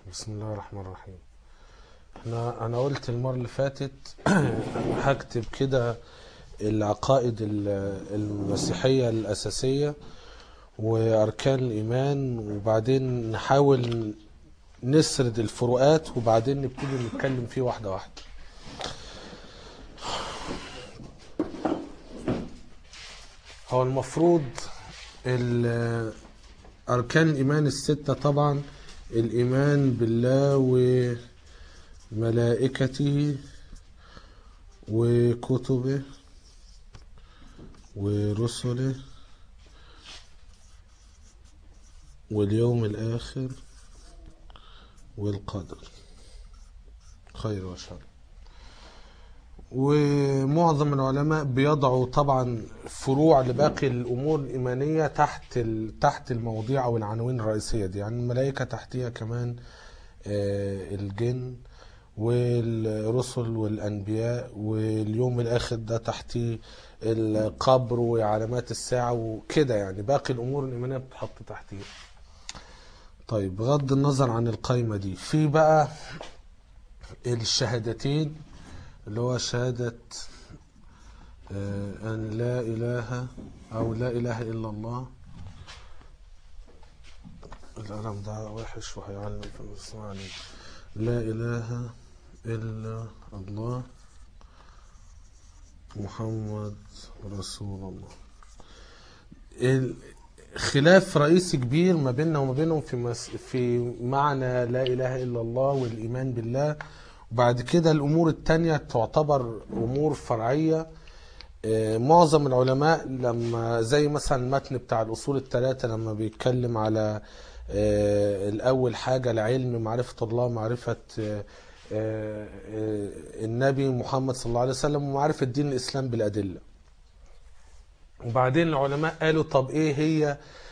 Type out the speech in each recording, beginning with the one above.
بسم الله الرحمن الرحيم احنا انا قلت المره اللي فاتت هكتب كده العقائد ال- المسيحيه الاساسيه واركان الايمان وبعدين نحاول نسرد الفروقات وبعدين نبتدي نتكلم فيه واحده واحده هو المفروض ال- أركان الإيمان الستة طبعا الإيمان بالله وملائكته وكتبه ورسله واليوم الآخر والقدر خير وشر ومعظم العلماء بيضعوا طبعا فروع لباقي الامور الايمانيه تحت ال- تحت المواضيع او العناوين الرئيسيه دي يعني الملائكه تحتها كمان آه، الجن والرسل والانبياء واليوم الاخر ده تحتيه القبر وعلامات الساعه وكده يعني باقي الامور الايمانيه بتتحط تحتيه طيب بغض النظر عن القايمه دي في بقى الشهادتين اللي هو شهادة آه، أن لا إله أو لا إله إلا الله القلم ده وحش وهيعلم في المسمعني لا إله إلا الله محمد رسول الله ال- خلاف رئيسي كبير ما بيننا وما بينهم في مس... في معنى لا اله الا الله والايمان بالله وبعد كده الامور التانية تعتبر امور فرعيه آه، معظم العلماء لما زي مثلا المتن بتاع الاصول الثلاثه لما بيتكلم على آه، الاول حاجه العلم معرفه الله معرفه آه، آه، آه، النبي محمد صلى الله عليه وسلم ومعرفه دين الاسلام بالادله وبعدين العلماء قالوا طب ايه هي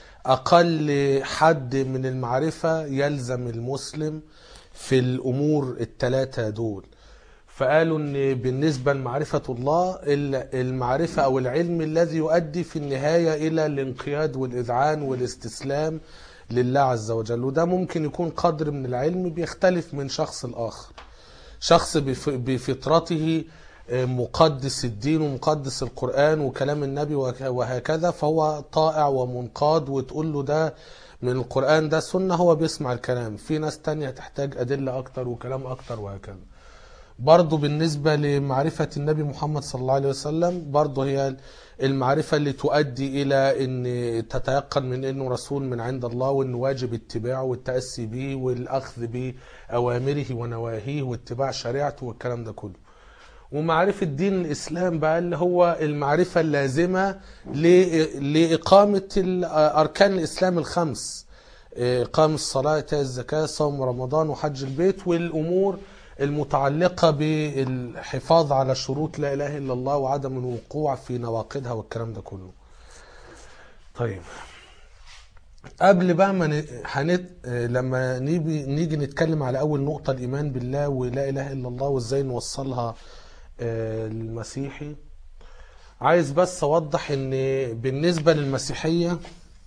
اقل حد من المعرفة يلزم المسلم في الامور الثلاثة دول فقالوا ان بالنسبة لمعرفة الله ال- المعرفة او العلم الذي يؤدي في النهاية الى الانقياد والاذعان والاستسلام لله عز وجل وده ممكن يكون قدر من العلم بيختلف من شخص الاخر شخص بف- بفطرته مقدس الدين ومقدس القرآن وكلام النبي وك- وهكذا فهو طائع ومنقاد وتقول له ده من القرآن ده سنة هو بيسمع الكلام في ناس تانية تحتاج أدلة أكتر وكلام أكتر وهكذا برضو بالنسبة لمعرفة النبي محمد صلى الله عليه وسلم برضو هي المعرفة اللي تؤدي إلى أن تتيقن من أنه رسول من عند الله وأنه واجب اتباعه والتأسي به والأخذ بأوامره ونواهيه واتباع شريعته والكلام ده كله ومعرفة دين الإسلام بقى اللي هو المعرفة اللازمة ل- لإقامة ال- أركان الإسلام الخمس إقام الصلاة إيتاء الزكاة صوم رمضان وحج البيت والأمور المتعلقة بالحفاظ على شروط لا إله إلا الله وعدم الوقوع في نواقضها والكلام ده كله طيب قبل بقى ما ن... هنت... لما نيجي نيجي نتكلم على اول نقطه الايمان بالله ولا اله الا الله وازاي نوصلها آه، للمسيحي عايز بس اوضح ان بالنسبه للمسيحيه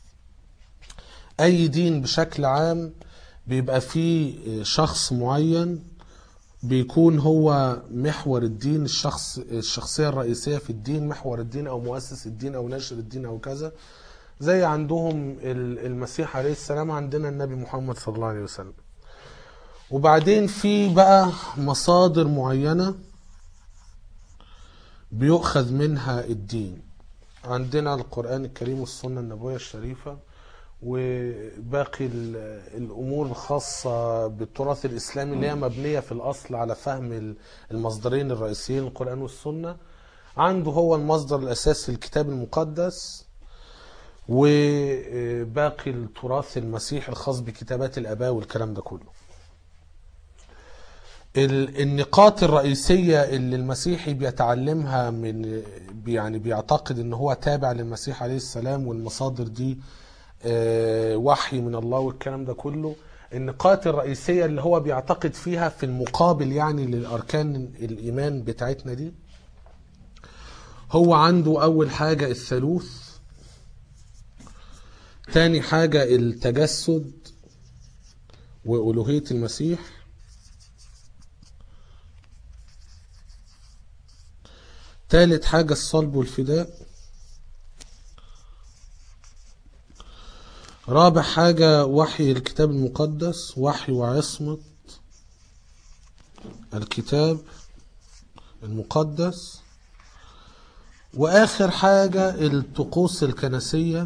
اي دين بشكل عام بيبقى فيه شخص معين بيكون هو محور الدين الشخص الشخصيه الرئيسيه في الدين محور الدين او مؤسس الدين او ناشر الدين او كذا زي عندهم ال- المسيح عليه السلام عندنا النبي محمد صلى الله عليه وسلم وبعدين في بقى مصادر معينة بيؤخذ منها الدين عندنا القرآن الكريم والسنة النبوية الشريفة وباقي ال- الأمور الخاصة بالتراث الإسلامي اللي هي مبنية في الأصل على فهم ال- المصدرين الرئيسيين القرآن والسنة عنده هو المصدر الأساسي الكتاب المقدس وباقي التراث المسيحي الخاص بكتابات الآباء والكلام ده كله ال- النقاط الرئيسية اللي المسيحي بيتعلمها من يعني بيعتقد ان هو تابع للمسيح عليه السلام والمصادر دي آه، وحي من الله والكلام ده كله النقاط الرئيسية اللي هو بيعتقد فيها في المقابل يعني للأركان الإيمان بتاعتنا دي هو عنده أول حاجة الثالوث تاني حاجة التجسد وألوهية المسيح تالت حاجة الصلب والفداء رابع حاجة وحي الكتاب المقدس وحي وعصمة الكتاب المقدس وآخر حاجة الطقوس الكنسية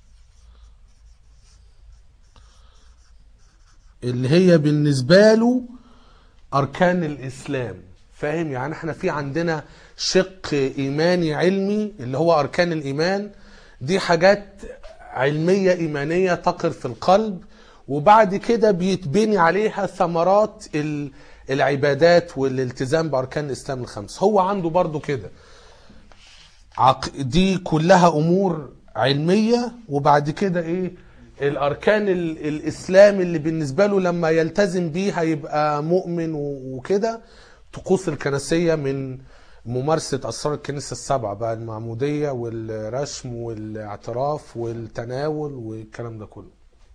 اللي هي بالنسبة له أركان الإسلام فاهم يعني احنا في عندنا شق إيماني علمي اللي هو أركان الإيمان دي حاجات علمية إيمانية تقر في القلب وبعد كده بيتبني عليها ثمرات ال- العبادات والالتزام بأركان الإسلام الخمس هو عنده برضو كده عق... دي كلها امور علميه وبعد كده ايه الاركان ال... الاسلام اللي بالنسبه له لما يلتزم بيها يبقى مؤمن و... وكده طقوس الكنسيه من ممارسه اسرار الكنيسه السبعه بقى المعموديه والرشم والاعتراف والتناول والكلام ده كله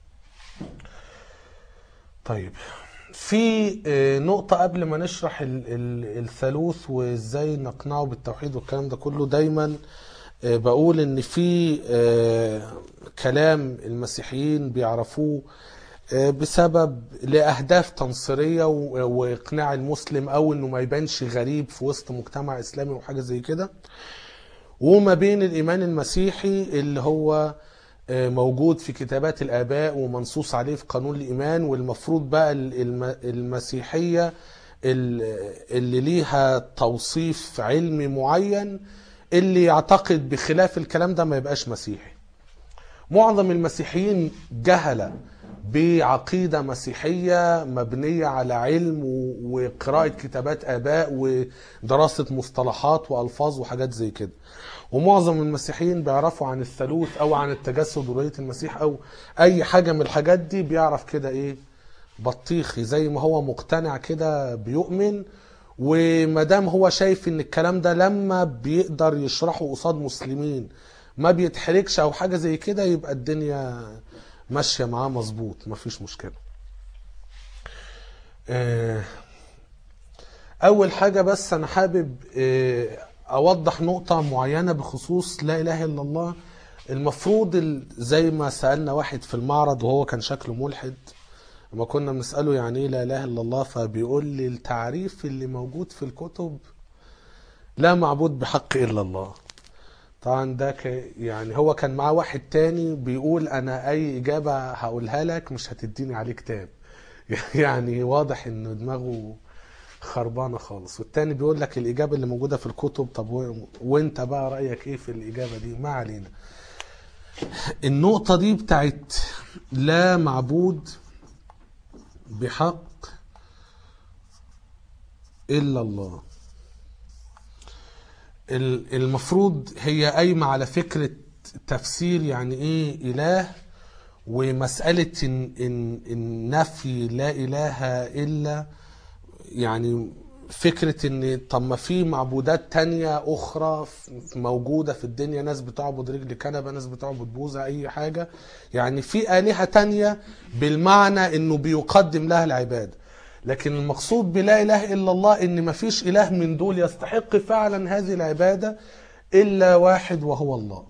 طيب في آه، نقطة قبل ما نشرح ال- ال- الثالوث وازاي نقنعه بالتوحيد والكلام ده كله دايما آه، بقول ان في آه، كلام المسيحيين بيعرفوه آه، بسبب لأهداف تنصيرية و- وإقناع المسلم أو إنه ما يبانش غريب في وسط مجتمع إسلامي وحاجة زي كده وما بين الإيمان المسيحي اللي هو آه، موجود في كتابات الآباء ومنصوص عليه في قانون الإيمان والمفروض بقى ال- الم- المسيحية ال- اللي ليها توصيف علمي معين اللي يعتقد بخلاف الكلام ده ما يبقاش مسيحي معظم المسيحيين جهلة بعقيدة مسيحية مبنية على علم و- وقراءة كتابات آباء ودراسة مصطلحات وألفاظ وحاجات زي كده ومعظم المسيحيين بيعرفوا عن الثالوث أو عن التجسد ورؤية المسيح أو أي حاجة من الحاجات دي بيعرف كده إيه بطيخي زي ما هو مقتنع كده بيؤمن ومادام هو شايف ان الكلام ده لما بيقدر يشرحه قصاد مسلمين ما بيتحركش او حاجه زي كده يبقى الدنيا ماشيه معاه مظبوط مفيش مشكله آه، اول حاجه بس انا حابب آه، اوضح نقطه معينه بخصوص لا اله الا الله المفروض ال- زي ما سالنا واحد في المعرض وهو كان شكله ملحد لما كنا بنساله يعني ايه لا اله الا الله فبيقول لي التعريف اللي موجود في الكتب لا معبود بحق الا الله طبعا ده ك... يعني هو كان معاه واحد تاني بيقول انا اي اجابه هقولها لك مش هتديني عليه كتاب يعني واضح ان دماغه خربانه خالص والتاني بيقول لك الاجابه اللي موجوده في الكتب طب و... وانت بقى رايك ايه في الاجابه دي ما علينا النقطه دي بتاعت لا معبود بحق الا الله ال- المفروض هي قايمة على فكرة تفسير يعني ايه اله ومسألة إن, إن, إن نفي لا إله إلا يعني فكرة ان طب ما في معبودات تانية اخرى ف- موجودة في الدنيا ناس بتعبد رجل كنبة ناس بتعبد بوزة اي حاجة يعني في آلهة تانية بالمعنى انه بيقدم لها العبادة لكن المقصود بلا اله الا الله ان ما فيش اله من دول يستحق فعلا هذه العبادة الا واحد وهو الله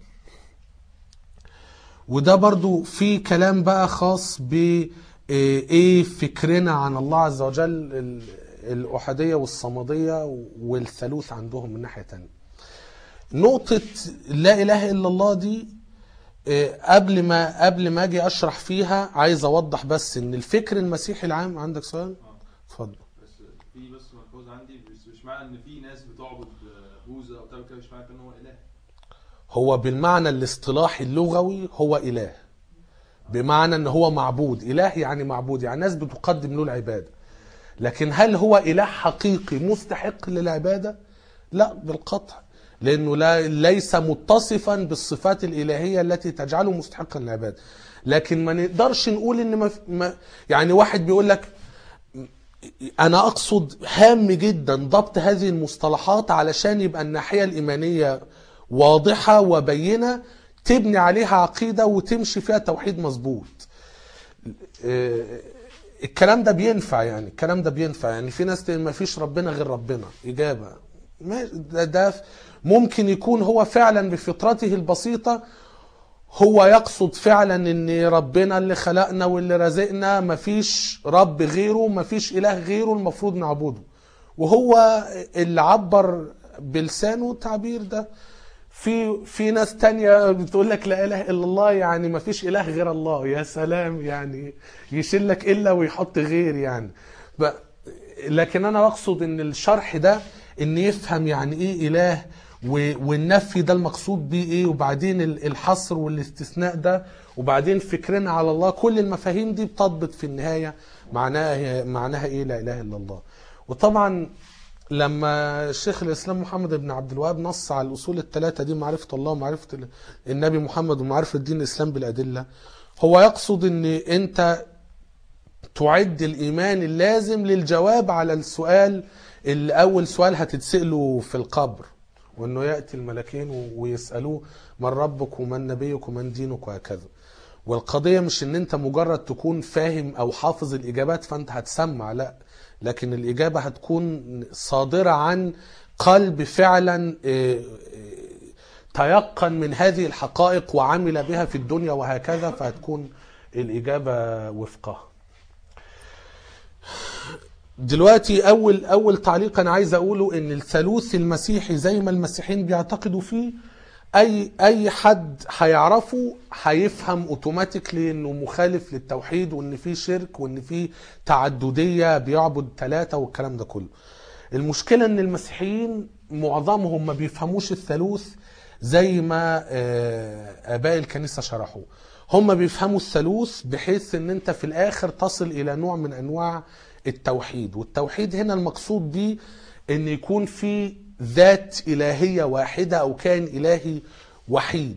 وده برضو في كلام بقى خاص ب ايه إيه فكرنا عن الله عز وجل ال- الأحدية والصمدية والثالوث عندهم من ناحية تانية نقطة لا إله إلا الله دي إيه، قبل ما قبل ما اجي اشرح فيها عايز اوضح بس ان الفكر المسيحي العام عندك سؤال؟ اتفضل بس في بس ملحوظ عندي بس مش معنى ان في ناس بتعبد بوذا او تعمل كده مش معنى ان هو اله هو بالمعنى الاصطلاحي اللغوي هو إله بمعنى ان هو معبود إله يعني معبود يعني ناس بتقدم له العبادة لكن هل هو إله حقيقي مستحق للعبادة لا بالقطع لأنه لا ليس متصفا بالصفات الإلهية التي تجعله مستحقا للعبادة لكن ما نقدرش نقول ان ما ما يعني واحد بيقول لك انا اقصد هام جدا ضبط هذه المصطلحات علشان يبقى الناحيه الايمانيه واضحه وبينه تبني عليها عقيده وتمشي فيها توحيد مظبوط آه، الكلام ده بينفع يعني الكلام ده بينفع يعني في ناس تقول ما فيش ربنا غير ربنا إجابة ما ده, ده ممكن يكون هو فعلا بفطرته البسيطة هو يقصد فعلا ان ربنا اللي خلقنا واللي رزقنا مفيش رب غيره مفيش اله غيره المفروض نعبده وهو اللي عبر بلسانه التعبير ده في في ناس تانية بتقول لك لا اله الا الله يعني ما فيش اله غير الله يا سلام يعني يشيل لك الا ويحط غير يعني ب- لكن انا اقصد ان الشرح ده ان يفهم يعني ايه اله و- والنفي ده المقصود بيه ايه وبعدين ال- الحصر والاستثناء ده وبعدين فكرنا على الله كل المفاهيم دي بتضبط في النهايه معناها معناها ايه لا اله الا الله وطبعا لما شيخ الاسلام محمد بن عبد الوهاب نص على الاصول الثلاثه دي معرفه الله ومعرفه ال- النبي محمد ومعرفه دين الاسلام بالادله هو يقصد ان انت تعد الايمان اللازم للجواب على السؤال اللي اول سؤال هتتساله في القبر وانه ياتي الملكين و- ويسالوه من ربك ومن نبيك ومن دينك وهكذا والقضيه مش ان انت مجرد تكون فاهم او حافظ الاجابات فانت هتسمع لا لكن الاجابه هتكون صادره عن قلب فعلا آه، آه، تيقن من هذه الحقائق وعمل بها في الدنيا وهكذا فهتكون الاجابه وفقها دلوقتي اول اول تعليق انا عايز اقوله ان الثالوث المسيحي زي ما المسيحيين بيعتقدوا فيه اي اي حد هيعرفه هيفهم اوتوماتيكلي انه مخالف للتوحيد وان في شرك وان في تعدديه بيعبد ثلاثه والكلام ده كله المشكله ان المسيحيين معظمهم ما بيفهموش الثالوث زي ما آه، اباء الكنيسه شرحوه هم بيفهموا الثالوث بحيث ان انت في الاخر تصل الى نوع من انواع التوحيد والتوحيد هنا المقصود بيه ان يكون في ذات الهيه واحده او كائن الهي وحيد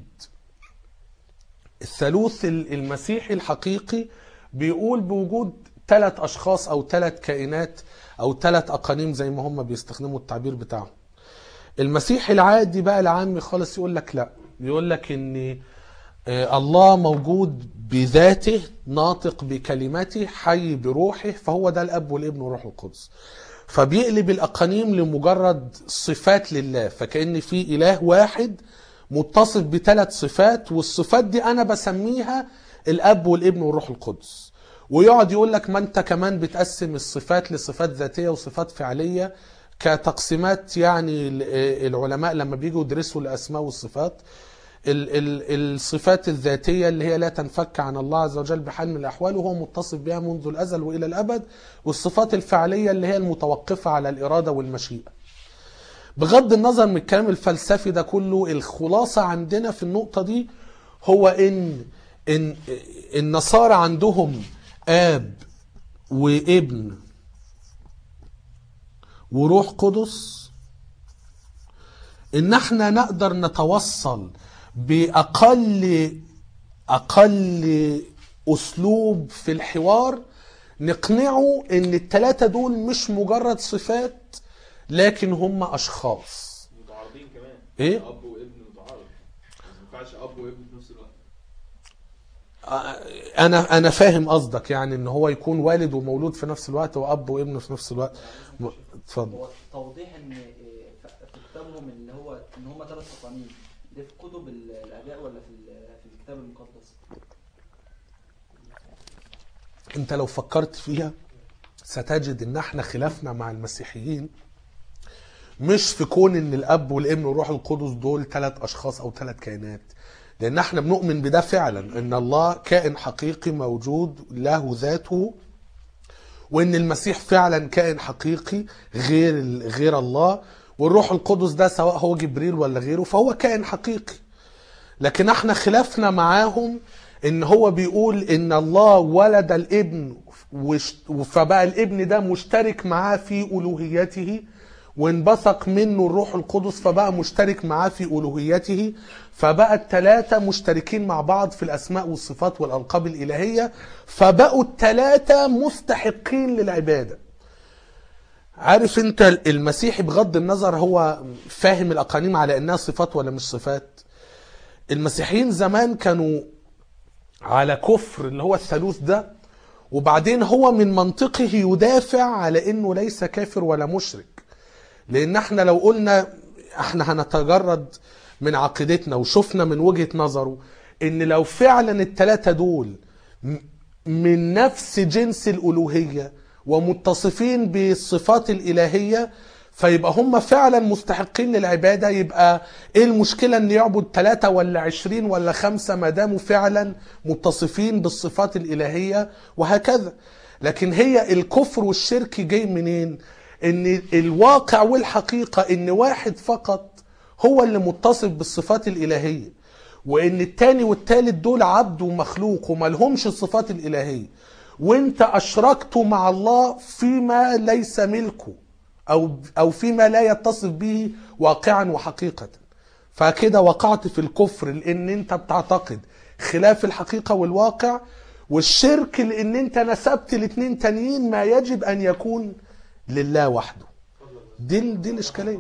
الثالوث المسيحي الحقيقي بيقول بوجود ثلاث اشخاص او ثلاث كائنات او ثلاث اقانيم زي ما هم بيستخدموا التعبير بتاعهم المسيحي العادي بقى العامي خالص يقول لك لا يقول لك ان آه، الله موجود بذاته ناطق بكلمته حي بروحه فهو ده الاب والابن والروح القدس فبيقلب الاقانيم لمجرد صفات لله فكأن في اله واحد متصف بثلاث صفات والصفات دي انا بسميها الاب والابن والروح القدس ويقعد يقول لك ما انت كمان بتقسم الصفات لصفات ذاتيه وصفات فعليه كتقسيمات يعني ال- العلماء لما بيجوا يدرسوا الاسماء والصفات ال- ال- الصفات الذاتية اللي هي لا تنفك عن الله عز وجل بحال من الأحوال وهو متصف بها منذ الأزل وإلى الأبد والصفات الفعلية اللي هي المتوقفة على الإرادة والمشيئة بغض النظر من الكلام الفلسفي ده كله الخلاصة عندنا في النقطة دي هو إن إن النصارى عندهم آب وابن وروح قدس ان احنا نقدر نتوصل باقل اقل اسلوب في الحوار نقنعه ان التلاتة دول مش مجرد صفات لكن هم اشخاص متعارضين كمان إيه؟ اب وابن متعارض ما ينفعش اب وابن في نفس الوقت انا انا فاهم قصدك يعني ان هو يكون والد ومولود في نفس الوقت واب وابن في نفس الوقت م- اتفضل هو توضيح ان إيه، ف- في كتابهم اللي هو ان هم ثلاث تقانين ده في كتب ال- الاباء ولا في ال- في الكتاب المقدس؟ انت لو فكرت فيها ستجد ان احنا خلافنا مع المسيحيين مش في كون ان الاب والابن والروح القدس دول ثلاث اشخاص او ثلاث كائنات لان احنا بنؤمن بده فعلا ان الله كائن حقيقي موجود له ذاته وان المسيح فعلا كائن حقيقي غير غير الله والروح القدس ده سواء هو جبريل ولا غيره فهو كائن حقيقي لكن احنا خلافنا معاهم ان هو بيقول ان الله ولد الابن وش- فبقى الابن ده مشترك معاه في الوهيته وانبثق منه الروح القدس فبقى مشترك معاه في الوهيته فبقى الثلاثه مشتركين مع بعض في الاسماء والصفات والالقاب الالهيه فبقوا الثلاثه مستحقين للعباده عارف انت المسيحي بغض النظر هو فاهم الاقانيم على انها صفات ولا مش صفات المسيحيين زمان كانوا على كفر اللي هو الثالوث ده وبعدين هو من منطقه يدافع على انه ليس كافر ولا مشرك لان احنا لو قلنا احنا هنتجرد من عقيدتنا وشفنا من وجهة نظره ان لو فعلا التلاتة دول م- من نفس جنس الالوهية ومتصفين بالصفات الالهية فيبقى هم فعلا مستحقين للعبادة يبقى ايه المشكلة ان يعبد ثلاثة ولا عشرين ولا خمسة ما داموا فعلا متصفين بالصفات الالهية وهكذا لكن هي الكفر والشرك جاي منين ان الواقع والحقيقة ان واحد فقط هو اللي متصف بالصفات الالهية وان التاني والتالت دول عبد ومخلوق وما لهمش الصفات الالهية وانت اشركت مع الله فيما ليس ملكه او او فيما لا يتصف به واقعا وحقيقة فكده وقعت في الكفر لان انت بتعتقد خلاف الحقيقة والواقع والشرك لان انت نسبت الاتنين تانيين ما يجب ان يكون لله وحده دي دي الاشكاليه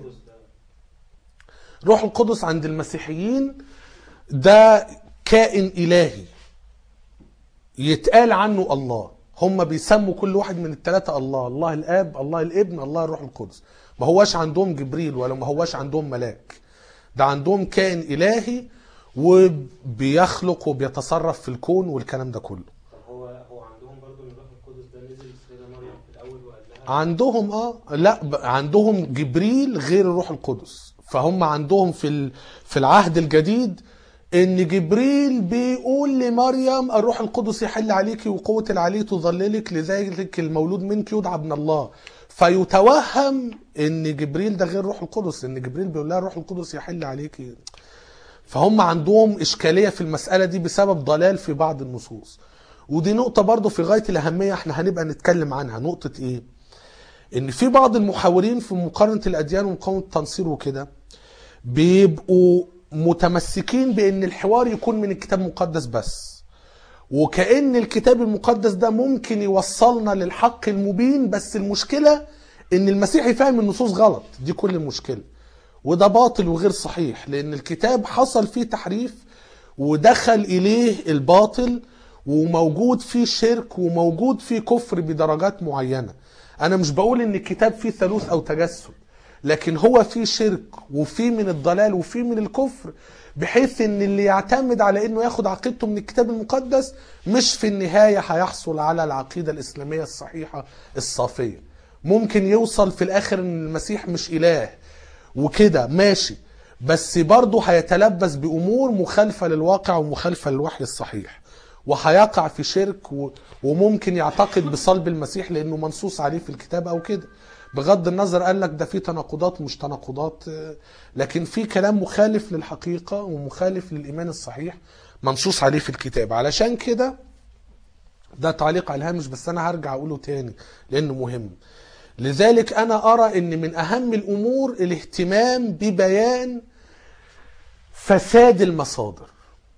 روح القدس عند المسيحيين ده كائن الهي يتقال عنه الله هم بيسموا كل واحد من الثلاثة الله الله الآب الله الابن الله الروح القدس ما هواش عندهم جبريل ولا ما هواش عندهم ملاك ده عندهم كائن إلهي وبيخلق وبيتصرف في الكون والكلام ده كله طب هو هو عندهم برضو ان الروح القدس ده نزل السيده مريم في الاول وقال لها عندهم اه لا ب- عندهم جبريل غير الروح القدس فهم عندهم في ال- في العهد الجديد ان جبريل بيقول لمريم الروح القدس يحل عليك وقوة العلي تظللك لذلك المولود منك يدعى ابن الله فيتوهم ان جبريل ده غير الروح القدس ان جبريل بيقول لها الروح القدس يحل عليك فهم عندهم إشكالية في المسألة دي بسبب ضلال في بعض النصوص ودي نقطة برضو في غاية الأهمية احنا هنبقى نتكلم عنها نقطة ايه ان في بعض المحاورين في مقارنة الأديان ومقاومة التنصير وكده بيبقوا متمسكين بان الحوار يكون من الكتاب المقدس بس وكأن الكتاب المقدس ده ممكن يوصلنا للحق المبين بس المشكلة ان المسيحي فاهم النصوص غلط دي كل المشكلة وده باطل وغير صحيح لان الكتاب حصل فيه تحريف ودخل اليه الباطل وموجود فيه شرك وموجود فيه كفر بدرجات معينة انا مش بقول ان الكتاب فيه ثالوث او تجسد لكن هو فيه شرك وفيه من الضلال وفيه من الكفر بحيث ان اللي يعتمد على انه ياخد عقيدته من الكتاب المقدس مش في النهاية هيحصل على العقيدة الاسلامية الصحيحة الصافية ممكن يوصل في الاخر ان المسيح مش اله وكده ماشي بس برضه هيتلبس بامور مخالفه للواقع ومخالفه للوحي الصحيح وهيقع في شرك و... وممكن يعتقد بصلب المسيح لانه منصوص عليه في الكتاب او كده بغض النظر قال لك ده في تناقضات مش تناقضات آه، لكن في كلام مخالف للحقيقه ومخالف للايمان الصحيح منصوص عليه في الكتاب علشان كده ده تعليق على الهامش بس انا هرجع اقوله تاني لانه مهم لذلك انا ارى ان من اهم الامور الاهتمام ببيان فساد المصادر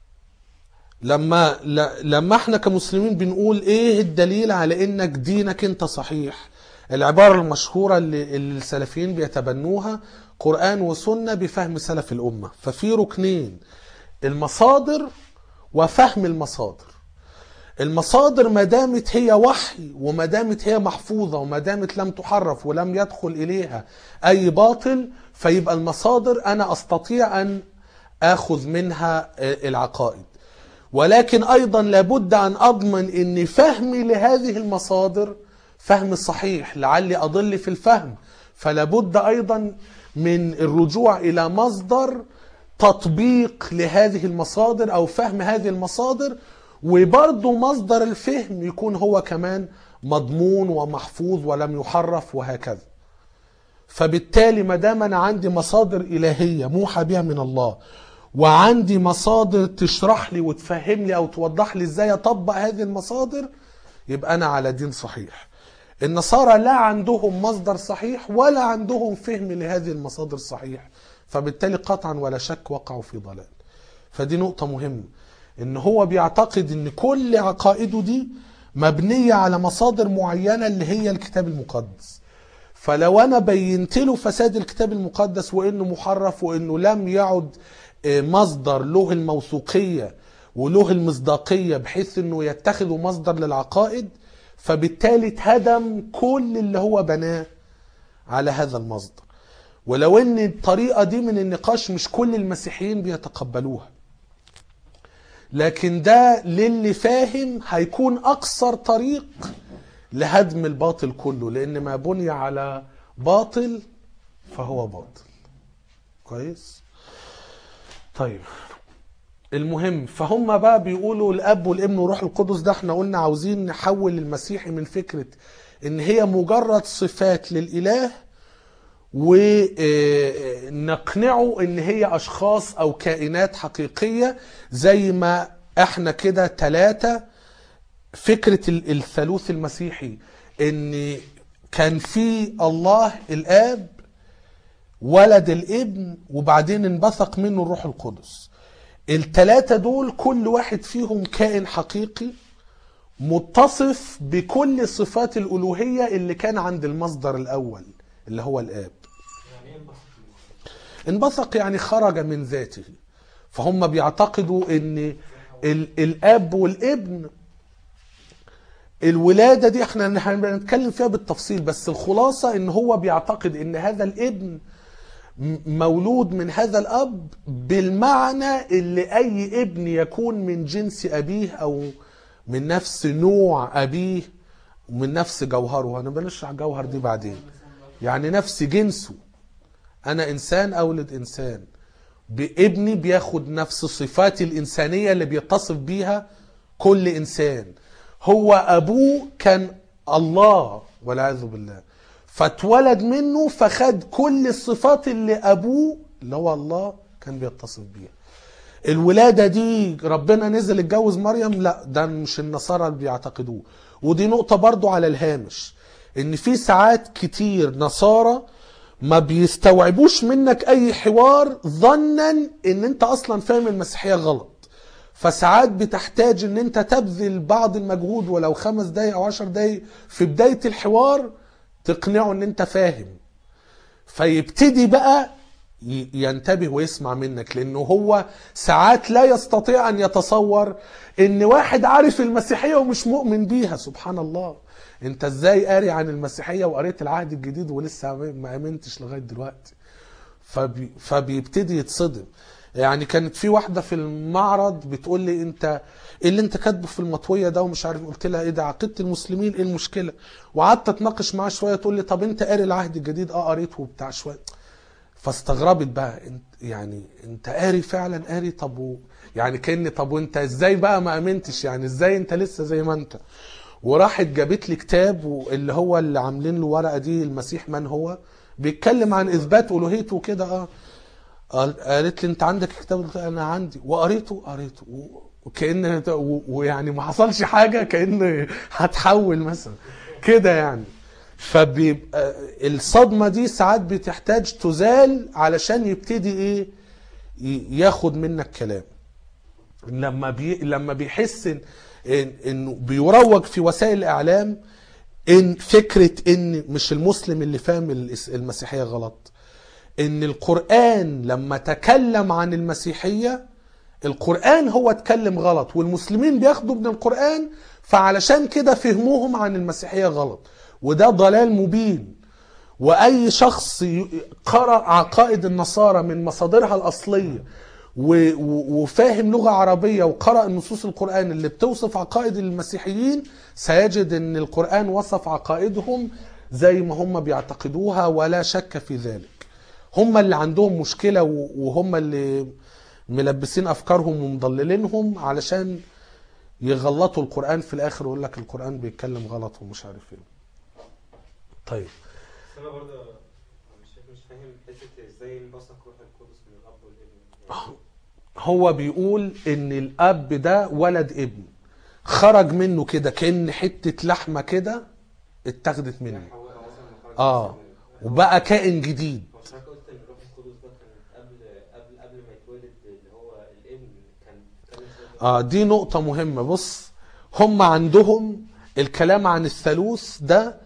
لما ل- لما احنا كمسلمين بنقول ايه الدليل على انك دينك انت صحيح العبارة المشهورة اللي اللي السلفيين بيتبنوها قرآن وسنة بفهم سلف الأمة ففي ركنين المصادر وفهم المصادر المصادر ما دامت هي وحي وما دامت هي محفوظة وما دامت لم تحرف ولم يدخل إليها أي باطل فيبقى المصادر أنا أستطيع أن آخذ منها العقائد ولكن أيضا لابد أن أضمن أن فهمي لهذه المصادر فهم صحيح لعلي أضل في الفهم فلابد أيضا من الرجوع إلى مصدر تطبيق لهذه المصادر أو فهم هذه المصادر وبرضه مصدر الفهم يكون هو كمان مضمون ومحفوظ ولم يحرف وهكذا فبالتالي ما دام انا عندي مصادر الهيه موحى بها من الله وعندي مصادر تشرح لي وتفهم لي او توضح لي ازاي اطبق هذه المصادر يبقى انا على دين صحيح النصارى لا عندهم مصدر صحيح ولا عندهم فهم لهذه المصادر الصحيح فبالتالي قطعا ولا شك وقعوا في ضلال فدي نقطة مهمة ان هو بيعتقد ان كل عقائده دي مبنية على مصادر معينة اللي هي الكتاب المقدس فلو انا بينت له فساد الكتاب المقدس وانه محرف وانه لم يعد آه، مصدر له الموثوقية وله المصداقية بحيث انه يتخذ مصدر للعقائد فبالتالي اتهدم كل اللي هو بناه على هذا المصدر ولو ان الطريقة دي من النقاش مش كل المسيحيين بيتقبلوها لكن ده للي فاهم هيكون اقصر طريق لهدم الباطل كله لان ما بني على باطل فهو باطل كويس طيب المهم فهم بقى بيقولوا الاب والابن والروح القدس ده احنا قلنا عاوزين نحول المسيحي من فكره ان هي مجرد صفات للاله ونقنعه ان هي اشخاص او كائنات حقيقيه زي ما احنا كده ثلاثه فكره ال- الثالوث المسيحي ان كان في الله الاب ولد الابن وبعدين انبثق منه الروح القدس التلاتة دول كل واحد فيهم كائن حقيقي متصف بكل صفات الألوهية اللي كان عند المصدر الأول اللي هو الآب يعني ايه انبسط انبثق يعني خرج من ذاته فهم بيعتقدوا ان ال- الاب والابن الولادة دي احنا هنتكلم فيها بالتفصيل بس الخلاصة ان هو بيعتقد ان هذا الابن م- مولود من هذا الاب بالمعنى اللي اي ابن يكون من جنس ابيه او من نفس نوع ابيه ومن نفس جوهره هنبقى نشرح جوهر دي بعدين يعني نفس جنسه انا انسان اولد انسان بابني بياخد نفس الصفات الانسانيه اللي بيتصف بيها كل انسان هو ابوه كان الله والعياذ بالله فاتولد منه فخد كل الصفات اللي ابوه اللي هو الله كان بيتصف بيها الولادة دي ربنا نزل اتجوز مريم لا ده مش النصارى اللي بيعتقدوه ودي نقطة برضو على الهامش ان في ساعات كتير نصارى ما بيستوعبوش منك اي حوار ظنا ان انت اصلا فاهم المسيحية غلط فساعات بتحتاج ان انت تبذل بعض المجهود ولو خمس دقايق او عشر دقايق في بداية الحوار تقنعه ان انت فاهم فيبتدي بقى ي- ينتبه ويسمع منك لانه هو ساعات لا يستطيع ان يتصور ان واحد عارف المسيحيه ومش مؤمن بيها سبحان الله انت ازاي قاري عن المسيحيه وقريت العهد الجديد ولسه ما امنتش لغايه دلوقتي فبي فبيبتدي يتصدم يعني كانت في واحده في المعرض بتقول لي انت ايه اللي انت كاتبه في المطويه ده ومش عارف قلت لها ايه ده عقيده المسلمين ايه المشكله وقعدت اتناقش معاها شويه تقول لي طب انت قاري العهد الجديد اه قريته وبتاع شويه فاستغربت بقى انت يعني انت قاري فعلا قاري طب و... يعني كاني طب وانت ازاي بقى ما امنتش يعني ازاي انت لسه زي ما انت وراحت جابت لي كتاب اللي هو اللي عاملين له ورقه دي المسيح من هو بيتكلم عن اثبات الوهيته وكده اه قال- قالت لي انت عندك كتاب قلت لها انا عندي وقريته قريته و- وكان و- ويعني ما حصلش حاجه كان هتحول مثلا كده يعني فبيبقى الصدمه دي ساعات بتحتاج تزال علشان يبتدي ايه ي- ياخد منك كلام لما بي لما بيحس إن إن انه بيروج في وسائل الاعلام ان فكره ان مش المسلم اللي فاهم الإس- المسيحيه غلط ان القرآن لما تكلم عن المسيحية القرآن هو اتكلم غلط والمسلمين بياخدوا من القرآن فعلشان كده فهموهم عن المسيحية غلط وده ضلال مبين وأي شخص ي- قرأ عقائد النصارى من مصادرها الأصلية و- و- وفاهم لغة عربية وقرأ نصوص القرآن اللي بتوصف عقائد المسيحيين سيجد أن القرآن وصف عقائدهم زي ما هم بيعتقدوها ولا شك في ذلك هم اللي عندهم مشكلة و- وهم اللي ملبسين أفكارهم ومضللينهم علشان يغلطوا القرآن في الآخر ويقول لك القرآن بيتكلم غلط ومش عارف ايه طيب بس انا برضه مش مش فاهم حته ازاي انبثق روح القدس من الاب والابن يعني هو بيقول ان الاب ده ولد ابن خرج منه كده كأن حتة لحمة كده اتاخدت منه حواء مثلا ما خرجت اه من- وبقى كائن جديد هو حضرتك قلت ان الروح القدس ده كان قبل قبل قبل ما يتولد اللي هو الابن كان بيتكلم ازاي اه دي نقطة مهمة بص هم عندهم الكلام عن الثالوث ده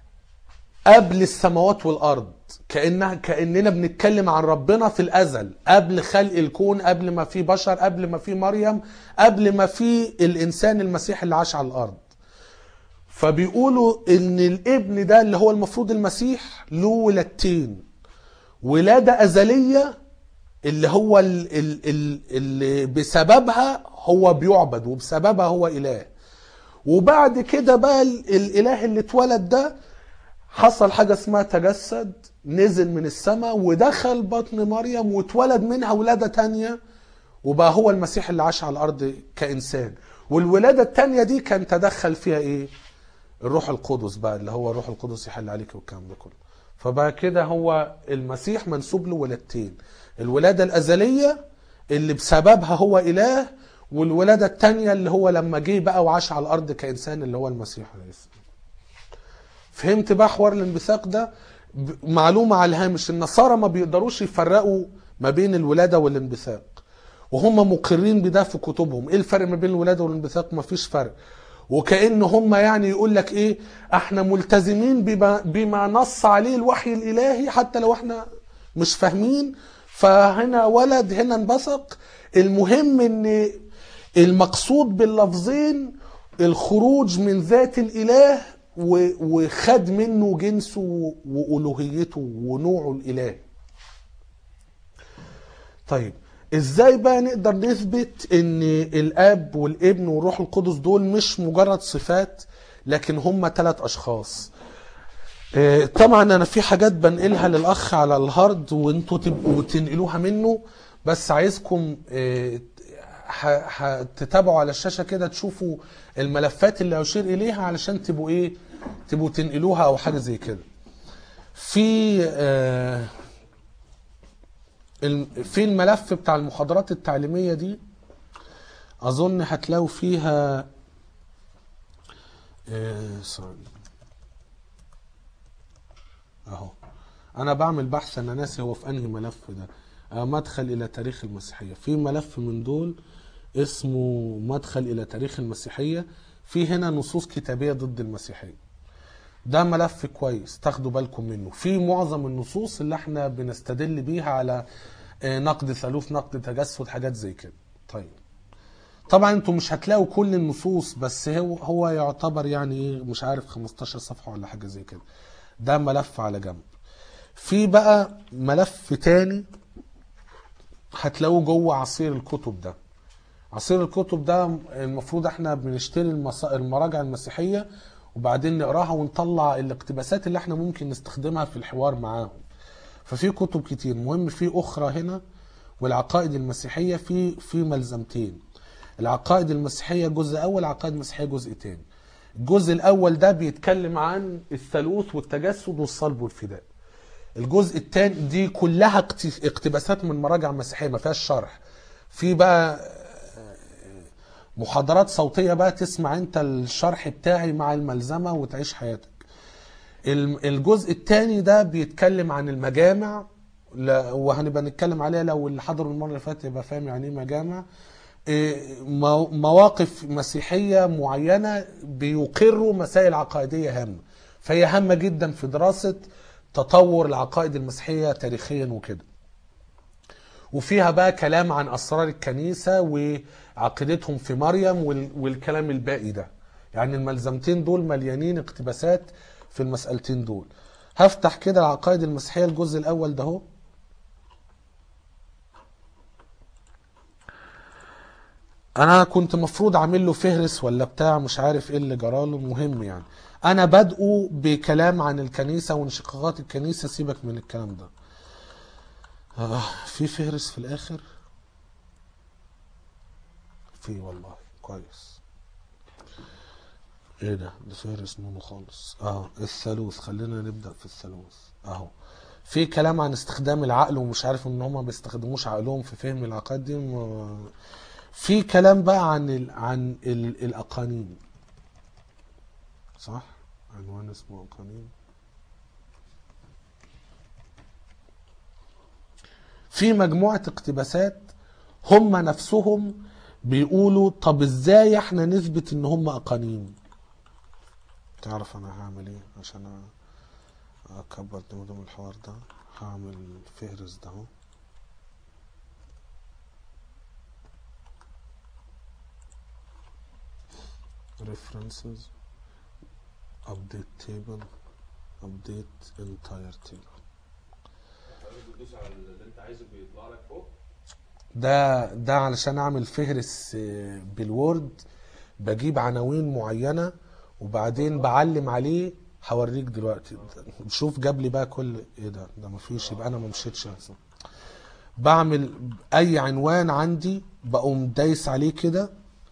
قبل السماوات والأرض كأنها كأننا بنتكلم عن ربنا في الأزل قبل خلق الكون قبل ما في بشر قبل ما في مريم قبل ما في الإنسان المسيح اللي عاش على الأرض فبيقولوا ان الابن ده اللي هو المفروض المسيح له ولادتين ولادة أزلية اللي هو ال- ال- ال- اللي بسببها هو بيعبد وبسببها هو إله وبعد كده بقى ال- الإله اللي اتولد ده حصل حاجة اسمها تجسد نزل من السماء ودخل بطن مريم واتولد منها ولادة تانية وبقى هو المسيح اللي عاش على الأرض كإنسان والولادة التانية دي كان تدخل فيها إيه الروح القدس بقى اللي هو الروح القدس يحل عليك والكلام ده كله فبقى كده هو المسيح منسوب له ولادتين الولادة الأزلية اللي بسببها هو إله والولادة التانية اللي هو لما جه بقى وعاش على الأرض كإنسان اللي هو المسيح عليه السلام فهمت بقى حوار الانبثاق ده ب- معلومة على الهامش النصارى ما بيقدروش يفرقوا ما بين الولادة والانبثاق وهم مقرين بده في كتبهم ايه الفرق ما بين الولادة والانبثاق ما فيش فرق وكأن هم يعني يقول لك ايه احنا ملتزمين بما, بما نص عليه الوحي الالهي حتى لو احنا مش فاهمين فهنا ولد هنا انبثق المهم ان المقصود باللفظين الخروج من ذات الاله و- وخد منه جنسه والوهيته ونوعه الالهي طيب ازاي بقى نقدر نثبت ان الاب والابن والروح القدس دول مش مجرد صفات لكن هم ثلاث اشخاص آه، طبعا انا في حاجات بنقلها للاخ على الهارد وانتوا تبقوا تنقلوها منه بس عايزكم آه، ه- ه- تتابعوا على الشاشه كده تشوفوا الملفات اللي اشير اليها علشان تبقوا ايه تبقوا تنقلوها او حاجه زي كده في آه الم- في الملف بتاع المحاضرات التعليمية دي أظن هتلاقوا فيها آه، ثواني. أهو أنا بعمل بحث أنا ناسي هو في أنهي ملف ده آه، مدخل إلى تاريخ المسيحية في ملف من دول اسمه مدخل إلى تاريخ المسيحية في هنا نصوص كتابية ضد المسيحية ده ملف كويس تاخدوا بالكم منه في معظم النصوص اللي احنا بنستدل بيها على آه، نقد ثالوث نقد تجسد حاجات زي كده طيب طبعا انتوا مش هتلاقوا كل النصوص بس هو هو يعتبر يعني ايه مش عارف 15 صفحة ولا حاجة زي كده ده ملف على جنب في بقى ملف تاني هتلاقوه جوه عصير الكتب ده عصير الكتب ده المفروض احنا بنشتري المص- المراجع المسيحية وبعدين نقراها ونطلع الاقتباسات اللي احنا ممكن نستخدمها في الحوار معاهم ففي كتب كتير مهم في اخرى هنا والعقائد المسيحية في في ملزمتين العقائد المسيحية جزء اول العقائد المسيحية جزء تاني الجزء الاول ده بيتكلم عن الثالوث والتجسد والصلب والفداء الجزء الثاني دي كلها اقت- اقتباسات من مراجع مسيحيه ما فيهاش شرح في بقى محاضرات صوتيه بقى تسمع انت الشرح بتاعي مع الملزمه وتعيش حياتك الم- الجزء الثاني ده بيتكلم عن المجامع لا- وهنبقى نتكلم عليها لو اللي حضروا المره اللي فاتت يبقى فاهم يعني ايه مجامع إيه، مو- مواقف مسيحيه معينه بيقروا مسائل عقائديه هامه فهي هامه جدا في دراسه تطور العقائد المسيحيه تاريخيا وكده وفيها بقى كلام عن اسرار الكنيسه وعقيدتهم في مريم وال- والكلام الباقي ده يعني الملزمتين دول مليانين اقتباسات في المسألتين دول هفتح كده العقائد المسيحيه الجزء الاول ده اهو انا كنت مفروض اعمل له فهرس ولا بتاع مش عارف ايه اللي جراله المهم يعني انا بادئه بكلام عن الكنيسه وانشقاقات الكنيسه سيبك من الكلام ده آه في فهرس في الاخر في والله كويس ايه ده ده فهرس نونو خالص اه الثالوث خلينا نبدا في الثالوث اهو في كلام عن استخدام العقل ومش عارف ان هم ما بيستخدموش عقلهم في فهم العقائد دي م- في كلام بقى عن ال... عن ال... الاقانيم صح عنوان اسمه اقانيم في مجموعة اقتباسات هم نفسهم بيقولوا طب ازاي احنا نثبت ان هم اقانيم تعرف انا هعمل ايه عشان اكبر دماغي من الحوار ده هعمل فهرس ده اهو references update table update entire table حضرتك بتدوس على اللي انت عايزه بيطلع لك فوق ده ده علشان اعمل فهرس آه، بالوورد بجيب عناوين معينه وبعدين بعلم عليه هوريك دلوقتي شوف جاب لي بقى كل ايه ده ده مفيش يبقى انا ما مشيتش أصلاً. بعمل اي عنوان عندي بقوم دايس عليه كده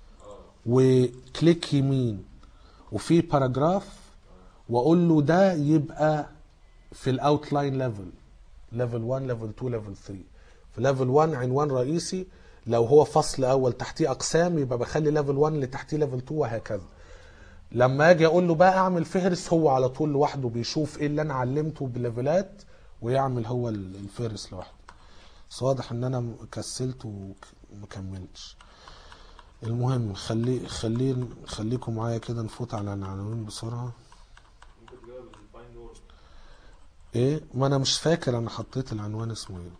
وكليك يمين وفي باراجراف واقول له ده يبقى في الاوتلاين ليفل ليفل 1 ليفل 2 ليفل 3 في ليفل 1 عنوان رئيسي لو هو فصل اول تحتيه اقسام يبقى بخلي ليفل 1 اللي تحتيه ليفل 2 وهكذا لما اجي اقول له بقى اعمل فهرس هو على طول لوحده بيشوف ايه اللي انا علمته بليفلات ويعمل هو ال- الفهرس لوحده بس واضح ان انا كسلت ومكملتش المهم خلي خلي خليكم معايا كده نفوت على العناوين بسرعه ممكن تجيبها بالفاين وورد ايه ما انا مش فاكر انا حطيت العنوان اسمه ايه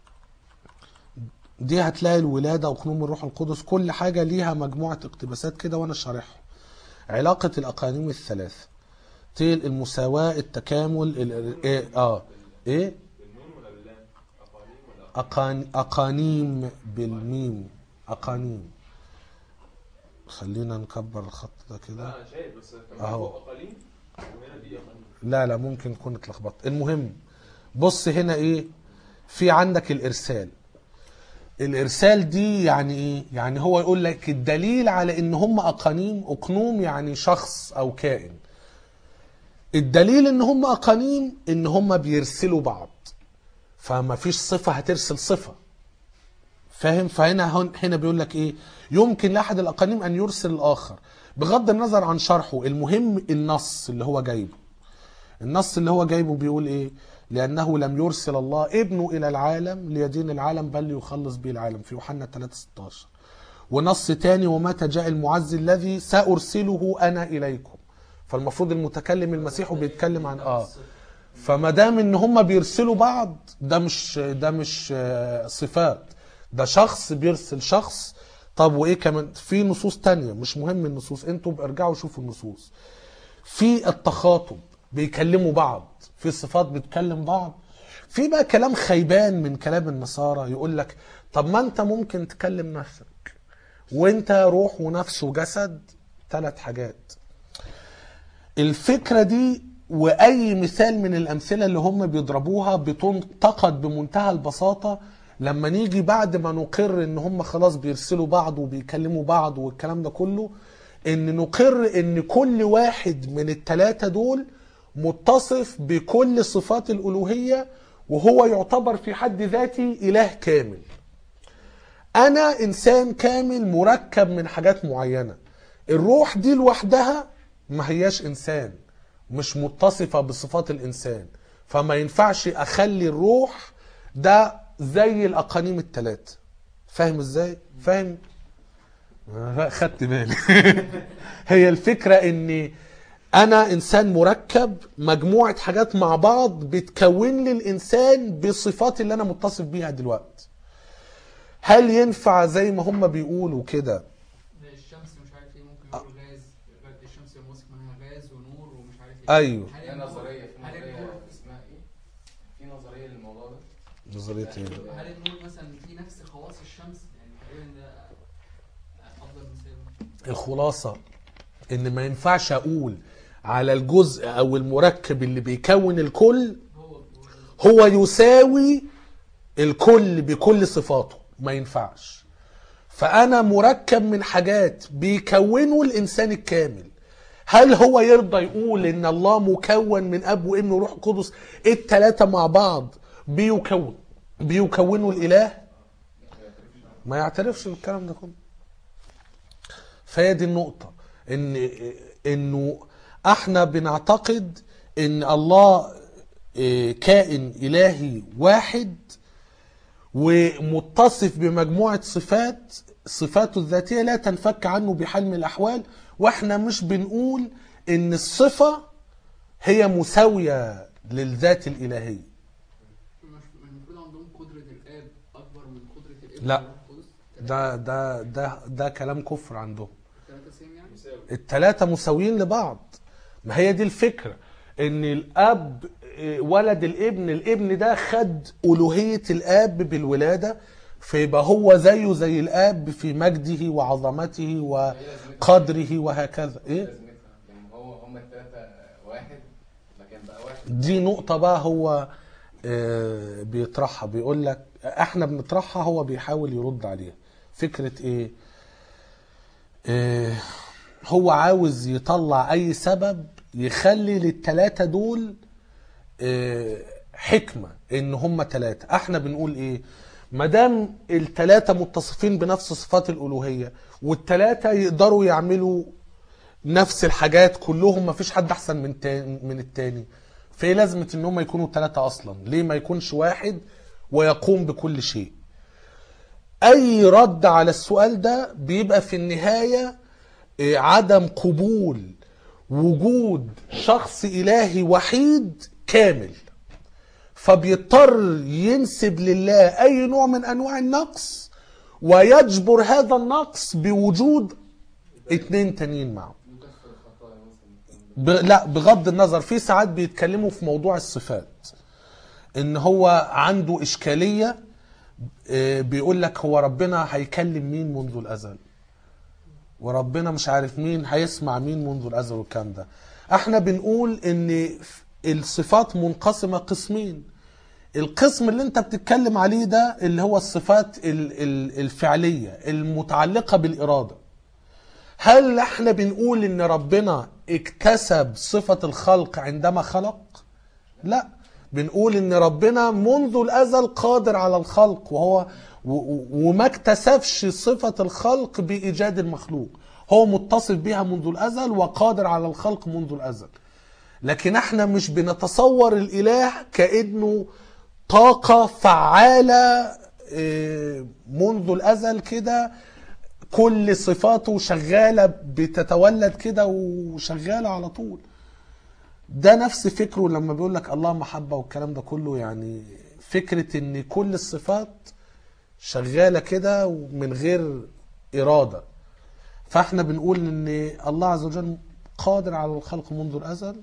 دي هتلاقي الولادة وقنوم الروح القدس كل حاجة ليها مجموعة اقتباسات كده وانا شارحها علاقة الأقانيم الثلاثة تيل المساواة التكامل ال... إيه اه ايه بالنون ولا باللام؟ اقاليم ولا أقان... أقانيم بالميم أقانيم خلينا نكبر الخط ده كده لا انا شايف بس كمان أهو. فوق اقاليم وهنا دي اقاليم لا لا ممكن تكون اتلخبطت المهم بص هنا ايه في عندك الارسال الارسال دي يعني ايه يعني هو يقول لك الدليل على ان هم اقانيم اقنوم يعني شخص او كائن الدليل ان هم اقانيم ان هم بيرسلوا بعض فما فيش صفة هترسل صفة فاهم فهنا هن- هنا بيقول لك ايه يمكن لاحد الاقانيم ان يرسل الاخر بغض النظر عن شرحه المهم النص اللي هو جايبه النص اللي هو جايبه بيقول ايه لانه لم يرسل الله ابنه الى العالم ليدين العالم بل ليخلص به العالم في يوحنا 3 16 ونص تاني ومتى جاء المعز الذي سارسله انا اليكم فالمفروض المتكلم المسيح بيتكلم عن اه فما دام ان هم بيرسلوا بعض ده مش ده مش آه، صفات ده شخص بيرسل شخص طب وايه كمان في نصوص تانية مش مهم النصوص انتوا ارجعوا شوفوا النصوص في التخاطب بيكلموا بعض في صفات بتكلم بعض في بقى كلام خيبان من كلام النصارى يقول لك طب ما انت ممكن تكلم نفسك وانت روح ونفس وجسد ثلاث حاجات الفكرة دي وأي مثال من الأمثلة اللي هم بيضربوها بتنتقد بمنتهى البساطة لما نيجي بعد ما نقر ان هم خلاص بيرسلوا بعض وبيكلموا بعض والكلام ده كله ان نقر ان كل واحد من التلاتة دول متصف بكل صفات الألوهية وهو يعتبر في حد ذاته إله كامل انا انسان كامل مركب من حاجات معينه الروح دي لوحدها ما هياش انسان مش متصفه بصفات الانسان فما ينفعش اخلي الروح ده زي الاقانيم الثلاثه فاهم ازاي فاهم آه، خدت بالي هي الفكره ان انا انسان مركب مجموعه حاجات مع بعض بتكون لي الانسان بالصفات اللي انا متصف بيها دلوقتي هل ينفع زي ما هم بيقولوا كده زي الشمس مش عارف ايه ممكن يقول غاز غاز الشمس الموسك منها غاز ونور ومش عارف ايه أيوه. هل في النور- نظريه في هل نظريه النور اسمها ايه؟ في نظريه للموضوع ده نظريه ايه هل النور مثلا في نفس خواص الشمس يعني تقريبا ده افضل مثال الخلاصه ان ما ينفعش اقول على الجزء او المركب اللي بيكون الكل هو هو هو يساوي الكل بكل صفاته ما ينفعش فانا مركب من حاجات بيكونوا الانسان الكامل هل هو يرضى يقول ان الله مكون من اب وابن وروح قدس التلاتة مع بعض بيكون بيكونوا الاله ما يعترفش بالكلام ده كله فهي دي النقطة ان انه احنا بنعتقد ان الله إيه، كائن الهي واحد ومتصف بمجموعة صفات صفاته الذاتية لا تنفك عنه بحال من الأحوال وإحنا مش بنقول إن الصفة هي مساوية للذات الإلهية مش المفروض عندهم قدرة الآب أكبر من قدرة الابن لا. والروح القدس ده ده ده ده كلام كفر عندهم ثلاثة سيم يعني مساوي التلاتة مساويين لبعض ما هي دي الفكرة ان الاب آه، ولد الابن الابن ده خد الوهية الاب بالولادة فيبقى هو زيه زي الاب في مجده وعظمته وقدره وهكذا ايه لازمتها يعني هو هم الثلاثة واحد لكن بقى واحد دي نقطة بقى هو آه، بيطرحها بيقول لك احنا بنطرحها هو بيحاول يرد عليها فكرة ايه آه، هو عاوز يطلع اي سبب يخلي للتلاتة دول آه، حكمة ان هم تلاتة احنا بنقول ايه مادام التلاتة متصفين بنفس صفات الالوهية والتلاتة يقدروا يعملوا نفس الحاجات كلهم ما فيش حد احسن من تاني من التاني فايه لازمه ان هم يكونوا ثلاثه اصلا ليه ما يكونش واحد ويقوم بكل شيء اي رد على السؤال ده بيبقى في النهايه إيه، عدم قبول وجود شخص الهي وحيد كامل فبيضطر ينسب لله اي نوع من انواع النقص ويجبر هذا النقص بوجود اتنين تانيين معه يكفر الخطايا مثلا ب... لا بغض النظر في ساعات بيتكلموا في موضوع الصفات ان هو عنده اشكاليه آه، بيقول لك هو ربنا هيكلم مين منذ الازل وربنا مش عارف مين هيسمع مين منذ الازل والكلام ده احنا بنقول ان الصفات منقسمه قسمين القسم اللي انت بتتكلم عليه ده اللي هو الصفات ال- ال- الفعليه المتعلقه بالاراده هل احنا بنقول ان ربنا اكتسب صفة الخلق عندما خلق؟ لا بنقول ان ربنا منذ الازل قادر على الخلق وهو و- و- وما اكتسبش صفة الخلق بايجاد المخلوق هو متصف بها منذ الازل وقادر على الخلق منذ الازل لكن احنا مش بنتصور الاله كانه طاقة فعالة اه، منذ الازل كده كل صفاته شغالة بتتولد كده وشغالة على طول ده نفس فكره لما بيقول لك الله محبة والكلام ده كله يعني فكرة ان كل الصفات شغالة كده ومن غير إرادة فاحنا بنقول ان الله عز وجل قادر على الخلق منذ الأزل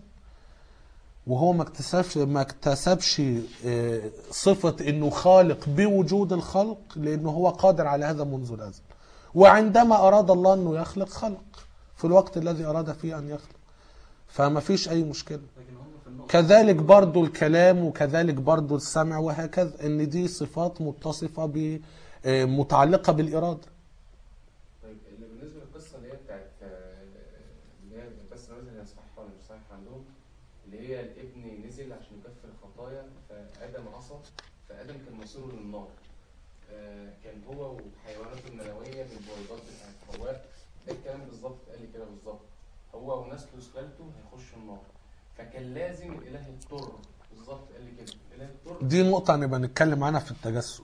وهو ما اكتسبش ما اكتسبش آه، صفة انه خالق بوجود الخلق لانه هو قادر على هذا منذ الازل. وعندما اراد الله انه يخلق خلق في الوقت الذي اراد فيه ان يخلق. فما فيش اي مشكلة. لكن هم في النقطة كذلك برضو الكلام وكذلك برضو السمع وهكذا ان دي صفات متصفة ب آه، متعلقة بالإرادة. طيب اللي بالنسبه للقصه اللي هي بتاعت آه، اللي هي بس نازل هي صحيحه ولا مش صحيحه عندهم اللي هي الابن نزل عشان يكفر الخطايا فادم عصى فادم كان مصيره للنار آه، كان هو وحيواناته المنويه بالبويضات بتاعت حواء ده الكلام بالظبط قال لي كده بالظبط هو ونسله وسلالته هيخشوا النار فكان لازم الاله يضطر بالظبط قال لي كده الاله يضطر دي نقطة نبقى نتكلم عنها في التجسد.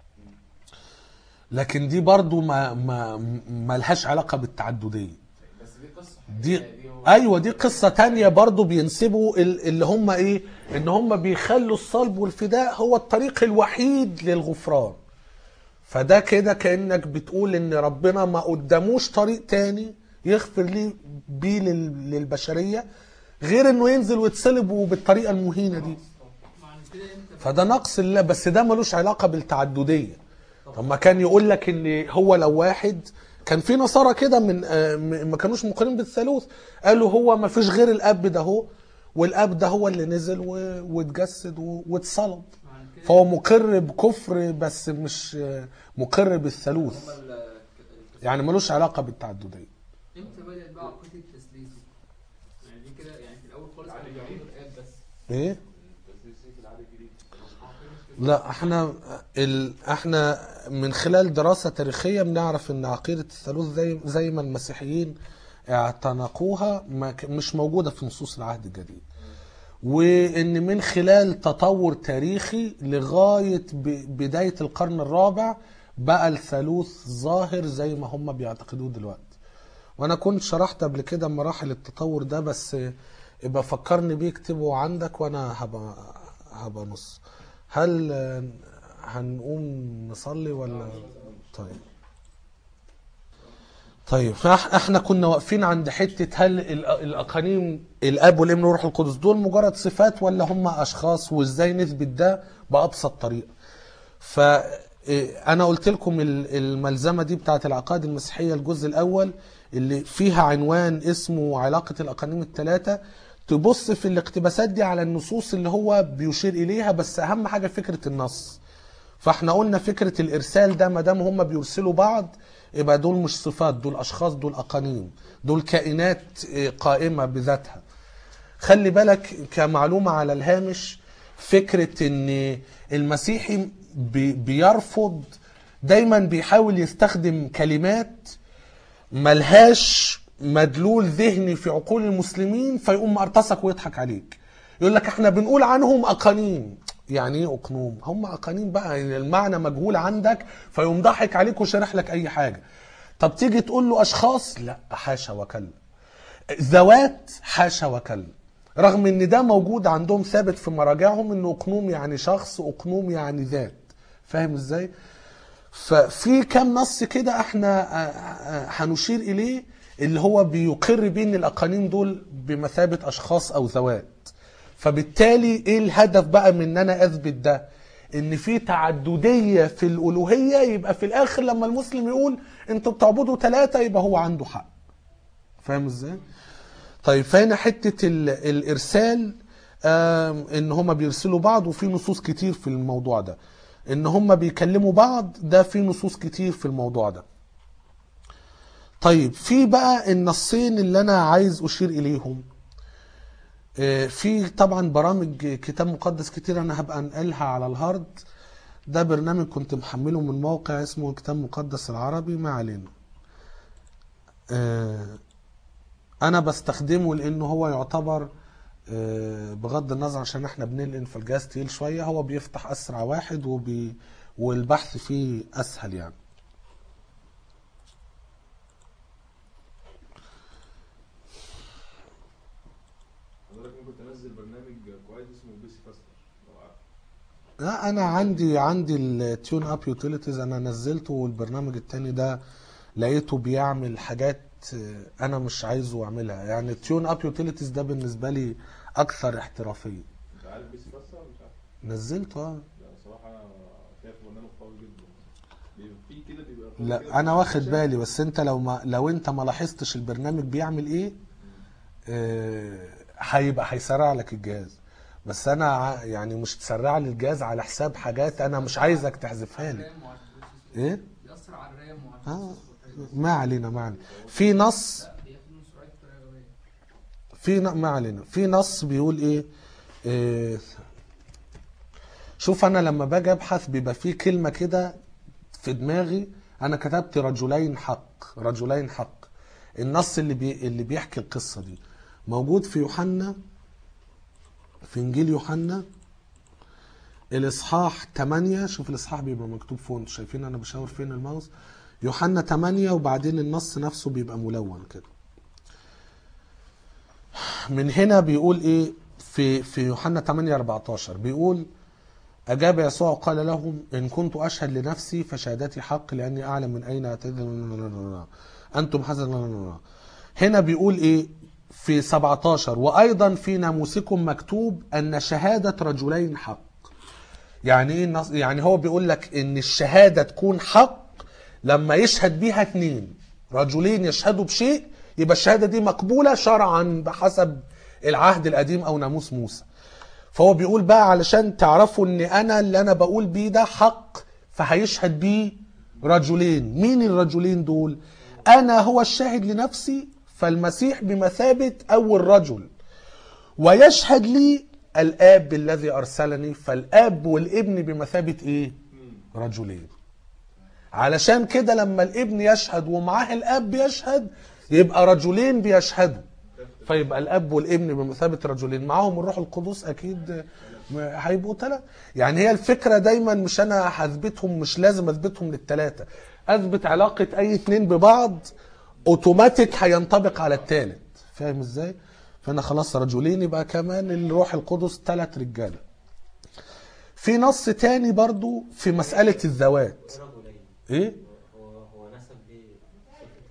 لكن دي برضو ما ما ما لهاش علاقة بالتعددية. بس دي قصه دي حقيقية، هو ايوه دي قصه تانية برضو بينسبوا ال- اللي هم ايه ان هم بيخلوا الصلب والفداء هو الطريق الوحيد للغفران فده كده كانك بتقول ان ربنا ما قداموش طريق تاني يغفر ليه بيه لل- للبشريه غير انه ينزل ويتصلب بالطريقه المهينه دي معنى كده انت فده نقص الله بس ده ملوش علاقه بالتعدديه طب ما كان يقول لك ان هو لو واحد كان في نصارى كده من آه، م- ما كانوش مقرين بالثالوث قالوا هو ما فيش غير الاب ده هو والاب ده هو اللي نزل و- واتجسد و- واتصلب معنى كده فهو مقر بكفر بس مش آه، مقر بالثالوث هم ال- يعني ملوش علاقه بالتعدديه امتى بدات بقى عقيده التثليث دي؟ يعني دي كده يعني في الاول خالص كانوا بيعبدوا الاب بس ايه التسليس في العهد الجديد لا احنا ال... احنا من خلال دراسة تاريخية بنعرف ان عقيدة الثالوث زي زي ما المسيحيين اعتنقوها ما ك... مش موجودة في نصوص العهد الجديد وان من خلال تطور تاريخي لغاية ب... بداية القرن الرابع بقى الثالوث ظاهر زي ما هم بيعتقدوه دلوقتي وانا كنت شرحت قبل كده مراحل التطور ده بس يبقى فكرني بيه اكتبه عندك وانا هبقى هبقى نص هل آه، هنقوم نصلي ولا طيب طيب فإح- احنا كنا واقفين عند حته هل ال- الاقانيم الاب والابن والروح القدس دول مجرد صفات ولا هم اشخاص وازاي نثبت ده بابسط طريقه فانا قلت لكم ال- الملزمه دي بتاعت العقائد المسيحيه الجزء الاول اللي فيها عنوان اسمه علاقه الاقانيم الثلاثه تبص في الاقتباسات دي على النصوص اللي هو بيشير اليها بس اهم حاجه فكره النص فاحنا قلنا فكره الارسال ده ما دام هم بيرسلوا بعض يبقى دول مش صفات دول اشخاص دول اقانيم دول كائنات اه، قائمه بذاتها خلي بالك كمعلومه على الهامش فكره ان المسيحي بي- بيرفض دايما بيحاول يستخدم كلمات ملهاش مدلول ذهني في عقول المسلمين فيقوم مقرطسك ويضحك عليك يقول لك احنا بنقول عنهم اقانيم يعني ايه اقنوم هم اقانيم بقى يعني المعنى مجهول عندك فيقوم ضحك عليك وشارح لك اي حاجه طب تيجي تقول له اشخاص لا حاشا وكلا ذوات حاشا وكلا رغم ان ده موجود عندهم ثابت في مراجعهم ان اقنوم يعني شخص اقنوم يعني ذات فاهم ازاي ففي كام نص كده احنا آه، آه، هنشير اليه اللي هو بيقر بيه ان الاقانيم دول بمثابه اشخاص او ذوات فبالتالي ايه الهدف بقى من ان انا اثبت ده ان في تعدديه في الالوهيه يبقى في الاخر لما المسلم يقول انتوا بتعبدوا ثلاثه يبقى هو عنده حق فاهم ازاي طيب فهنا حته ال- الارسال آم، ان هما بيرسلوا بعض وفي نصوص كتير في الموضوع ده ان هما بيكلموا بعض ده في نصوص كتير في الموضوع ده طيب في بقى النصين اللي انا عايز اشير اليهم آه، في طبعا برامج كتاب مقدس كتير انا هبقى انقلها على الهارد ده برنامج كنت محمله من موقع اسمه كتاب مقدس العربي ما علينا آه، انا بستخدمه لانه هو يعتبر آه، بغض النظر عشان احنا بننقل في الجهاز تقيل شويه هو بيفتح اسرع واحد وبي والبحث فيه اسهل يعني حضرتك ممكن تنزل برنامج كويس اسمه بي سي فاستر لو عارف لا انا عندي عندي التيون اب يوتيليتيز انا نزلته والبرنامج التاني ده لقيته بيعمل حاجات آه، انا مش عايزه اعملها يعني التيون اب يوتيليتيز ده بالنسبه لي اكثر احترافيه انت عارف بي سي فاستر ولا مش عارف؟ نزلته اه لا صراحه انا شايف برنامج قوي جدا بيبقى في كده بيبقى كده لا انا واخد شاشة. بالي بس انت لو ما لو انت ما لاحظتش البرنامج بيعمل ايه آه، هيبقى هيسرع لك الجهاز بس انا ع- يعني مش تسرع لي الجهاز على حساب حاجات انا مش عايزك تحذفها لي الرام وعلى البروسيسور. ايه بيأثر على الرام وعلى اه البروسيسور. ما علينا ما علينا في نص لا بياخد من سرعته بطريقه غبيه في ن- ما علينا في نص بيقول ايه, إيه شوف انا لما باجي ابحث بيبقى في كلمه كده في دماغي انا كتبت رجلين حق رجلين حق النص اللي بي اللي بيحكي القصه دي موجود في يوحنا في انجيل يوحنا الاصحاح 8 شوف الاصحاح بيبقى مكتوب فوق انتوا شايفين انا بشاور فين الماوس يوحنا 8 وبعدين النص نفسه بيبقى ملون كده من هنا بيقول ايه في في يوحنا 8 14 بيقول أجاب يسوع قال لهم إن كنت أشهد لنفسي فشهادتي حق لأني أعلم من أين أتيت أنتم حسن هنا بيقول إيه في 17 وأيضا في ناموسكم مكتوب أن شهادة رجلين حق يعني إيه النص- يعني هو بيقول لك إن الشهادة تكون حق لما يشهد بيها اتنين رجلين يشهدوا بشيء يبقى الشهادة دي مقبولة شرعا بحسب العهد القديم أو ناموس موسى فهو بيقول بقى علشان تعرفوا ان انا اللي انا بقول بيه ده حق فهيشهد بيه رجلين مين الرجلين دول انا هو الشاهد لنفسي فالمسيح بمثابة اول رجل ويشهد لي الاب الذي ارسلني فالاب والابن بمثابة ايه رجلين علشان كده لما الابن يشهد ومعاه الاب بيشهد يبقى رجلين بيشهدوا فيبقى الاب والابن بمثابه رجلين معاهم الروح القدس اكيد م- هيبقوا ثلاثه يعني هي الفكره دايما مش انا هثبتهم مش لازم اثبتهم للثلاثه اثبت علاقه اي اتنين ببعض اوتوماتيك هينطبق على الثالث فاهم ازاي فانا خلاص رجلين يبقى كمان الروح القدس ثلاث رجاله في نص تاني برضو في مساله الذوات رجلين ايه هو هو نسب بيه صفة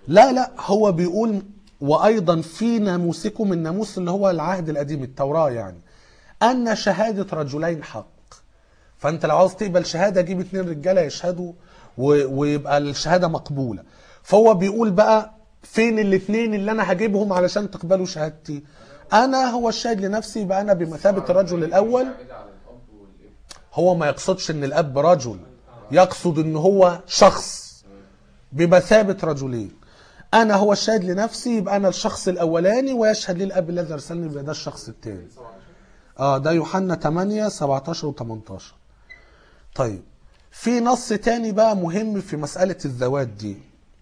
لا لا هو بيقول وايضا في ناموسكم الناموس اللي هو العهد القديم التوراه يعني ان شهاده رجلين حق فانت لو عاوز تقبل شهاده جيب اتنين رجاله يشهدوا و- ويبقى الشهاده مقبوله فهو بيقول بقى فين الاتنين اللي انا هجيبهم علشان تقبلوا شهادتي انا هو الشاهد لنفسي يبقى انا بمثابه الرجل الاول عائدة على الاب والابن هو ما يقصدش ان الاب رجل يقصد ان هو شخص بمثابه رجلين انا هو الشاهد لنفسي يبقى انا الشخص الاولاني ويشهد لي الاب الذي ارسلني يبقى ده الشخص الثاني اه ده يوحنا 8 17 و 18 طيب في نص تاني بقى مهم في مسألة الذوات دي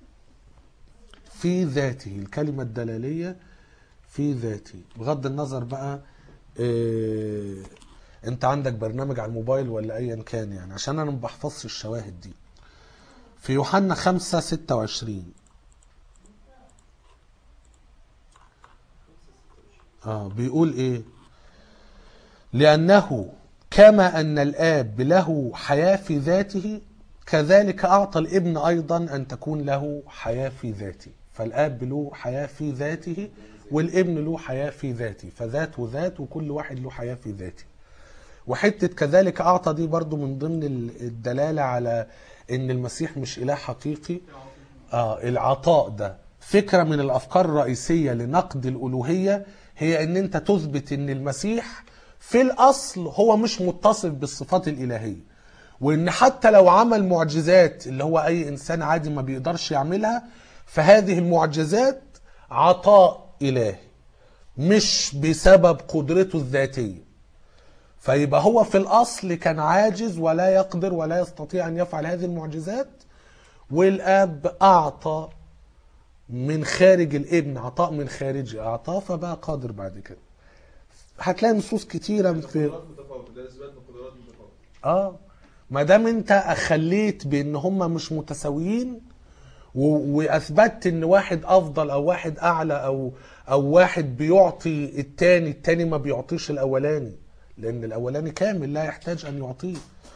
في ذاته الكلمة الدلالية في ذاته بغض النظر بقى إيه انت عندك برنامج على الموبايل ولا ايا كان يعني عشان انا ما بحفظش الشواهد دي في يوحنا 5 26 اه بيقول ايه لأنه كما أن الآب له حياة في ذاته كذلك أعطى الابن أيضا أن تكون له حياة في ذاته فالآب له حياة في ذاته والابن له حياة في ذاته فذات وذات وكل واحد له حياة في ذاته وحتة كذلك أعطى دي برضو من ضمن ال- الدلالة على أن المسيح مش إله حقيقي آه العطاء ده فكرة من الأفكار الرئيسية لنقد الألوهية هي أن أنت تثبت أن المسيح في الأصل هو مش متصف بالصفات الإلهية وأن حتى لو عمل معجزات اللي هو أي إنسان عادي ما بيقدرش يعملها فهذه المعجزات عطاء إلهي مش بسبب قدرته الذاتية فيبقى هو في الأصل كان عاجز ولا يقدر ولا يستطيع أن يفعل هذه المعجزات والاب اعطى من خارج الابن عطاء من خارجي اعطاه فبقى قادر بعد كده هتلاقي نصوص كتيره في قدرات متفاوتة ده إثبات بقدرات متفاوتة اه ما دام انت اخليت بان هم مش متساويين و- واثبتت ان واحد افضل او واحد اعلى او او واحد بيعطي التاني التاني ما بيعطيش الاولاني لان الاولاني كامل لا يحتاج ان يعطيه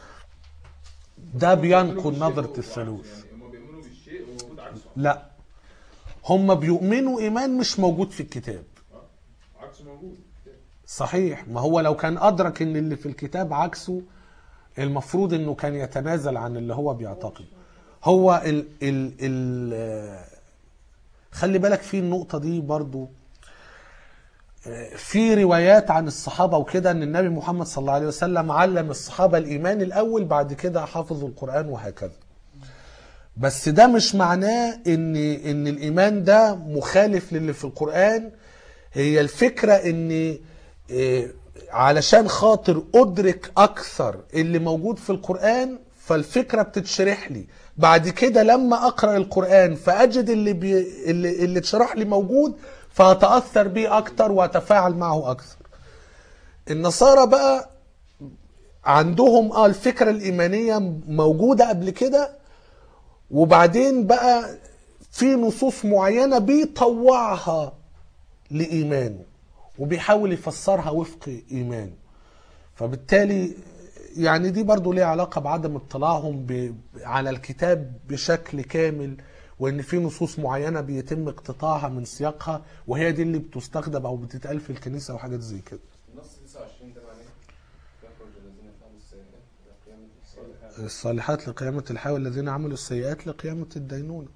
ده بينقل نظرة الثالوث يعني هم بيؤمنوا بالشيء وموجود عكسه لا هم بيؤمنوا ايمان مش موجود في الكتاب عكسه موجود صحيح ما هو لو كان ادرك ان اللي في الكتاب عكسه المفروض انه كان يتنازل عن اللي هو بيعتقد هو ال ال ال آه، خلي بالك في النقطة دي برضو آه، في روايات عن الصحابة وكده ان النبي محمد صلى الله عليه وسلم علم الصحابة الايمان الاول بعد كده حفظوا القرآن وهكذا بس ده مش معناه ان ان الايمان ده مخالف للي في القرآن هي الفكرة ان إيه، علشان خاطر ادرك اكثر اللي موجود في القرآن فالفكرة بتتشرح لي بعد كده لما اقرأ القرآن فاجد اللي بي اللي, اللي اتشرح لي موجود فاتأثر بيه اكتر واتفاعل معه اكثر النصارى بقى عندهم اه الفكرة الايمانية موجودة قبل كده وبعدين بقى في نصوص معينة بيطوعها لإيمانه وبيحاول يفسرها وفق إيمانه فبالتالي يعني دي برضو ليها علاقة بعدم اطلاعهم ب... على الكتاب بشكل كامل وان في نصوص معينة بيتم اقتطاعها من سياقها وهي دي اللي بتستخدم او بتتقال في الكنيسة وحاجات زي كده النص 29 ده معناه يخرج الذين فعلوا السيئات الى قيامة الصالحات الصالحات لقيامة الحي والذين عملوا السيئات لقيامة الدينونة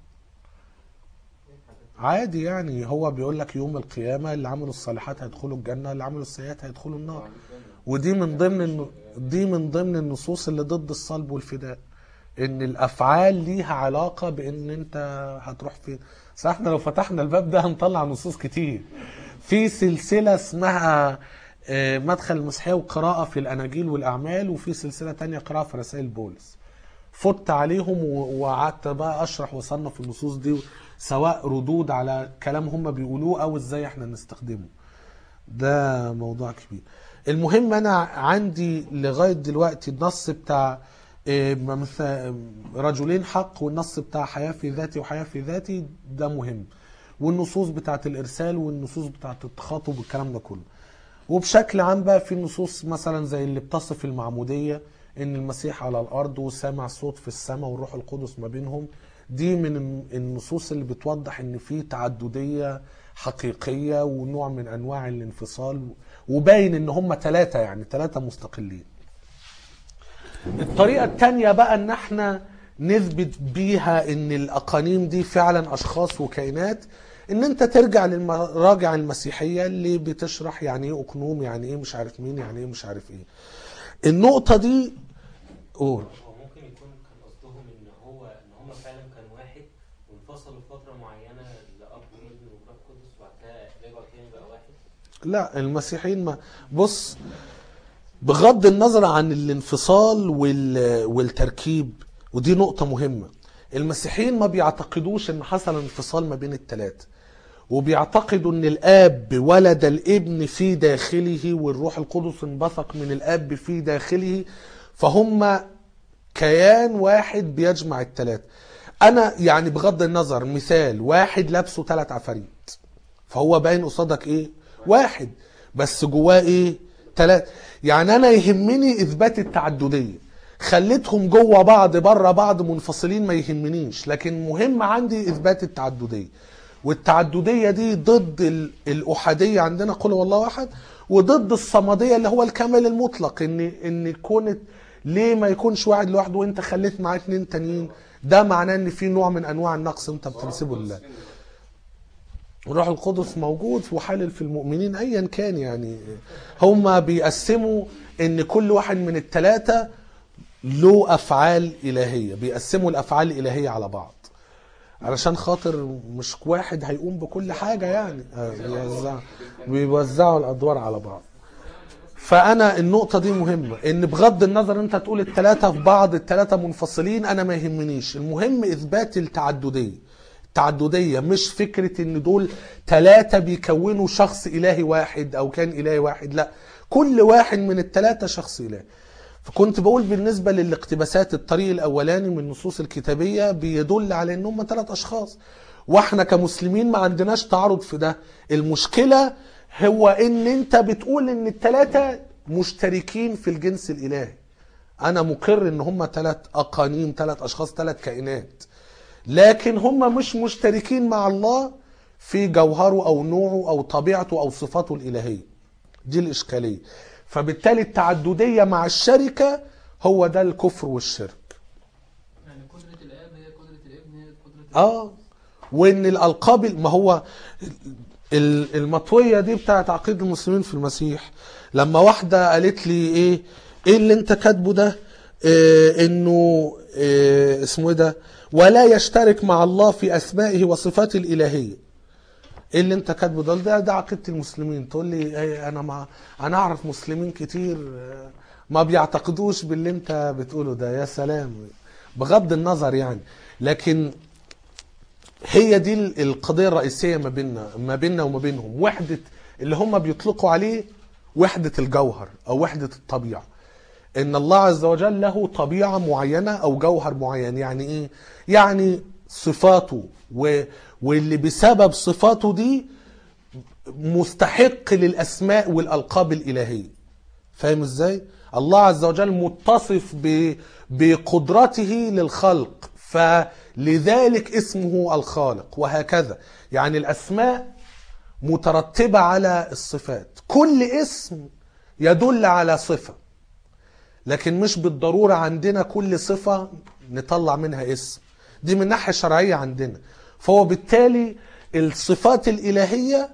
عادي يعني هو بيقول لك يوم القيامة اللي عملوا الصالحات هيدخلوا الجنة اللي عملوا السيئات هيدخلوا النار ودي من ضمن الن- دي من ضمن النصوص اللي ضد الصلب والفداء ان الافعال ليها علاقة بان انت هتروح فين صح احنا لو فتحنا الباب ده هنطلع نصوص كتير في سلسلة اسمها آه، مدخل المسيحية وقراءة في الأناجيل والأعمال وفي سلسلة تانية قراءة في رسائل بولس فت عليهم و- وقعدت بقى اشرح واصنف النصوص دي سواء ردود على كلام هم بيقولوه او ازاي احنا نستخدمه ده موضوع كبير المهم انا عندي لغايه دلوقتي النص بتاع إيه، مث- رجلين حق والنص بتاع حياه في ذاتي وحياه في ذاتي ده مهم والنصوص بتاعت الارسال والنصوص بتاعت التخاطب والكلام ده كله وبشكل عام بقى في نصوص مثلا زي اللي بتصف المعموديه ان المسيح على الارض وسامع صوت في السماء والروح القدس ما بينهم دي من النصوص اللي بتوضح ان في تعددية حقيقية ونوع من انواع الانفصال وباين ان هم ثلاثة يعني ثلاثة مستقلين الطريقة التانية بقى ان احنا نثبت بيها ان الاقانيم دي فعلا اشخاص وكائنات ان انت ترجع للمراجع المسيحية اللي بتشرح يعني ايه اقنوم يعني ايه مش عارف مين يعني ايه مش عارف ايه النقطة دي قول هو ممكن يكون كان قصدهم ان هو ان هم فعلا كانوا واحد وانفصلوا فتره معينه لاب وابن وروح قدس وبعد كده رجعوا تاني بقى واحد لا المسيحيين ما بص بغض النظر عن الانفصال وال... والتركيب ودي نقطة مهمة المسيحيين ما بيعتقدوش ان حصل انفصال ما بين الثلاثة وبيعتقدوا ان الاب ولد الابن في داخله والروح القدس انبثق من الاب في داخله فهم كيان واحد بيجمع الثلاثة انا يعني بغض النظر مثال واحد لابسه ثلاث عفاريت فهو باين قصادك ايه واحد بس جواه ايه ثلاثة يعني انا يهمني اثبات التعددية خليتهم جوه بعض بره بعض منفصلين ما يهمنيش لكن مهم عندي اثبات التعددية والتعددية دي ضد ال- الأحادية عندنا قل هو الله أحد وضد الصمدية اللي هو الكمال المطلق ان ان كونت ليه ما يكونش واحد لوحده وانت خليت معاه اتنين تانيين ده معناه ان في نوع من انواع النقص انت بتنسبه لله الروح القدس موجود وحالل في المؤمنين ايا كان يعني هم بيقسموا ان كل واحد من الثلاثه له افعال الهيه بيقسموا الافعال الالهيه على بعض علشان خاطر مش واحد هيقوم بكل حاجه يعني آه، بيوزع بيوزعوا الادوار على بعض فانا النقطه دي مهمه ان بغض النظر انت تقول الثلاثه في بعض الثلاثه منفصلين انا ما يهمنيش المهم اثبات التعدديه التعدديه مش فكره ان دول ثلاثه بيكونوا شخص الهي واحد او كان الهي واحد لا كل واحد من الثلاثه شخص الهي فكنت بقول بالنسبة للاقتباسات الطريق الأولاني من النصوص الكتابية بيدل على إن هم ثلاث أشخاص وإحنا كمسلمين ما عندناش تعارض في ده المشكلة هو إن أنت بتقول إن الثلاثة مشتركين في الجنس الإلهي أنا مقر إن هم ثلاث أقانيم ثلاث أشخاص ثلاث كائنات لكن هم مش مشتركين مع الله في جوهره أو نوعه أو طبيعته أو صفاته الإلهية دي الإشكالية فبالتالي التعددية مع الشركة هو ده الكفر والشرك يعني قدرة الآب هي قدرة الابن هي قدرة اه وان الالقاب ما هو ال- المطويه دي بتاعت عقيده المسلمين في المسيح لما واحده قالت لي ايه ايه اللي انت كاتبه ده إيه انه إيه اسمه ايه ده ولا يشترك مع الله في اسمائه وصفاته الالهيه ايه اللي انت كاتبه ده ده, ده عقيده المسلمين تقول لي ايه انا مع انا اعرف مسلمين كتير آه، ما بيعتقدوش باللي انت بتقوله ده يا سلام بغض النظر يعني لكن هي دي ال- القضية الرئيسية ما بيننا ما بيننا وما بينهم وحدة اللي هم بيطلقوا عليه وحدة الجوهر أو وحدة الطبيعة إن الله عز وجل له طبيعة معينة أو جوهر معين يعني إيه؟ يعني صفاته و... واللي بسبب صفاته دي مستحق للأسماء والألقاب الإلهية فاهم ازاي الله عز وجل متصف ب... بقدرته للخلق فلذلك اسمه الخالق وهكذا يعني الاسماء مترتبه على الصفات كل اسم يدل على صفه لكن مش بالضروره عندنا كل صفه نطلع منها اسم دي من ناحيه شرعيه عندنا فهو بالتالي الصفات الالهيه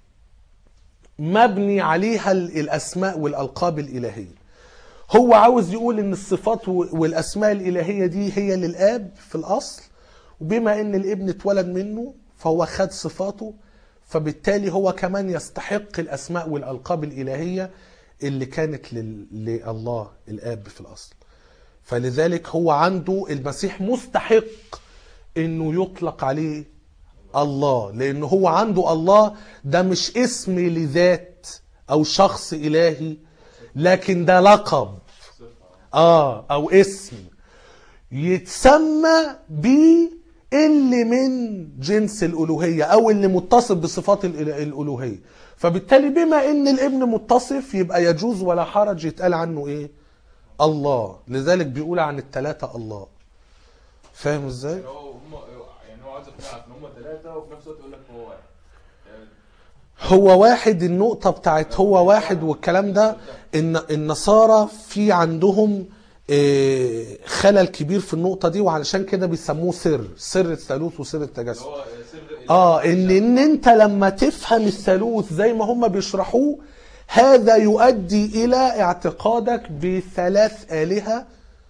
مبني عليها ال- الاسماء والالقاب الالهيه هو عاوز يقول ان الصفات و- والاسماء الالهيه دي هي للاب في الاصل وبما ان الابن اتولد منه فهو خد صفاته فبالتالي هو كمان يستحق الاسماء والالقاب الالهيه اللي كانت لل- لله الاب في الاصل فلذلك هو عنده المسيح مستحق انه يطلق عليه الله لان هو عنده الله ده مش اسم لذات او شخص الهي لكن ده لقب اه او اسم يتسمى بيه اللي من جنس الالوهيه او اللي متصف بصفات الإل- الالوهيه فبالتالي بما ان الابن متصف يبقى يجوز ولا حرج يتقال عنه ايه الله لذلك بيقول عن الثلاثه الله فاهم ازاي يعني هو هم يعني هو عايز يقنعك ان هم ثلاثه وفي نفس الوقت يقول لك هو واحد يعني هو واحد النقطة بتاعت هو واحد والكلام ده ان النصارى في عندهم آه، خلل كبير في النقطة دي وعلشان كده بيسموه سر سر الثالوث وسر اللي التجسد هو سر اه ان ان انت لما تفهم الثالوث زي ما هم بيشرحوه هذا يؤدي الى اعتقادك بثلاث آلهة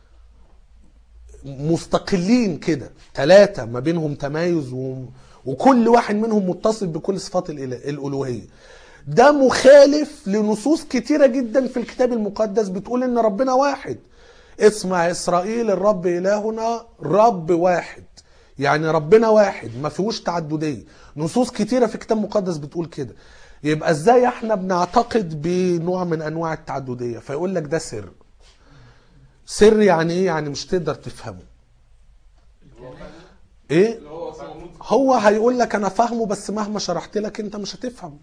مستقلين كده ثلاثة ما بينهم تمايز و... وكل واحد منهم متصل بكل صفات الإله- الألوهية ده مخالف لنصوص كتيرة جدا في الكتاب المقدس بتقول ان ربنا واحد اسمع اسرائيل الرب الهنا رب واحد يعني ربنا واحد ما فيهوش تعددية نصوص كتيرة في الكتاب المقدس بتقول كده يبقى ازاي احنا بنعتقد بنوع من انواع التعددية فيقول لك ده سر سر يعني ايه يعني مش تقدر تفهمه ايه اللي هو اصلا موجود هو هيقول لك انا فاهمه بس مهما شرحت لك انت مش هتفهم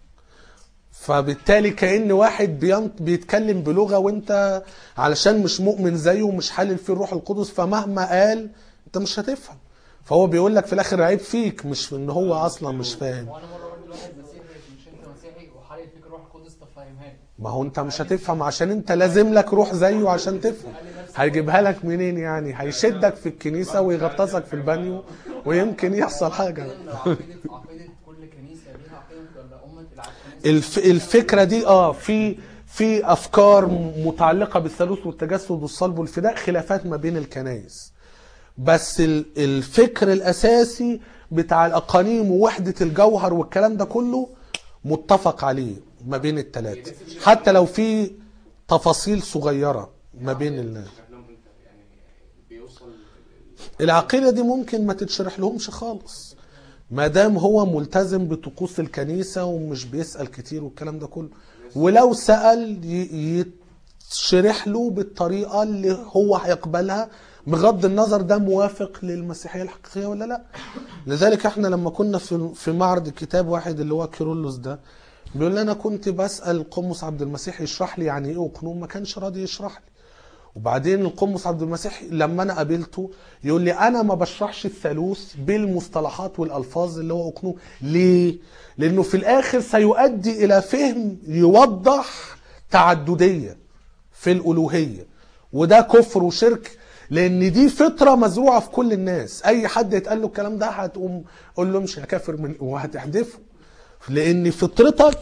فبالتالي كأن واحد بينط بيتكلم بلغة وانت علشان مش مؤمن زيه ومش حالل فيه الروح القدس فمهما قال انت مش هتفهم فهو بيقول لك في الاخر عيب فيك مش في ان هو اصلا مش فاهم وانا مره قلت لواحد مسيحي مش انت مسيحي وحالي فيك روح القدس طب فاهمها لي ما هو انت مش هتفهم عشان انت لازم لك روح زيه عشان تفهم هيجيبها لك منين يعني هيشدك في الكنيسة ويغطسك في البانيو ويمكن يحصل حاجة عقيده عقيده كل كنيسه ليها عقيده ولا امه الكنيسه الف الفكره دي اه في في افكار متعلقه بالثالوث والتجسد والصلب والفداء خلافات ما بين الكنائس بس ال- الفكر الاساسي بتاع الاقانيم ووحده الجوهر والكلام ده كله متفق عليه ما بين الثلاثه حتى لو في تفاصيل صغيره ما بين الناس شرح لهم انت يعني بيوصل العقيده دي ممكن ما تتشرح لهمش خالص ما دام هو ملتزم بطقوس الكنيسه ومش بيسال كتير والكلام ده كله ولو سال ي- يتشرح له بالطريقه اللي هو هيقبلها بغض النظر ده موافق للمسيحيه الحقيقيه ولا لا لذلك احنا لما كنا في في معرض كتاب واحد اللي هو كيرلس ده بيقول لي انا كنت بسال قمص عبد المسيح يشرح لي يعني ايه اقنوم ما كانش راضي يشرح لي وبعدين القمص عبد المسيح لما انا قابلته يقول لي انا ما بشرحش الثالوث بالمصطلحات والالفاظ اللي هو اقنوم ليه لانه في الاخر سيؤدي الى فهم يوضح تعدديه في الالوهيه وده كفر وشرك لان دي فطره مزروعه في كل الناس اي حد يتقال له الكلام ده هتقوم قول له امشي يا كافر من وهتحدفه لان فطرتك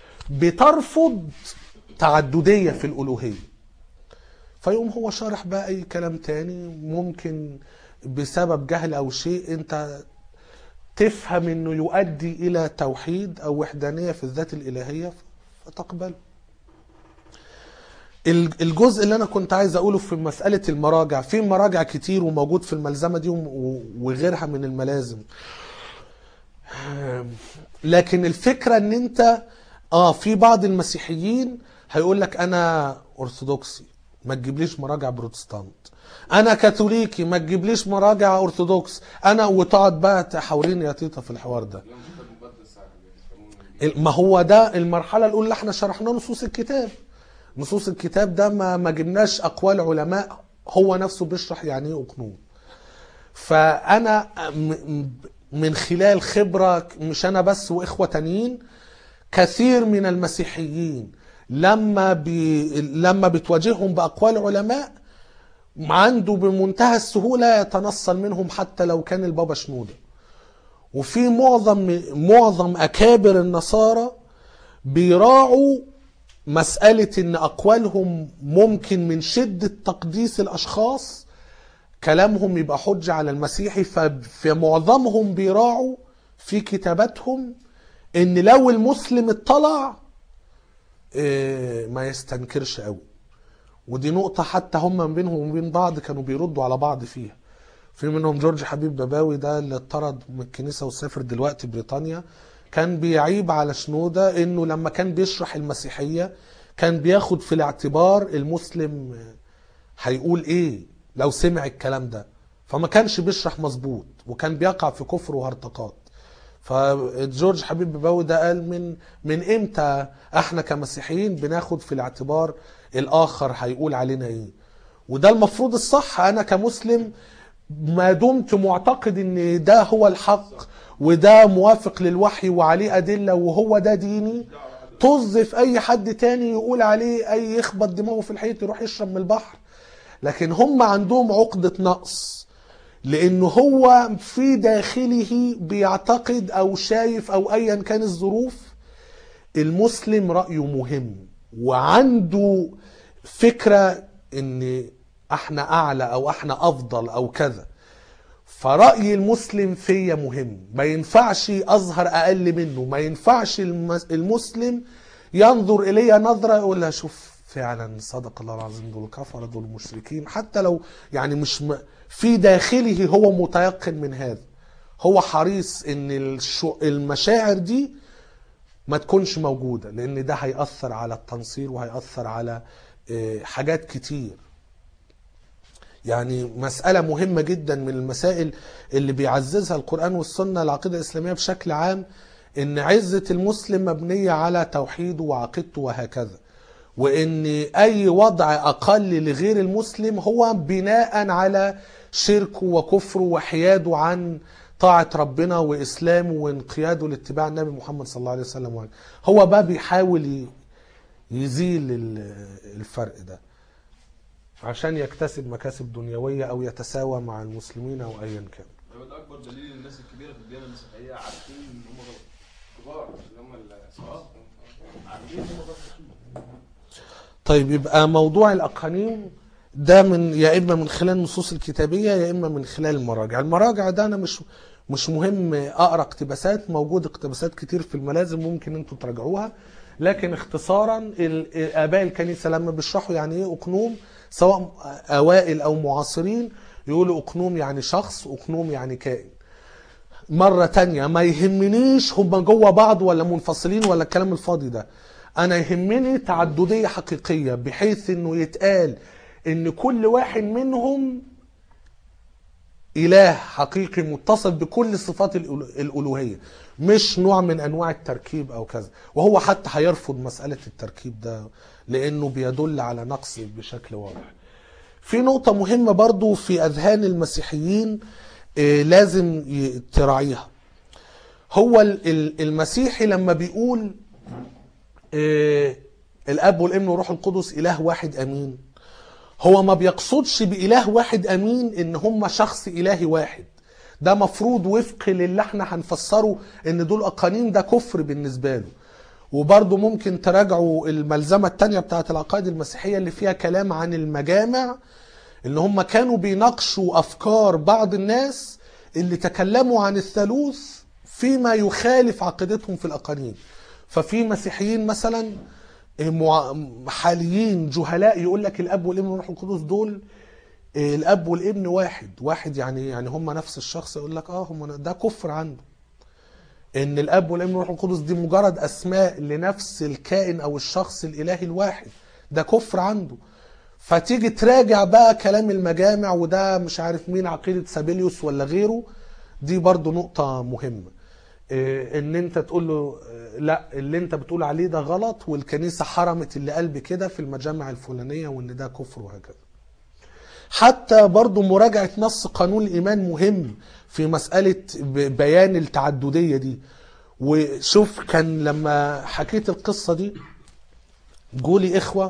بترفض تعدديه في الالوهيه فيقوم هو شارح بقى اي كلام تاني ممكن بسبب جهل او شيء انت تفهم انه يؤدي الى توحيد او وحدانيه في الذات الالهيه فتقبله ال- الجزء اللي انا كنت عايز اقوله في مساله المراجع في مراجع كتير وموجود في الملزمه دي وم- وغيرها من الملازم لكن الفكره ان انت اه في بعض المسيحيين هيقول لك انا ارثوذكسي ما تجيبليش مراجع بروتستانت انا كاثوليكي ما تجيبليش مراجع ارثوذكس انا وتقعد بقى تحاوريني يا تيتا في الحوار ده لهم كتاب مقدس عادي بيفهموه ما هو ده المرحله الاولى اللي احنا شرحناه نصوص الكتاب نصوص الكتاب ده ما ما جبناش اقوال علماء هو نفسه بيشرح يعني ايه اقنوم فانا م- م- من خلال خبره مش انا بس واخوه تانيين كثير من المسيحيين لما بي لما بتواجههم باقوال علماء عنده بمنتهى السهوله يتنصل منهم حتى لو كان البابا شنوده وفي معظم معظم اكابر النصارى بيراعوا مساله ان اقوالهم ممكن من شده تقديس الاشخاص كلامهم يبقى حجه على المسيحي ففي معظمهم بيراعوا في كتاباتهم ان لو المسلم اطلع إيه، ما يستنكرش قوي ودي نقطة حتى هم ما بينهم وبين بعض كانوا بيردوا على بعض فيها في منهم جورج حبيب باباوي ده اللي اتطرد من الكنيسة وسافر دلوقتي بريطانيا كان بيعيب على شنودة انه لما كان بيشرح المسيحية كان بياخد في الاعتبار المسلم هيقول ايه لو سمع الكلام ده فما كانش بيشرح مظبوط وكان بيقع في كفر وهرطقات فجورج حبيب بباوي ده قال من من امتى احنا كمسيحيين بناخد في الاعتبار الاخر هيقول علينا ايه وده المفروض الصح انا كمسلم ما دمت معتقد ان ده هو الحق وده موافق للوحي وعليه ادله وهو ده ديني طز في اي حد تاني يقول عليه اي يخبط دماغه في الحيط يروح يشرب من البحر لكن هم عندهم عقدة نقص لانه هو في داخله بيعتقد او شايف او ايا كان الظروف المسلم رأيه مهم وعنده فكرة ان احنا اعلى او احنا افضل او كذا فرأي المسلم فيا مهم ما ينفعش اظهر اقل منه ما ينفعش المس- المسلم ينظر الي نظرة يقول لها شوف فعلا صدق الله العظيم دول كفر دول مشركين حتى لو يعني مش م... في داخله هو متيقن من هذا هو حريص ان الشو... المشاعر دي ما تكونش موجودة لان ده هيأثر على التنصير وهيأثر على آه، حاجات كتير يعني مسألة مهمة جدا من المسائل اللي بيعززها القرآن والسنة العقيدة الإسلامية بشكل عام إن عزة المسلم مبنية على توحيده وعقيدته وهكذا وإن أي وضع أقل لغير المسلم هو بناء على شركه وكفره وحياده عن طاعة ربنا وإسلامه وانقياده لاتباع النبي محمد صلى الله عليه وسلم وعليه. هو بقى بيحاول ي- يزيل ال- الفرق ده عشان يكتسب مكاسب دنيوية أو يتساوى مع المسلمين أو أيا كان هو ده اكبر دليل الناس الكبيره في الديانه المسيحيه عارفين ان هم غلط كبار اللي هم ال- عارفين ان هم غلط طيب يبقى موضوع الأقانيم ده من يا إما من خلال النصوص الكتابية يا إما من خلال المراجع المراجع ده أنا مش مش مهم أقرأ اقتباسات موجود اقتباسات كتير في الملازم ممكن أنتوا تراجعوها لكن اختصارا ال- آباء الكنيسة لما بيشرحوا يعني إيه أقنوم سواء أوائل أو معاصرين يقولوا أقنوم يعني شخص أقنوم يعني كائن مرة تانية ما يهمنيش هما جوه بعض ولا منفصلين ولا الكلام الفاضي ده انا يهمني تعددية حقيقية بحيث انه يتقال ان كل واحد منهم اله حقيقي متصف بكل صفات الألو- الالوهية مش نوع من انواع التركيب او كذا وهو حتى هيرفض مسألة التركيب ده لانه بيدل على نقص بشكل واضح في نقطة مهمة برضو في أذهان المسيحيين آه، لازم ي- تراعيها هو ال- ال- المسيحي لما بيقول آه، الأب والابن والروح القدس إله واحد أمين هو ما بيقصدش بإله واحد أمين إن هم شخص إلهي واحد ده مفروض وفق للي احنا هنفسره ان دول اقانيم ده كفر بالنسبه له وبرضه ممكن تراجعوا الملزمه الثانيه بتاعت العقائد المسيحيه اللي فيها كلام عن المجامع ان هم كانوا بيناقشوا افكار بعض الناس اللي تكلموا عن الثالوث فيما يخالف عقيدتهم في الاقانيم ففي مسيحيين مثلا مع- حاليين جهلاء يقول لك الاب والابن والروح القدس دول آه، الاب والابن واحد واحد يعني يعني هم نفس الشخص يقول لك اه هم ده كفر عنده ان الاب والابن والروح القدس دي مجرد اسماء لنفس الكائن او الشخص الالهي الواحد ده كفر عنده فتيجي تراجع بقى كلام المجامع وده مش عارف مين عقيدة سابيليوس ولا غيره دي برضو نقطة مهمة إيه، ان انت تقول له آه، لا اللي انت بتقول عليه ده غلط والكنيسة حرمت اللي قال بكده في المجامع الفلانية وان ده كفر وهكذا حتى برضو مراجعة نص قانون الإيمان مهم في مسألة ب- بيان التعددية دي وشوف كان لما حكيت القصة دي جولي إخوة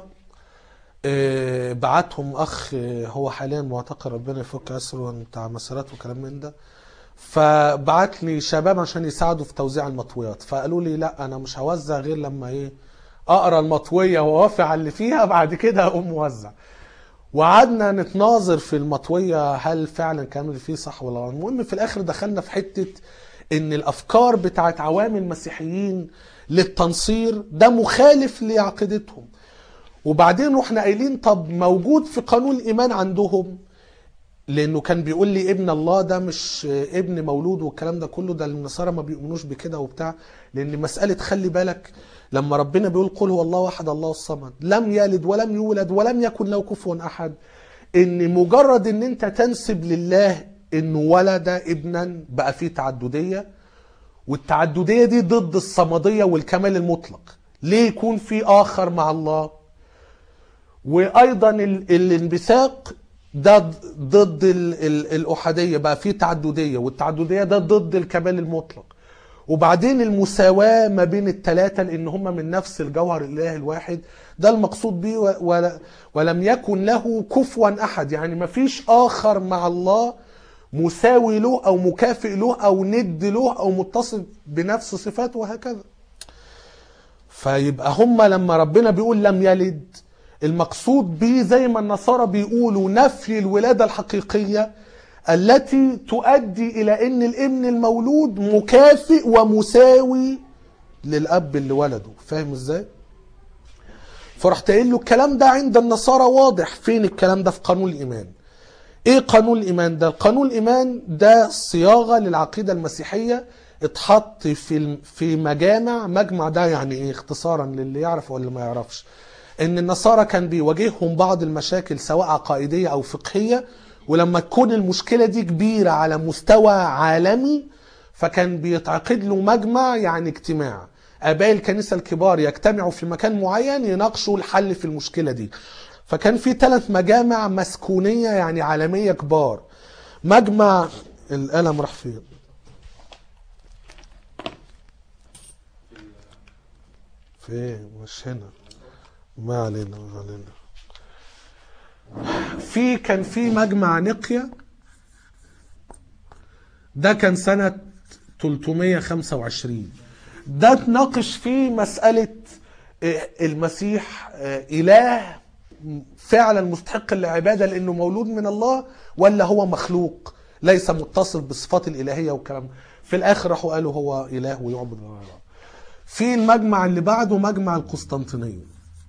آه، بعتهم أخ آه، هو حاليا معتقل ربنا يفك أسره بتاع مسارات وكلام من ده فبعت لي شباب عشان يساعدوا في توزيع المطويات فقالوا لي لا أنا مش هوزع غير لما إيه أقرأ المطوية وأوافق على اللي فيها بعد كده أقوم موزع وقعدنا نتناظر في المطوية هل فعلا الكلام اللي فيه صح ولا غلط المهم في الاخر دخلنا في حتة ان الافكار بتاعت عوام المسيحيين للتنصير ده مخالف لعقيدتهم وبعدين رحنا قايلين طب موجود في قانون الايمان عندهم لانه كان بيقول لي ابن الله ده مش ابن مولود والكلام ده كله ده النصارى ما بيؤمنوش بكده وبتاع لان مساله خلي بالك لما ربنا بيقول قل هو الله احد الله الصمد لم يلد ولم يولد ولم يكن له كفوا احد ان مجرد ان انت تنسب لله انه ولد ابنا بقى فيه تعدديه والتعدديه دي ضد الصمديه والكمال المطلق ليه يكون في اخر مع الله وايضا ال- الانبثاق ده ضد ال ال الأحادية بقى في تعددية والتعددية ده ضد الكمال المطلق وبعدين المساواة ما بين الثلاثة لأن هم من نفس الجوهر الإله الواحد ده المقصود به و- ولا- ولم يكن له كفوا أحد يعني ما فيش آخر مع الله مساوي له أو مكافئ له أو ند له أو متصف بنفس صفاته وهكذا فيبقى هم لما ربنا بيقول لم يلد المقصود به زي ما النصارى بيقولوا نفي الولادة الحقيقية التي تؤدي إلى أن الابن المولود مكافئ ومساوي للأب اللي ولده فاهم إزاي؟ فرحت قايل له الكلام ده عند النصارى واضح فين الكلام ده في قانون الإيمان ايه قانون الايمان ده قانون الايمان ده صياغه للعقيده المسيحيه اتحط في الم- في مجامع مجمع ده يعني ايه اختصارا للي يعرف ولا ما يعرفش ان النصارى كان بيواجههم بعض المشاكل سواء عقائديه او فقهيه ولما تكون المشكله دي كبيره على مستوى عالمي فكان بيتعقد له مجمع يعني اجتماع اباء الكنيسه الكبار يجتمعوا في مكان معين يناقشوا الحل في المشكله دي فكان في ثلاث مجامع مسكونيه يعني عالميه كبار مجمع القلم راح فين فين مش هنا ما علينا ما علينا في كان في مجمع نقيا ده كان سنة 325 ده اتناقش فيه مسألة آه، المسيح آه، إله فعلا مستحق للعبادة لأنه مولود من الله ولا هو مخلوق ليس متصف بالصفات الإلهية والكلام ده. في الآخر راحوا قالوا هو إله ويعبد الله في المجمع اللي بعده مجمع القسطنطينية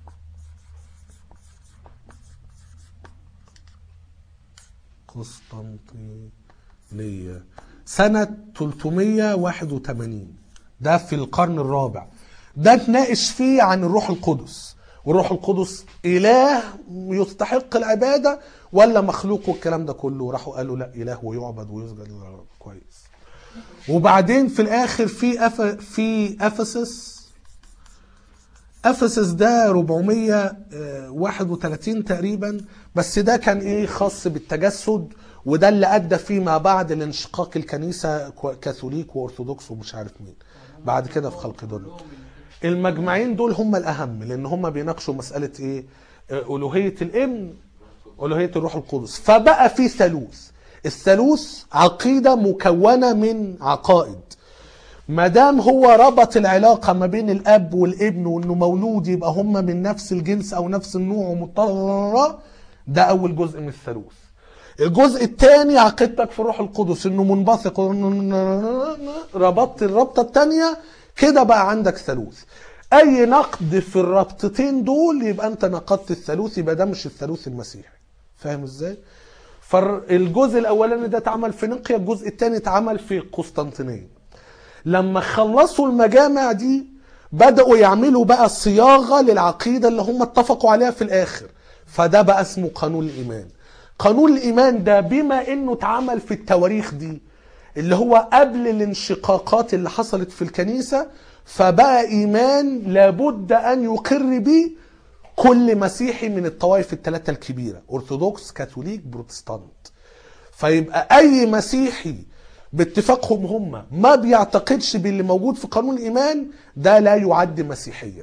قسطنطينية سنة 381 ده في القرن الرابع ده اتناقش فيه عن الروح القدس والروح القدس إله يستحق العبادة ولا مخلوق والكلام ده كله راحوا قالوا لا إله ويعبد ويسجد له. كويس وبعدين في الآخر في أف... في أفسس افسس ده 431 تقريبا بس ده كان ايه خاص بالتجسد وده اللي ادى فيما بعد لانشقاق الكنيسه كو- كاثوليك وارثوذكس ومش عارف مين بعد كده في خلق دنيا المجمعين دول هم الاهم لان هم بيناقشوا مساله ايه آه، الوهيه الابن الوهيه الروح القدس فبقى في ثالوث الثالوث عقيده مكونه من عقائد ما دام هو ربط العلاقه ما بين الاب والابن وانه مولود يبقى هم من نفس الجنس او نفس النوع ومضطره ده اول جزء من الثالوث الجزء الثاني عقيدتك في الروح القدس انه منبثق ربطت الربطه الثانيه كده بقى عندك ثالوث اي نقد في الربطتين دول يبقى انت نقدت الثالوث يبقى ده مش الثالوث المسيحي فاهم ازاي فالجزء الاولاني ده اتعمل في نقيا الجزء الثاني اتعمل في قسطنطينيه لما خلصوا المجامع دي بدأوا يعملوا بقى صياغة للعقيدة اللي هم اتفقوا عليها في الآخر فده بقى اسمه قانون الإيمان قانون الإيمان ده بما إنه اتعمل في التواريخ دي اللي هو قبل الانشقاقات اللي حصلت في الكنيسة فبقى إيمان لابد أن يقر به كل مسيحي من الطوائف الثلاثة الكبيرة أرثوذكس كاثوليك بروتستانت فيبقى اي مسيحي باتفاقهم هم ما بيعتقدش باللي موجود في قانون الايمان ده لا يعد مسيحيا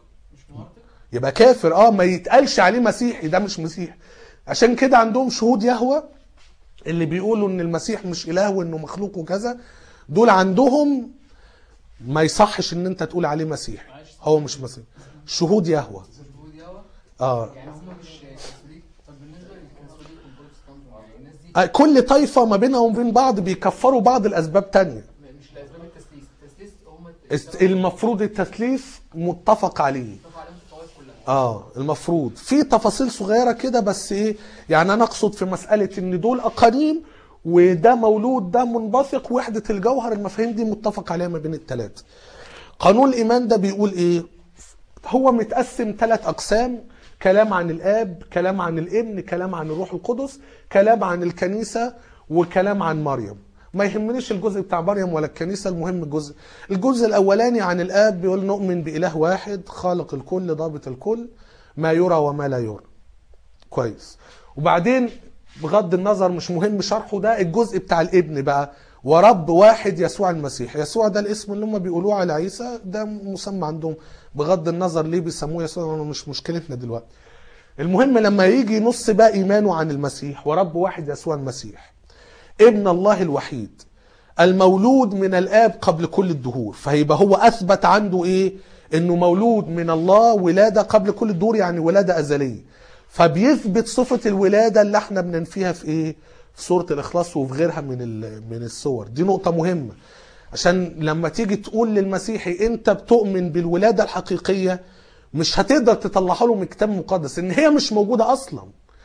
يبقى كافر اه ما يتقالش عليه مسيحي ده مش مسيحي عشان كده عندهم شهود يهوى اللي بيقولوا ان المسيح مش اله وانه مخلوق وكذا دول عندهم ما يصحش ان انت تقول عليه مسيحي هو مش مسيحي شهود يهوى شهود يهوه اه يعني هم مش كاثوليك طب بالنسبه للكاثوليك والبروتستانت يعني الناس دي آه، كل طائفة ما بينها وبين بعض بيكفروا بعض الأسباب تانية مش لاسباب التثليث التثليث هم است- المفروض التثليث متفق عليه اتفقوا عليهم في الطوائف كلها اه المفروض في تفاصيل صغيره كده بس ايه يعني انا اقصد في مساله ان دول اقانيم وده مولود ده منبثق وحده الجوهر المفاهيم دي متفق عليها ما بين الثلاثه قانون الايمان ده بيقول ايه هو متقسم ثلاث اقسام كلام عن الاب كلام عن الابن كلام عن الروح القدس كلام عن الكنيسه وكلام عن مريم ما يهمنيش الجزء بتاع مريم ولا الكنيسه المهم الجزء الجزء الاولاني عن الاب بيقول نؤمن باله واحد خالق الكل ضابط الكل ما يرى وما لا يرى كويس وبعدين بغض النظر مش مهم شرحه ده الجزء بتاع الابن بقى ورب واحد يسوع المسيح يسوع ده الاسم اللي هم بيقولوه على عيسى ده مسمى عندهم بغض النظر ليه بيسموه يسوع أنا مش مشكلتنا دلوقتي المهم لما يجي نص بقى ايمانه عن المسيح ورب واحد يسوع المسيح ابن الله الوحيد المولود من الاب قبل كل الدهور فهيبقى هو اثبت عنده ايه انه مولود من الله ولاده قبل كل الدهور يعني ولاده ازليه فبيثبت صفه الولاده اللي احنا بننفيها في ايه في سوره الاخلاص وفي غيرها من ال- من السور دي نقطه مهمه عشان لما تيجي تقول للمسيحي انت بتؤمن بالولاده الحقيقيه مش هتقدر تطلعها له من الكتاب المقدس ان هي مش موجوده اصلا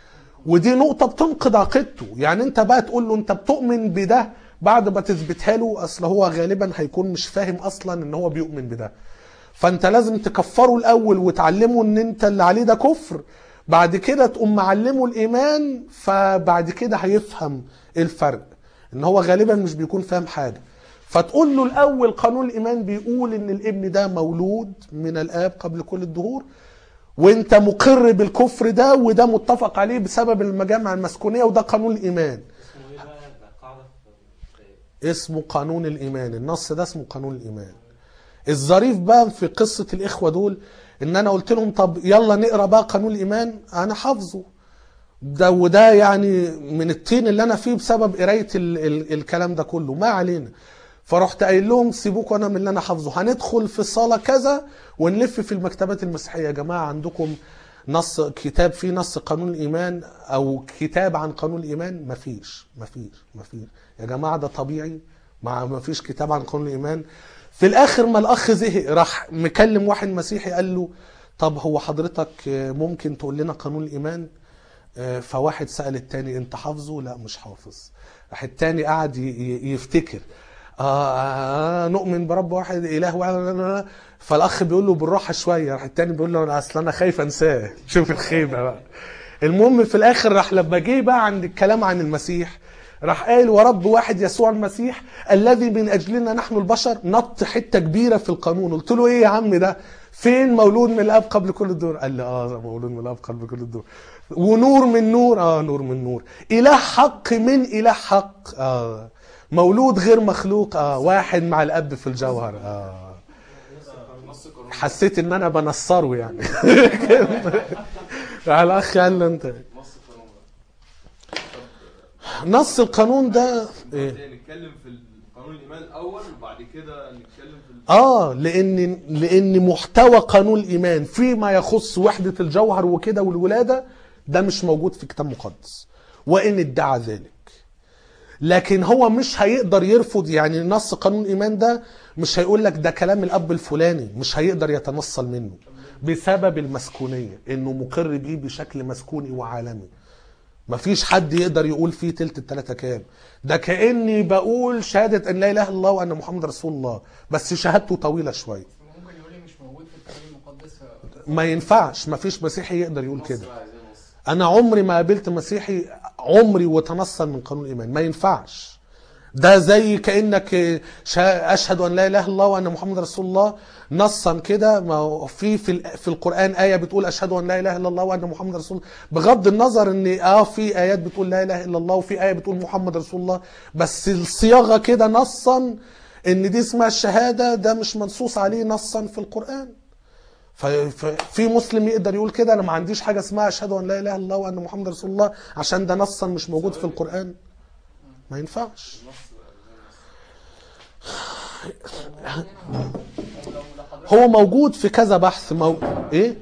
ودي نقطة بتنقض عقيدته يعني انت بقى تقول له انت بتؤمن بده بعد ما تثبتها له اصل هو غالبا هيكون مش فاهم اصلا ان هو بيؤمن بده فانت لازم تكفره الاول وتعلمه ان انت اللي عليه ده كفر بعد كده تقوم معلمه الايمان فبعد كده هيفهم ايه الفرق ان هو غالبا مش بيكون فاهم حاجة فتقول له الاول قانون الايمان بيقول ان الابن ده مولود من الاب قبل كل الدهور وانت مقر بالكفر ده وده متفق عليه بسبب المجامع المسكونيه وده قانون الايمان اسمه ايه بقى ده قاعده في في- اسمه قانون الايمان النص ده اسمه قانون الايمان الظريف بقى في قصه الاخوه دول ان انا قلت لهم طب يلا نقرا بقى قانون الايمان انا حافظه ده وده يعني من الطين اللي انا فيه بسبب قرايه ال ال الكلام ده كله ما علينا فرحت قايل لهم سيبوكوا انا من اللي انا حافظه هندخل في الصاله كذا ونلف في المكتبات المسيحيه يا جماعه عندكم نص كتاب فيه نص قانون الايمان او كتاب عن قانون الايمان مفيش مفيش مفيش يا جماعه ده طبيعي ما مفيش كتاب عن قانون الايمان في الاخر ما الاخ زهق راح مكلم واحد مسيحي قال له طب هو حضرتك ممكن تقول لنا قانون الايمان آه، فواحد سأل التاني انت حافظه لا مش حافظ راح التاني قعد ي- ي- يفتكر آه, آه نؤمن برب واحد اله واحد فالاخ بيقول له بالراحه شويه راح التاني بيقول له أنا اصل انا خايف انساه شوف الخيبه بقى المهم في الاخر راح لما جه بقى عند الكلام عن المسيح راح قال ورب واحد يسوع المسيح الذي من اجلنا نحن البشر نط حته كبيره في القانون قلت له ايه يا عم ده فين مولود من الاب قبل كل الدور قال لي اه مولود من الاب قبل كل الدور ونور من نور اه نور من نور اله حق من اله حق اه مولود غير مخلوق اه واحد مع الاب في الجوهر اه نص قانون حسيت ان انا بنصره يعني على الاخ قال له انت نص قانون بقى. نص القانون ده إيه؟ إيه؟ نتكلم في قانون الايمان الاول وبعد كده نتكلم في ال- اه لان لان محتوى قانون الايمان فيما يخص وحده الجوهر وكده والولاده ده مش موجود في كتاب مقدس وان ادعى ذلك لكن هو مش هيقدر يرفض يعني نص قانون الايمان ده مش هيقول لك ده كلام الاب الفلاني مش هيقدر يتنصل منه بسبب المسكونيه انه مقر بيه بشكل مسكوني وعالمي مفيش حد يقدر يقول فيه تلت التلاتة كام ده كأني بقول شهادة أن لا إله إلا الله وأن محمد رسول الله بس شهادته طويلة شوية ممكن يقول لي مش موجود في الكتاب المقدس ما ينفعش مفيش مسيحي يقدر يقول نص كده بقى عايزين نص أنا عمري ما قابلت مسيحي عمري وتنصل من قانون الإيمان ما ينفعش ده زي كأنك شا- أشهد أن لا إله إلا الله وأن محمد رسول الله نصا كده ما هو في في ال- في القرآن آية بتقول أشهد أن لا إله إلا الله وأن محمد رسول الله بغض النظر إن آه في آيات بتقول لا إله إلا الله وفي آية بتقول محمد رسول الله بس الصياغة كده نصا إن دي اسمها الشهادة ده مش منصوص عليه نصا في القرآن ف- ففي مسلم يقدر يقول كده انا ما عنديش حاجه اسمها اشهد ان لا اله الا الله وان محمد رسول الله عشان ده نصا مش موجود في القران ما ينفعش هو موجود في كذا بحث مو... ايه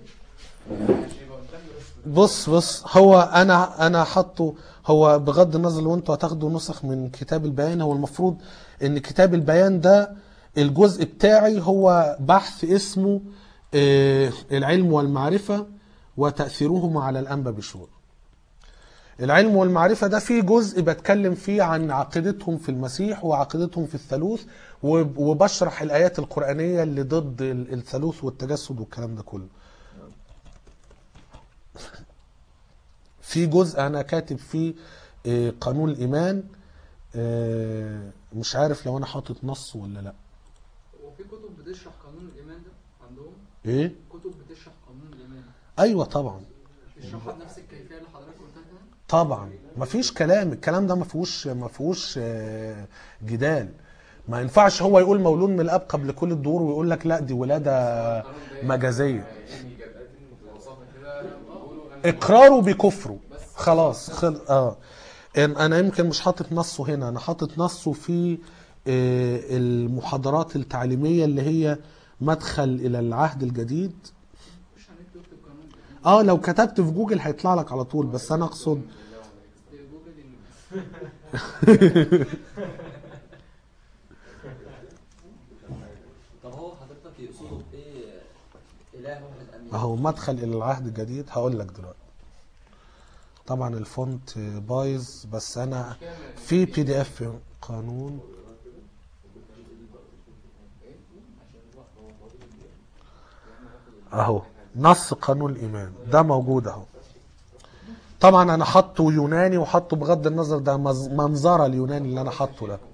بص بص هو انا انا حاطه هو بغض النظر لو انتوا هتاخدوا نسخ من كتاب البيان هو المفروض ان كتاب البيان ده الجزء بتاعي هو بحث اسمه آه، العلم والمعرفة وتأثيرهما على الأنبا بشور العلم والمعرفة ده فيه جزء بتكلم فيه عن عقيدتهم في المسيح وعقيدتهم في الثالوث وب- وبشرح الآيات القرآنية اللي ضد ال- الثالوث والتجسد والكلام ده كله في جزء أنا كاتب فيه آه، قانون الإيمان آه، مش عارف لو أنا حاطط نص ولا لأ وفي كتب بتشرح قانون الايمان ده عندهم إيه؟ كتب بتشرح قانون الايمان أيوة طبعا بتشرحها بنفس الكيفيه اللي حضرتك قلتها كده طبعا مفيش كلام الكلام ده ما فيهوش ما فيهوش آه، جدال ما ينفعش هو يقول مولود من الاب قبل كل الدور ويقول لك لا دي ولاده مجازيه يعني جدات ببساطه كده بيقولوا أنا- اقراره بكفره خلاص خل... اه إن- انا يمكن مش حاطط نصه هنا انا حاطط نصه في آه، المحاضرات التعليميه اللي هي مدخل الى العهد الجديد مش هنكتب اكتب قانون اه لو كتبت في جوجل هيطلع لك على طول بس انا اقصد جوجل اللي طب هو حضرتك يقصدوا بايه اله واحد امين اهو مدخل الى العهد الجديد هقول لك دلوقتي طبعا الفونت بايظ بس انا في بي دي اف قانون اهو نص قانون الايمان ده موجود اهو طبعا انا حاطه يوناني وحاطه بغض النظر ده مز- منظره اليوناني اللي انا حاطه ده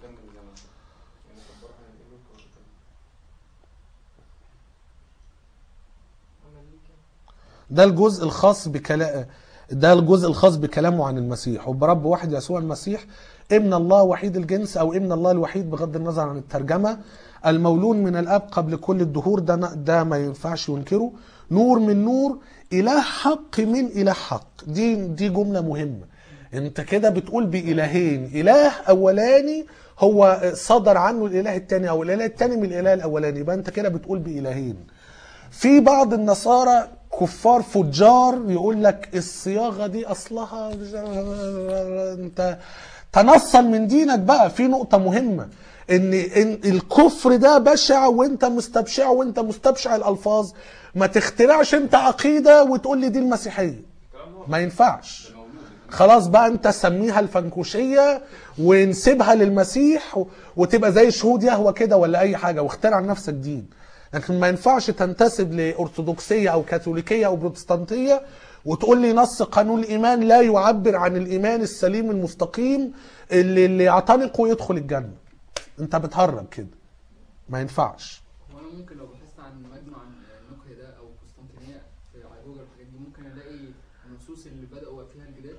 ده الجزء الخاص بكلام ده الجزء الخاص بكلامه عن المسيح وبرب واحد يسوع المسيح ابن الله وحيد الجنس او ابن الله الوحيد بغض النظر عن الترجمه المولود من الاب قبل كل الدهور ده ده ما ينفعش ينكره نور من نور اله حق من اله حق دي دي جمله مهمه انت كده بتقول بإلهين إله أولاني هو صدر عنه الإله الثاني أو الإله الثاني من الإله الأولاني يبقى أنت كده بتقول بإلهين في بعض النصارى كفار فجار يقول لك الصياغه دي اصلها انت تنصل من دينك بقى في نقطه مهمه ان ان الكفر ده بشع وانت مستبشع وانت مستبشع الالفاظ ما تخترعش انت عقيده وتقول لي دي المسيحيه ما ينفعش خلاص بقى انت سميها الفنكوشيه ونسيبها للمسيح و- وتبقى زي شهود يهوى كده ولا اي حاجه واخترع لنفسك دين لكن ما ينفعش تنتسب لارثوذكسيه او كاثوليكيه او بروتستانتيه وتقول لي نص قانون الايمان لا يعبر عن الايمان السليم المستقيم اللي اللي يعتنقه يدخل الجنه انت بتهرب كده ما ينفعش هو انا ممكن لو بحثت عن مجمع النقي ده او قسطنطينيه في على جوجل الحاجات دي ممكن الاقي النصوص اللي بداوا فيها الجدال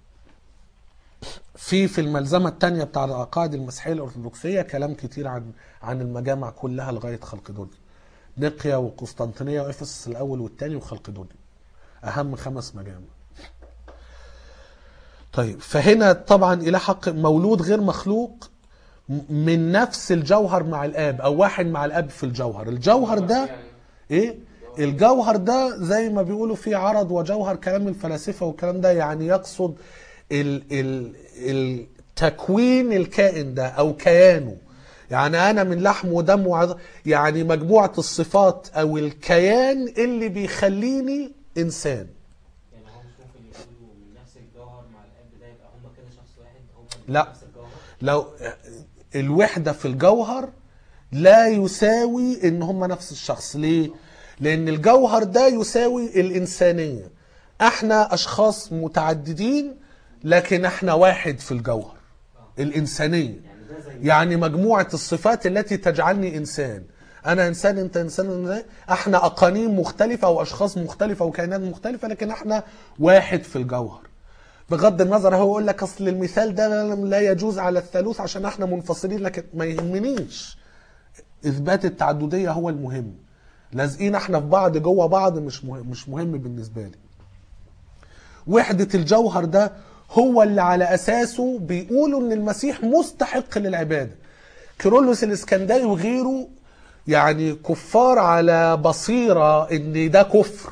في في الملزمه الثانيه بتاع العقائد المسيحيه الارثوذكسيه كلام كتير عن عن المجامع كلها لغايه خلقدونيا نقيا وقسطنطينيه وافسس الاول والثاني وخلقدونيا اهم خمس مجامع طيب فهنا طبعا الى حق مولود غير مخلوق م- من نفس الجوهر مع الاب او واحد مع الاب في الجوهر الجوهر ده ايه الجوهر ده زي ما بيقولوا فيه عرض وجوهر كلام الفلاسفه والكلام ده يعني يقصد ال ال التكوين الكائن ده او كيانه يعني انا من لحم ودم وعظ يعني مجموعه الصفات او الكيان اللي بيخليني انسان يعني هو مش ممكن يقولوا من نفس الجوهر مع الاب ده يبقى هم كده شخص واحد هم لا. نفس الجوهر لو الوحده في الجوهر لا يساوي ان هم نفس الشخص ليه لان الجوهر ده يساوي الانسانيه احنا اشخاص متعددين لكن احنا واحد في الجوهر الانسانيه يعني ده زي يعني مجموعه الصفات التي تجعلني انسان انا انسان انت انسان إنسان. احنا اقانيم مختلفه واشخاص مختلفه وكائنات مختلفه لكن احنا واحد في الجوهر بغض النظر هو يقول لك اصل المثال ده لا يجوز على الثالوث عشان احنا منفصلين لكن ما يهمنيش اثبات التعدديه هو المهم لازقين احنا في بعض جوه بعض مش مهم مش مهم بالنسبه لي وحده الجوهر ده هو اللي على اساسه بيقولوا ان المسيح مستحق للعباده كيرلس الاسكندري وغيره يعني كفار على بصيره ان ده كفر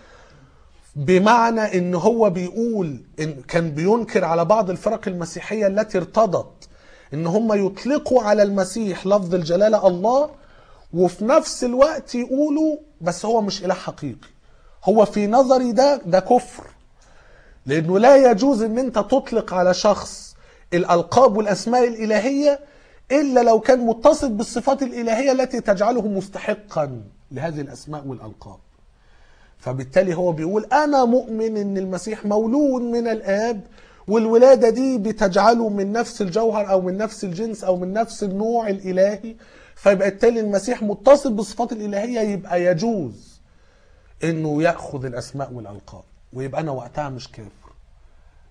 بمعنى ان هو بيقول ان كان بينكر على بعض الفرق المسيحيه التي ارتضت ان هم يطلقوا على المسيح لفظ الجلاله الله وفي نفس الوقت يقولوا بس هو مش اله حقيقي هو في نظري ده ده كفر لانه لا يجوز ان انت تطلق على شخص الالقاب والاسماء الالهيه الا لو كان متصف بالصفات الالهيه التي تجعله مستحقا لهذه الاسماء والالقاب فبالتالي هو بيقول انا مؤمن ان المسيح مولود من الاب والولاده دي بتجعله من نفس الجوهر او من نفس الجنس او من نفس النوع الالهي فيبقى بالتالي المسيح متصف بالصفات الالهيه يبقى يجوز انه ياخذ الاسماء والالقاب ويبقى انا وقتها مش كافر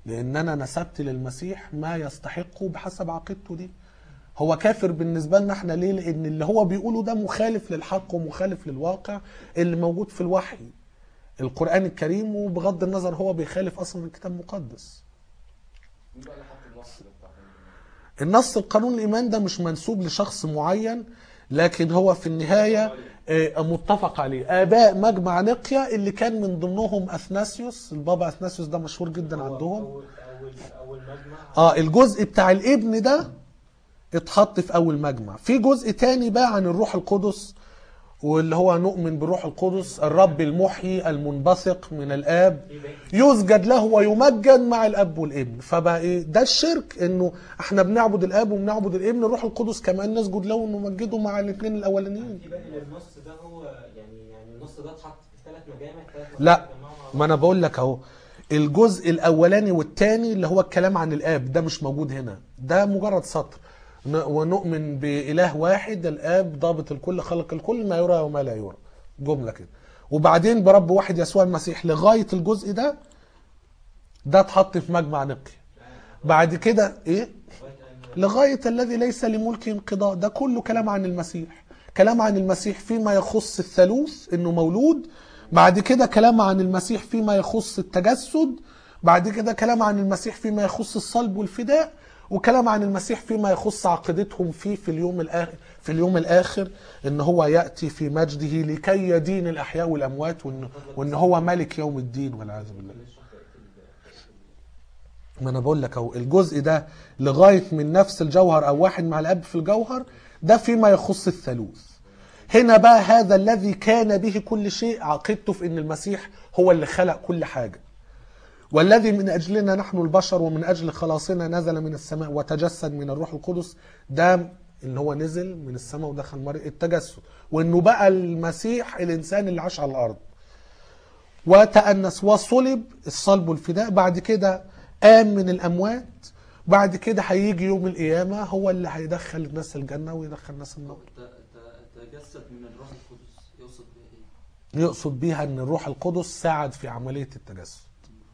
لان انا نسبت للمسيح ما يستحقه بحسب عقيدته دي هو كافر بالنسبه لنا احنا ليه لان اللي هو بيقوله ده مخالف للحق ومخالف للواقع اللي موجود في الوحي القران الكريم وبغض النظر هو بيخالف اصلا الكتاب المقدس مين بقى اللي حط النص ده بتاع النص القانون الايمان ده مش منسوب لشخص معين لكن هو في النهايه آه، متفق عليه اباء مجمع نقيا اللي كان من ضمنهم اثناسيوس البابا اثناسيوس ده مشهور جدا هو عندهم اول اول اول مجمع اه الجزء بتاع الابن ده اتحط في اول مجمع في جزء تاني بقى عن الروح القدس واللي هو نؤمن بالروح القدس الرب المحيي المنبثق من الاب في باقي يسجد له ويمجد مع الاب والابن فبقى ايه ده الشرك انه احنا بنعبد الاب وبنعبد الابن الروح القدس كمان نسجد له ونمجده مع الاثنين الاولانيين في باقي النص ده هو يعني يعني النص ده اتحط في ثلاث مجامع ثلاث لا. مجامع اتجمعوا مع ما انا بقول لك اهو الجزء الاولاني والثاني اللي هو الكلام عن الاب ده مش موجود هنا ده مجرد سطر ن- ونؤمن باله واحد الاب ضابط الكل خلق الكل ما يرى وما لا يرى جمله كده وبعدين برب واحد يسوع المسيح لغايه الجزء ده ده اتحط في مجمع نقي بعد كده ايه لغايه الذي ليس لملكه انقضاء ده كله كلام عن المسيح كلام عن المسيح فيما يخص الثالوث انه مولود بعد كده كلام عن المسيح فيما يخص التجسد بعد كده كلام عن المسيح فيما يخص الصلب والفداء وكلام عن المسيح فيما يخص عقيدتهم فيه في اليوم الاخر في اليوم الاخر ان هو ياتي في مجده لكي يدين الاحياء والاموات وان, وإن هو ملك يوم الدين والعياذ بالله ما انا بقول لك اهو الجزء ده لغايه من نفس الجوهر او واحد مع الاب في الجوهر ده فيما يخص الثالوث هنا بقى هذا الذي كان به كل شيء عقيدته في ان المسيح هو اللي خلق كل حاجه والذي من اجلنا نحن البشر ومن اجل خلاصنا نزل من السماء وتجسد من الروح القدس ده اللي هو نزل من السماء ودخل مريم التجسد وانه بقى المسيح الانسان اللي عاش على الارض وتأنس وصلب الصلب والفداء بعد كده قام من الأموات بعد كده هيجي يوم القيامة هو اللي هيدخل الناس الجنة ويدخل الناس النار ت- ت- تجسد من الروح القدس يقصد بها ايه؟ يقصد بيها ان الروح القدس ساعد في عملية التجسد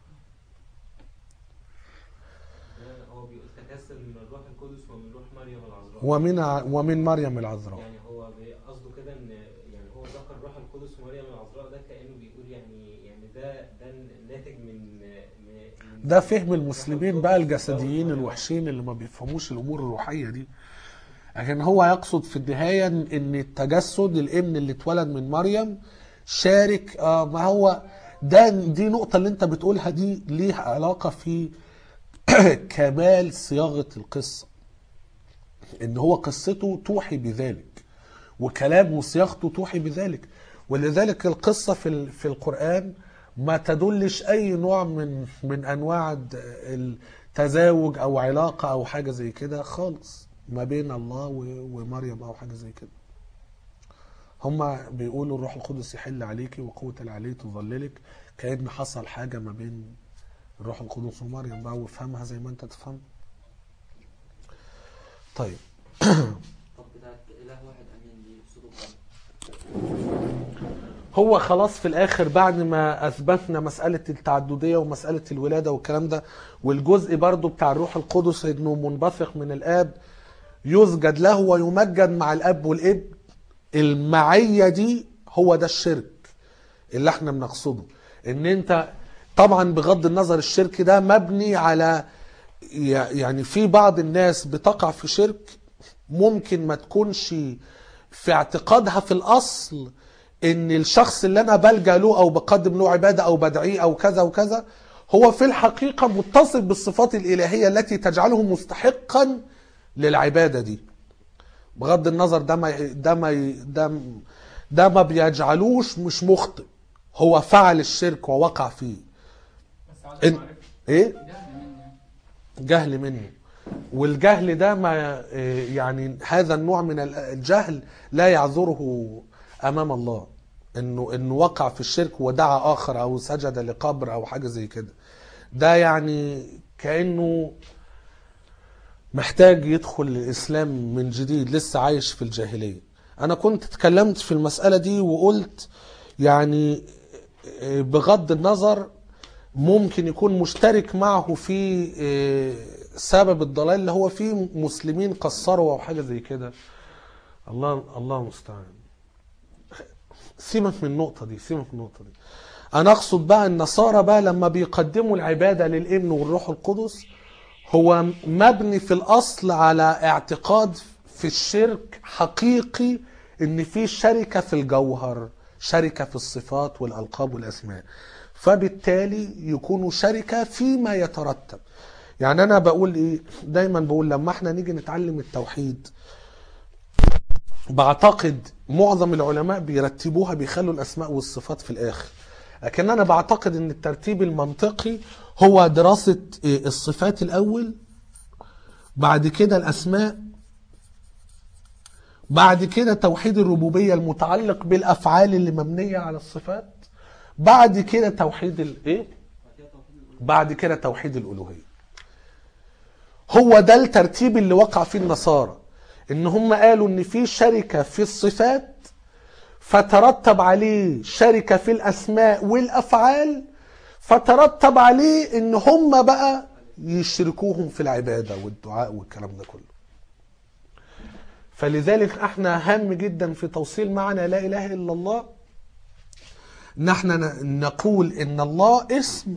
هو بيقول تكسر من الروح القدس ومن روح مريم العذراء ومن ع- ومن مريم العذراء يعني هو بي- قصده كده ان يعني هو ذكر روح القدس ومريم العذراء ده كانه بيقول يعني يعني ده ده ناتج من من ده فهم المسلمين بقى الجسديين الوحشين اللي ما بيفهموش الامور الروحيه دي لكن هو يقصد في النهايه ان التجسد الابن اللي اتولد من مريم شارك آه ما هو ده دي نقطه اللي انت بتقولها دي ليها علاقه في كمال صياغه القصه ان هو قصته توحي بذلك وكلامه وصياغته توحي بذلك ولذلك القصه في ال- في القران ما تدلش اي نوع من من انواع الد- التزاوج او علاقه او حاجه زي كده خالص ما بين الله و- ومريم او حاجه زي كده هما بيقولوا الروح القدس يحل عليكي وقوة العلي تظللك كأن حصل حاجة ما بين الروح القدس ومريم بقى وافهمها زي ما انت تفهم طيب طب بتاعت اله واحد امين دي يقصدوا بها هو خلاص في الاخر بعد ما اثبتنا مساله التعدديه ومساله الولاده والكلام ده والجزء برضو بتاع الروح القدس انه منبثق من الاب يسجد له ويمجد مع الاب والابن المعيه دي هو ده الشرك اللي احنا بنقصده ان انت طبعا بغض النظر الشرك ده مبني على يعني في بعض الناس بتقع في شرك ممكن ما تكونش في اعتقادها في الاصل ان الشخص اللي انا بلجا له او بقدم له عباده او بدعيه او كذا وكذا هو في الحقيقه متصف بالصفات الالهيه التي تجعله مستحقا للعباده دي بغض النظر ده ما ده ما ده ده ما بيجعلوش مش مخطئ هو فعل الشرك ووقع فيه بس عاوز إن- معرفة ايه جهل مني يعني. جهل منه والجهل ده ما إيه، يعني هذا النوع من ال- الجهل لا يعذره امام الله انه انه وقع في الشرك ودعا اخر او سجد لقبر او حاجه زي كده ده يعني كانه محتاج يدخل الاسلام من جديد لسه عايش في الجاهليه انا كنت اتكلمت في المساله دي وقلت يعني بغض النظر ممكن يكون مشترك معه في آه، سبب الضلال اللي هو فيه مسلمين قصروا او حاجه زي كده الله الله المستعان سيبك من النقطه دي سيبك من النقطه دي انا اقصد بقى النصارى بقى لما بيقدموا العباده للابن والروح القدس هو مبني في الاصل على اعتقاد في الشرك حقيقي ان في شركه في الجوهر شركه في الصفات والالقاب والاسماء فبالتالي يكونوا شركه فيما يترتب يعني انا بقول ايه دايما بقول لما احنا نيجي نتعلم التوحيد بعتقد معظم العلماء بيرتبوها بيخلوا الاسماء والصفات في الاخر لكن انا بعتقد ان الترتيب المنطقي هو دراسة إيه، الصفات الاول بعد كده الاسماء بعد كده توحيد الربوبية المتعلق بالافعال اللي مبنية على الصفات بعد كده توحيد الايه بعد كده توحيد الالوهية هو ده الترتيب اللي وقع فيه النصارى ان هم قالوا ان في شركة في الصفات فترتب عليه شركة في الأسماء والأفعال فترتب عليه إن هم بقى يشركوهم في العبادة والدعاء والكلام ده كله فلذلك احنا هام جدا في توصيل معنى لا إله إلا الله ان احنا ن- نقول ان الله اسم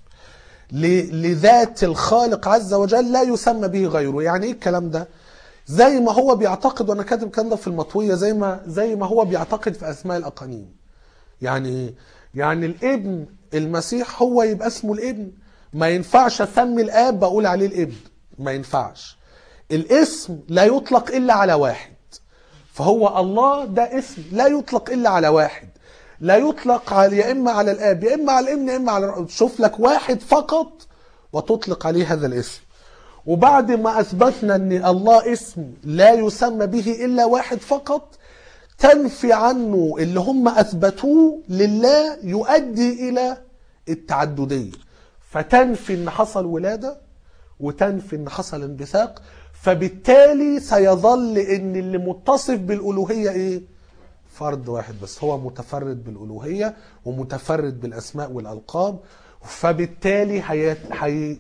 ل- لذات الخالق عز وجل لا يسمى به غيره يعني ايه الكلام ده زي ما هو بيعتقد وانا كاتب الكلام ده في المطويه زي ما زي ما هو بيعتقد في اسماء الاقانيم يعني ايه يعني الابن المسيح هو يبقى اسمه الابن ما ينفعش اسمي الاب بقول عليه الابن ما ينفعش الاسم لا يطلق الا على واحد فهو الله ده اسم لا يطلق الا على واحد لا يطلق على يا اما على الاب يا اما على الابن يا اما على شوف لك واحد فقط وتطلق عليه هذا الاسم وبعد ما اثبتنا ان الله اسم لا يسمى به الا واحد فقط تنفي عنه اللي هم اثبتوه لله يؤدي الى التعدديه فتنفي ان حصل ولاده وتنفي ان حصل انبثاق فبالتالي سيظل ان اللي متصف بالالوهيه ايه فرد واحد بس هو متفرد بالالوهيه ومتفرد بالاسماء والالقاب فبالتالي هي... هي...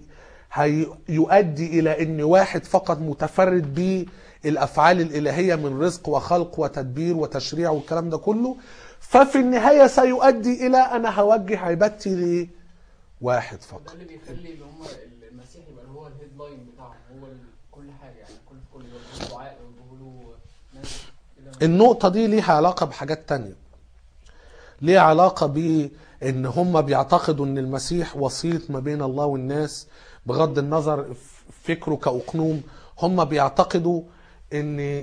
هيؤدي الى ان واحد فقط متفرد بالافعال الالهيه من رزق وخلق وتدبير وتشريع والكلام ده كله ففي النهايه سيؤدي الى انا هوجه عبادتي لواحد ده فقط اللي بيخلي اللي هم المسيح يبقى هو الهيد لاين بتاعهم هو ال- كل حاجه يعني كل في كل يوجهوا له دعاء يوجهوا له ناس كده النقطة دي ليها علاقة بحاجات تانية ليها علاقة بإن هم بيعتقدوا إن المسيح وسيط ما بين الله والناس بغض النظر فكره كأقنوم هم بيعتقدوا إن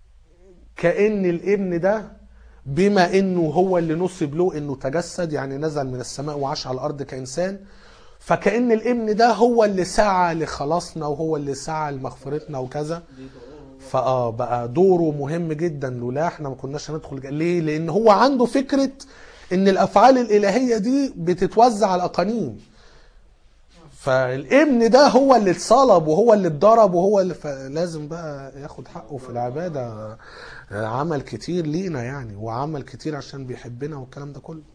كأن الابن ده بما إنه هو اللي نسب له إنه تجسد يعني نزل من السماء وعاش على الأرض كإنسان فكأن الابن ده هو اللي سعى لخلاصنا وهو اللي سعى لمغفرتنا وكذا فاه بقى دوره مهم جدا لولا احنا ما كناش هندخل جا- ليه؟ لان هو عنده فكره ان الافعال الالهيه دي بتتوزع على الاقانيم فالابن ده هو اللي اتصلب وهو اللي اتضرب وهو اللي فلازم بقى ياخد حقه في العباده عمل كتير لينا يعني وعمل كتير عشان بيحبنا والكلام ده كله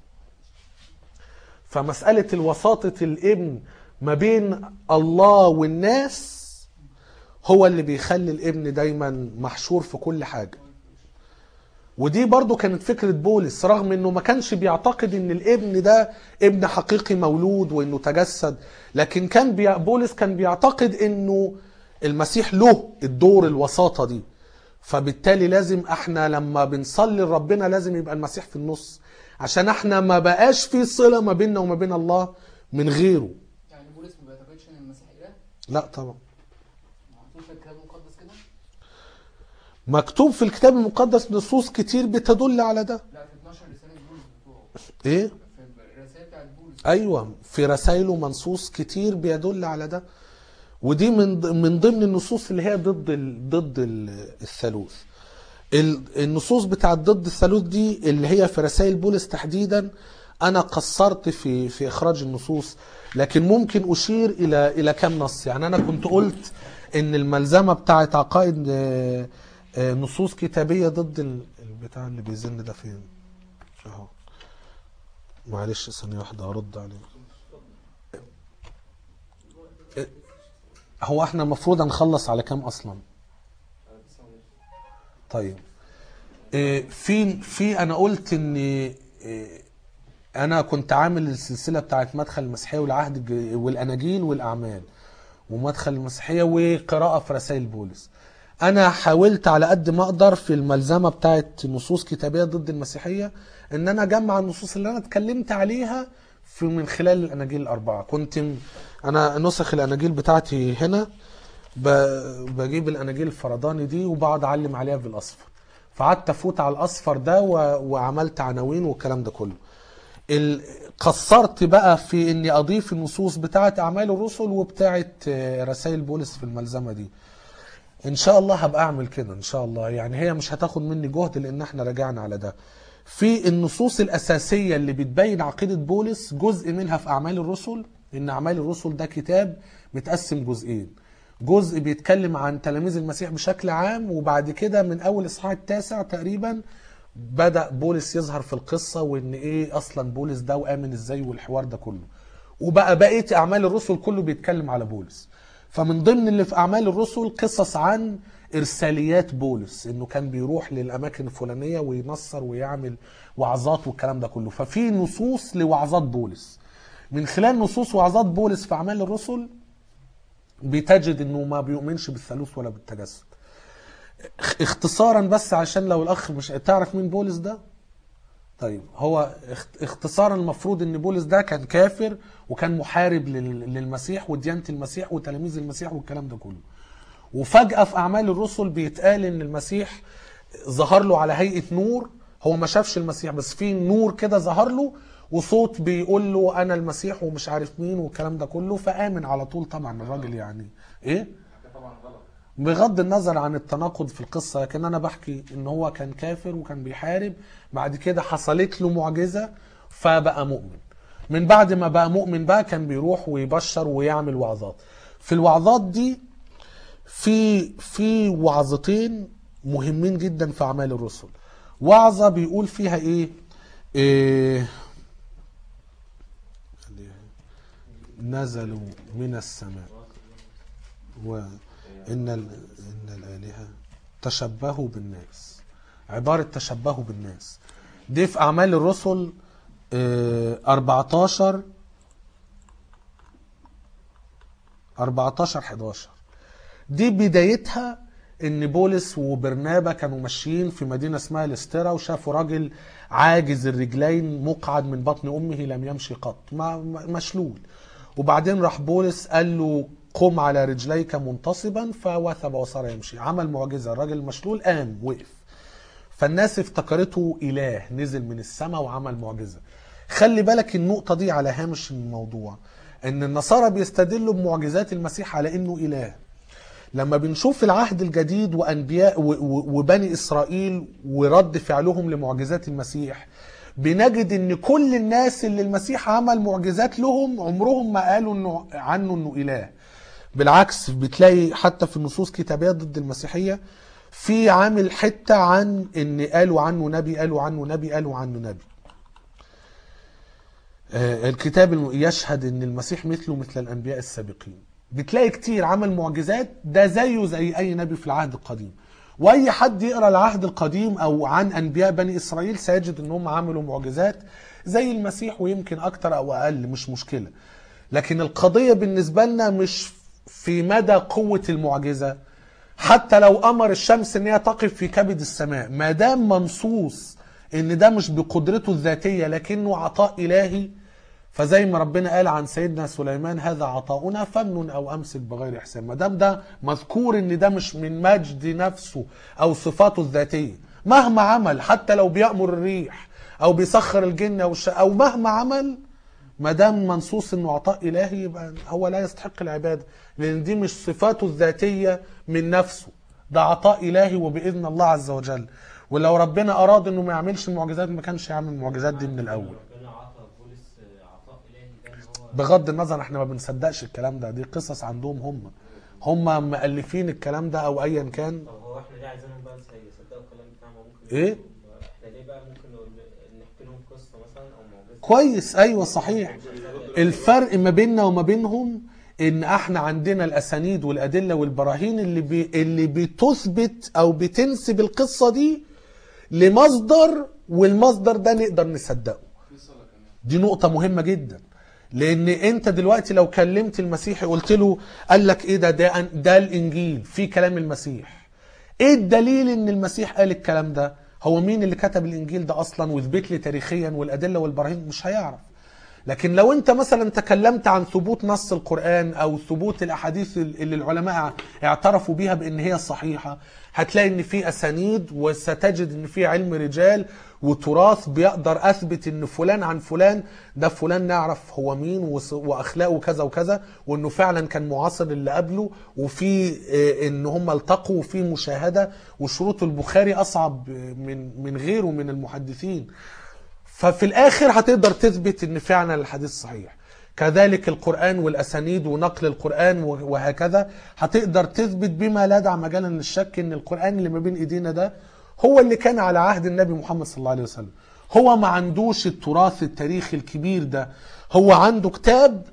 فمساله الوساطه الابن ما بين الله والناس هو اللي بيخلي الابن دايما محشور في كل حاجة ودي برضو كانت فكرة بولس رغم انه ما كانش بيعتقد ان الابن ده ابن حقيقي مولود وانه تجسد لكن كان بي... بولس كان بيعتقد انه المسيح له الدور الوساطة دي فبالتالي لازم احنا لما بنصلي لربنا لازم يبقى المسيح في النص عشان احنا ما بقاش في صلة ما بيننا وما بين الله من غيره يعني بولس ما بيعتقدش ان المسيح اله لا طبعا محطوط في الكتاب المقدس كده مكتوب في الكتاب المقدس نصوص كتير بتدل على ده لا في 12 رساله بولس بتوعه ايه في الرسائل بتاعت بولس ايوه في رسائله منصوص كتير بيدل على ده ودي من ض- من ضمن النصوص اللي هي ضد ال... ضد ال... الثالوث ال- النصوص بتاعت ضد الثالوث دي اللي هي في رسائل بولس تحديدا انا قصرت في في اخراج النصوص لكن ممكن اشير الى الى كام نص يعني انا كنت قلت ان الملزمه بتاعت عقائد آه، آه، نصوص كتابيه ضد ال- البتاع اللي بيزن ده فين اهو معلش ثانيه واحده ارد عليه هو احنا المفروض هنخلص على كام اصلا طيب إيه، في في انا قلت ان إيه، انا كنت عامل السلسله بتاعت مدخل المسيحيه والعهد الج- والاناجيل والاعمال ومدخل المسيحيه وقراءه في رسائل بولس انا حاولت على قد ما اقدر في الملزمه بتاعت نصوص كتابيه ضد المسيحيه ان انا اجمع النصوص اللي انا اتكلمت عليها في من خلال الاناجيل الاربعه كنت م- انا نسخ الاناجيل بتاعتي هنا ب- بجيب الاناجيل الفرداني دي وبقعد اعلم عليها بالاصفر فقعدت افوت على الاصفر ده و... وعملت عناوين والكلام ده كله ال... قصرت بقى في اني اضيف النصوص بتاعه اعمال الرسل وبتاعه آه، رسائل بولس في الملزمه دي ان شاء الله هبقى اعمل كده ان شاء الله يعني هي مش هتاخد مني جهد لان احنا رجعنا على ده في النصوص الاساسيه اللي بتبين عقيده بولس جزء منها في اعمال الرسل ان اعمال الرسل ده كتاب متقسم جزئين جزء بيتكلم عن تلاميذ المسيح بشكل عام وبعد كده من اول اصحاح التاسع تقريبا بدا بولس يظهر في القصه وان ايه اصلا بولس ده وامن ازاي والحوار ده كله وبقى بقيه اعمال الرسل كله بيتكلم على بولس فمن ضمن اللي في اعمال الرسل قصص عن ارساليات بولس انه كان بيروح للاماكن الفلانيه وينصر ويعمل وعظات والكلام ده كله ففي نصوص لوعظات بولس من خلال نصوص وعظات بولس في اعمال الرسل بتجد انه ما بيؤمنش بالثالوث ولا بالتجسد اختصارا بس عشان لو الاخ مش تعرف مين بولس ده طيب هو اخت- اختصارا المفروض ان بولس ده كان كافر وكان محارب لل- للمسيح وديانة المسيح وتلاميذ المسيح والكلام ده كله وفجأة في أعمال الرسل بيتقال إن المسيح ظهر له على هيئة نور هو ما شافش المسيح بس في نور كده ظهر له وصوت بيقول له أنا المسيح ومش عارف مين والكلام ده كله فآمن على طول طبعا الراجل يعني إيه؟ طبعا غلط بغض النظر عن التناقض في القصة لكن أنا بحكي إن هو كان كافر وكان بيحارب بعد كده حصلت له معجزة فبقى مؤمن من بعد ما بقى مؤمن بقى كان بيروح ويبشر ويعمل وعظات في الوعظات دي في في وعظتين مهمين جدا في أعمال الرسل وعظة بيقول فيها إيه, إيه نزلوا من السماء وإن ال... إن الآلهة تشبهوا بالناس عبارة تشبهوا بالناس دي في أعمال الرسل آه، 14 14 11 دي بدايتها ان بولس وبرنابا كانوا ماشيين في مدينه اسمها لسترا وشافوا راجل عاجز الرجلين مقعد من بطن امه لم يمشي قط ما- ما- مشلول وبعدين راح بولس قال له قم على رجليك منتصبا فوثب وصار يمشي عمل معجزه الراجل المشلول قام وقف فالناس افتكرته اله نزل من السماء وعمل معجزه خلي بالك النقطه دي على هامش الموضوع ان النصارى بيستدلوا بمعجزات المسيح على انه اله لما بنشوف العهد الجديد وانبياء و- و- وبني اسرائيل ورد فعلهم لمعجزات المسيح بنجد ان كل الناس اللي المسيح عمل معجزات لهم عمرهم ما قالوا انه عنه انه اله بالعكس بتلاقي حتى في النصوص كتابيه ضد المسيحيه في عامل حته عن ان قالوا عنه نبي قالوا عنه نبي قالوا عنه نبي آه، الكتاب الم- يشهد ان المسيح مثله مثل الانبياء السابقين بتلاقي كتير عمل معجزات ده زيه زي اي نبي في العهد القديم واي حد يقرا العهد القديم او عن انبياء بني اسرائيل سيجد ان هم عملوا معجزات زي المسيح ويمكن اكتر او اقل مش مشكله لكن القضيه بالنسبه لنا مش في مدى قوه المعجزه حتى لو امر الشمس ان هي تقف في كبد السماء ما دام منصوص ان ده مش بقدرته الذاتيه لكنه عطاء الهي فزي ما ربنا قال عن سيدنا سليمان هذا عطاؤنا فمن او امسك بغير حساب ما دام ده مذكور ان ده مش من مجد نفسه او صفاته الذاتيه مهما عمل حتى لو بيامر الريح او بيسخر الجن او الش... او مهما عمل ما دام منصوص انه عطاء الهي يبقى هو لا يستحق العباده لان دي مش صفاته الذاتيه من نفسه ده عطاء الهي وباذن الله عز وجل ولو ربنا اراد انه ما يعملش المعجزات ما كانش يعمل المعجزات دي من الاول ربنا عطى بولس عطاء الهي ده ان هو بغض النظر احنا ما بنصدقش الكلام ده دي قصص عندهم هم هم مؤلفين الكلام ده او ايا كان طب هو احنا ليه عايزينهم بقى يصدقوا الكلام بتاعنا ممكن إيه؟ احنا ليه بقى ممكن نقول نحكي لهم قصه مثلا او معجزه كويس ايوه صحيح الفرق ما بيننا وما بينهم ان احنا عندنا الاسانيد والادله والبراهين اللي بي اللي بتثبت او بتنسب القصه دي لمصدر والمصدر ده نقدر نصدقه دي نقطة مهمة جدا لأن أنت دلوقتي لو كلمت المسيحي قلت له قال لك إيه ده ده, ده الإنجيل في كلام المسيح إيه الدليل إن المسيح قال الكلام ده؟ هو مين اللي كتب الإنجيل ده أصلا وثبت لي تاريخيا والأدلة والبراهين مش هيعرف لكن لو انت مثلا تكلمت عن ثبوت نص القرآن او ثبوت الاحاديث اللي العلماء اعترفوا بيها بان هي صحيحة هتلاقي ان في اسانيد وستجد ان في علم رجال وتراث بيقدر اثبت ان فلان عن فلان ده فلان نعرف هو مين وص- واخلاقه كذا وكذا وانه فعلا كان معاصر اللي قبله وفي اه، ان هم التقوا وفي مشاهدة وشروط البخاري اصعب من من غيره من المحدثين ففي الاخر هتقدر تثبت ان فعلا الحديث صحيح كذلك القرآن والأسانيد ونقل القرآن وهكذا هتقدر تثبت بما لا داعي مجالا للشك ان القرآن اللي ما بين ايدينا ده هو اللي كان على عهد النبي محمد صلى الله عليه وسلم هو ما عندوش التراث التاريخي الكبير ده هو عنده كتاب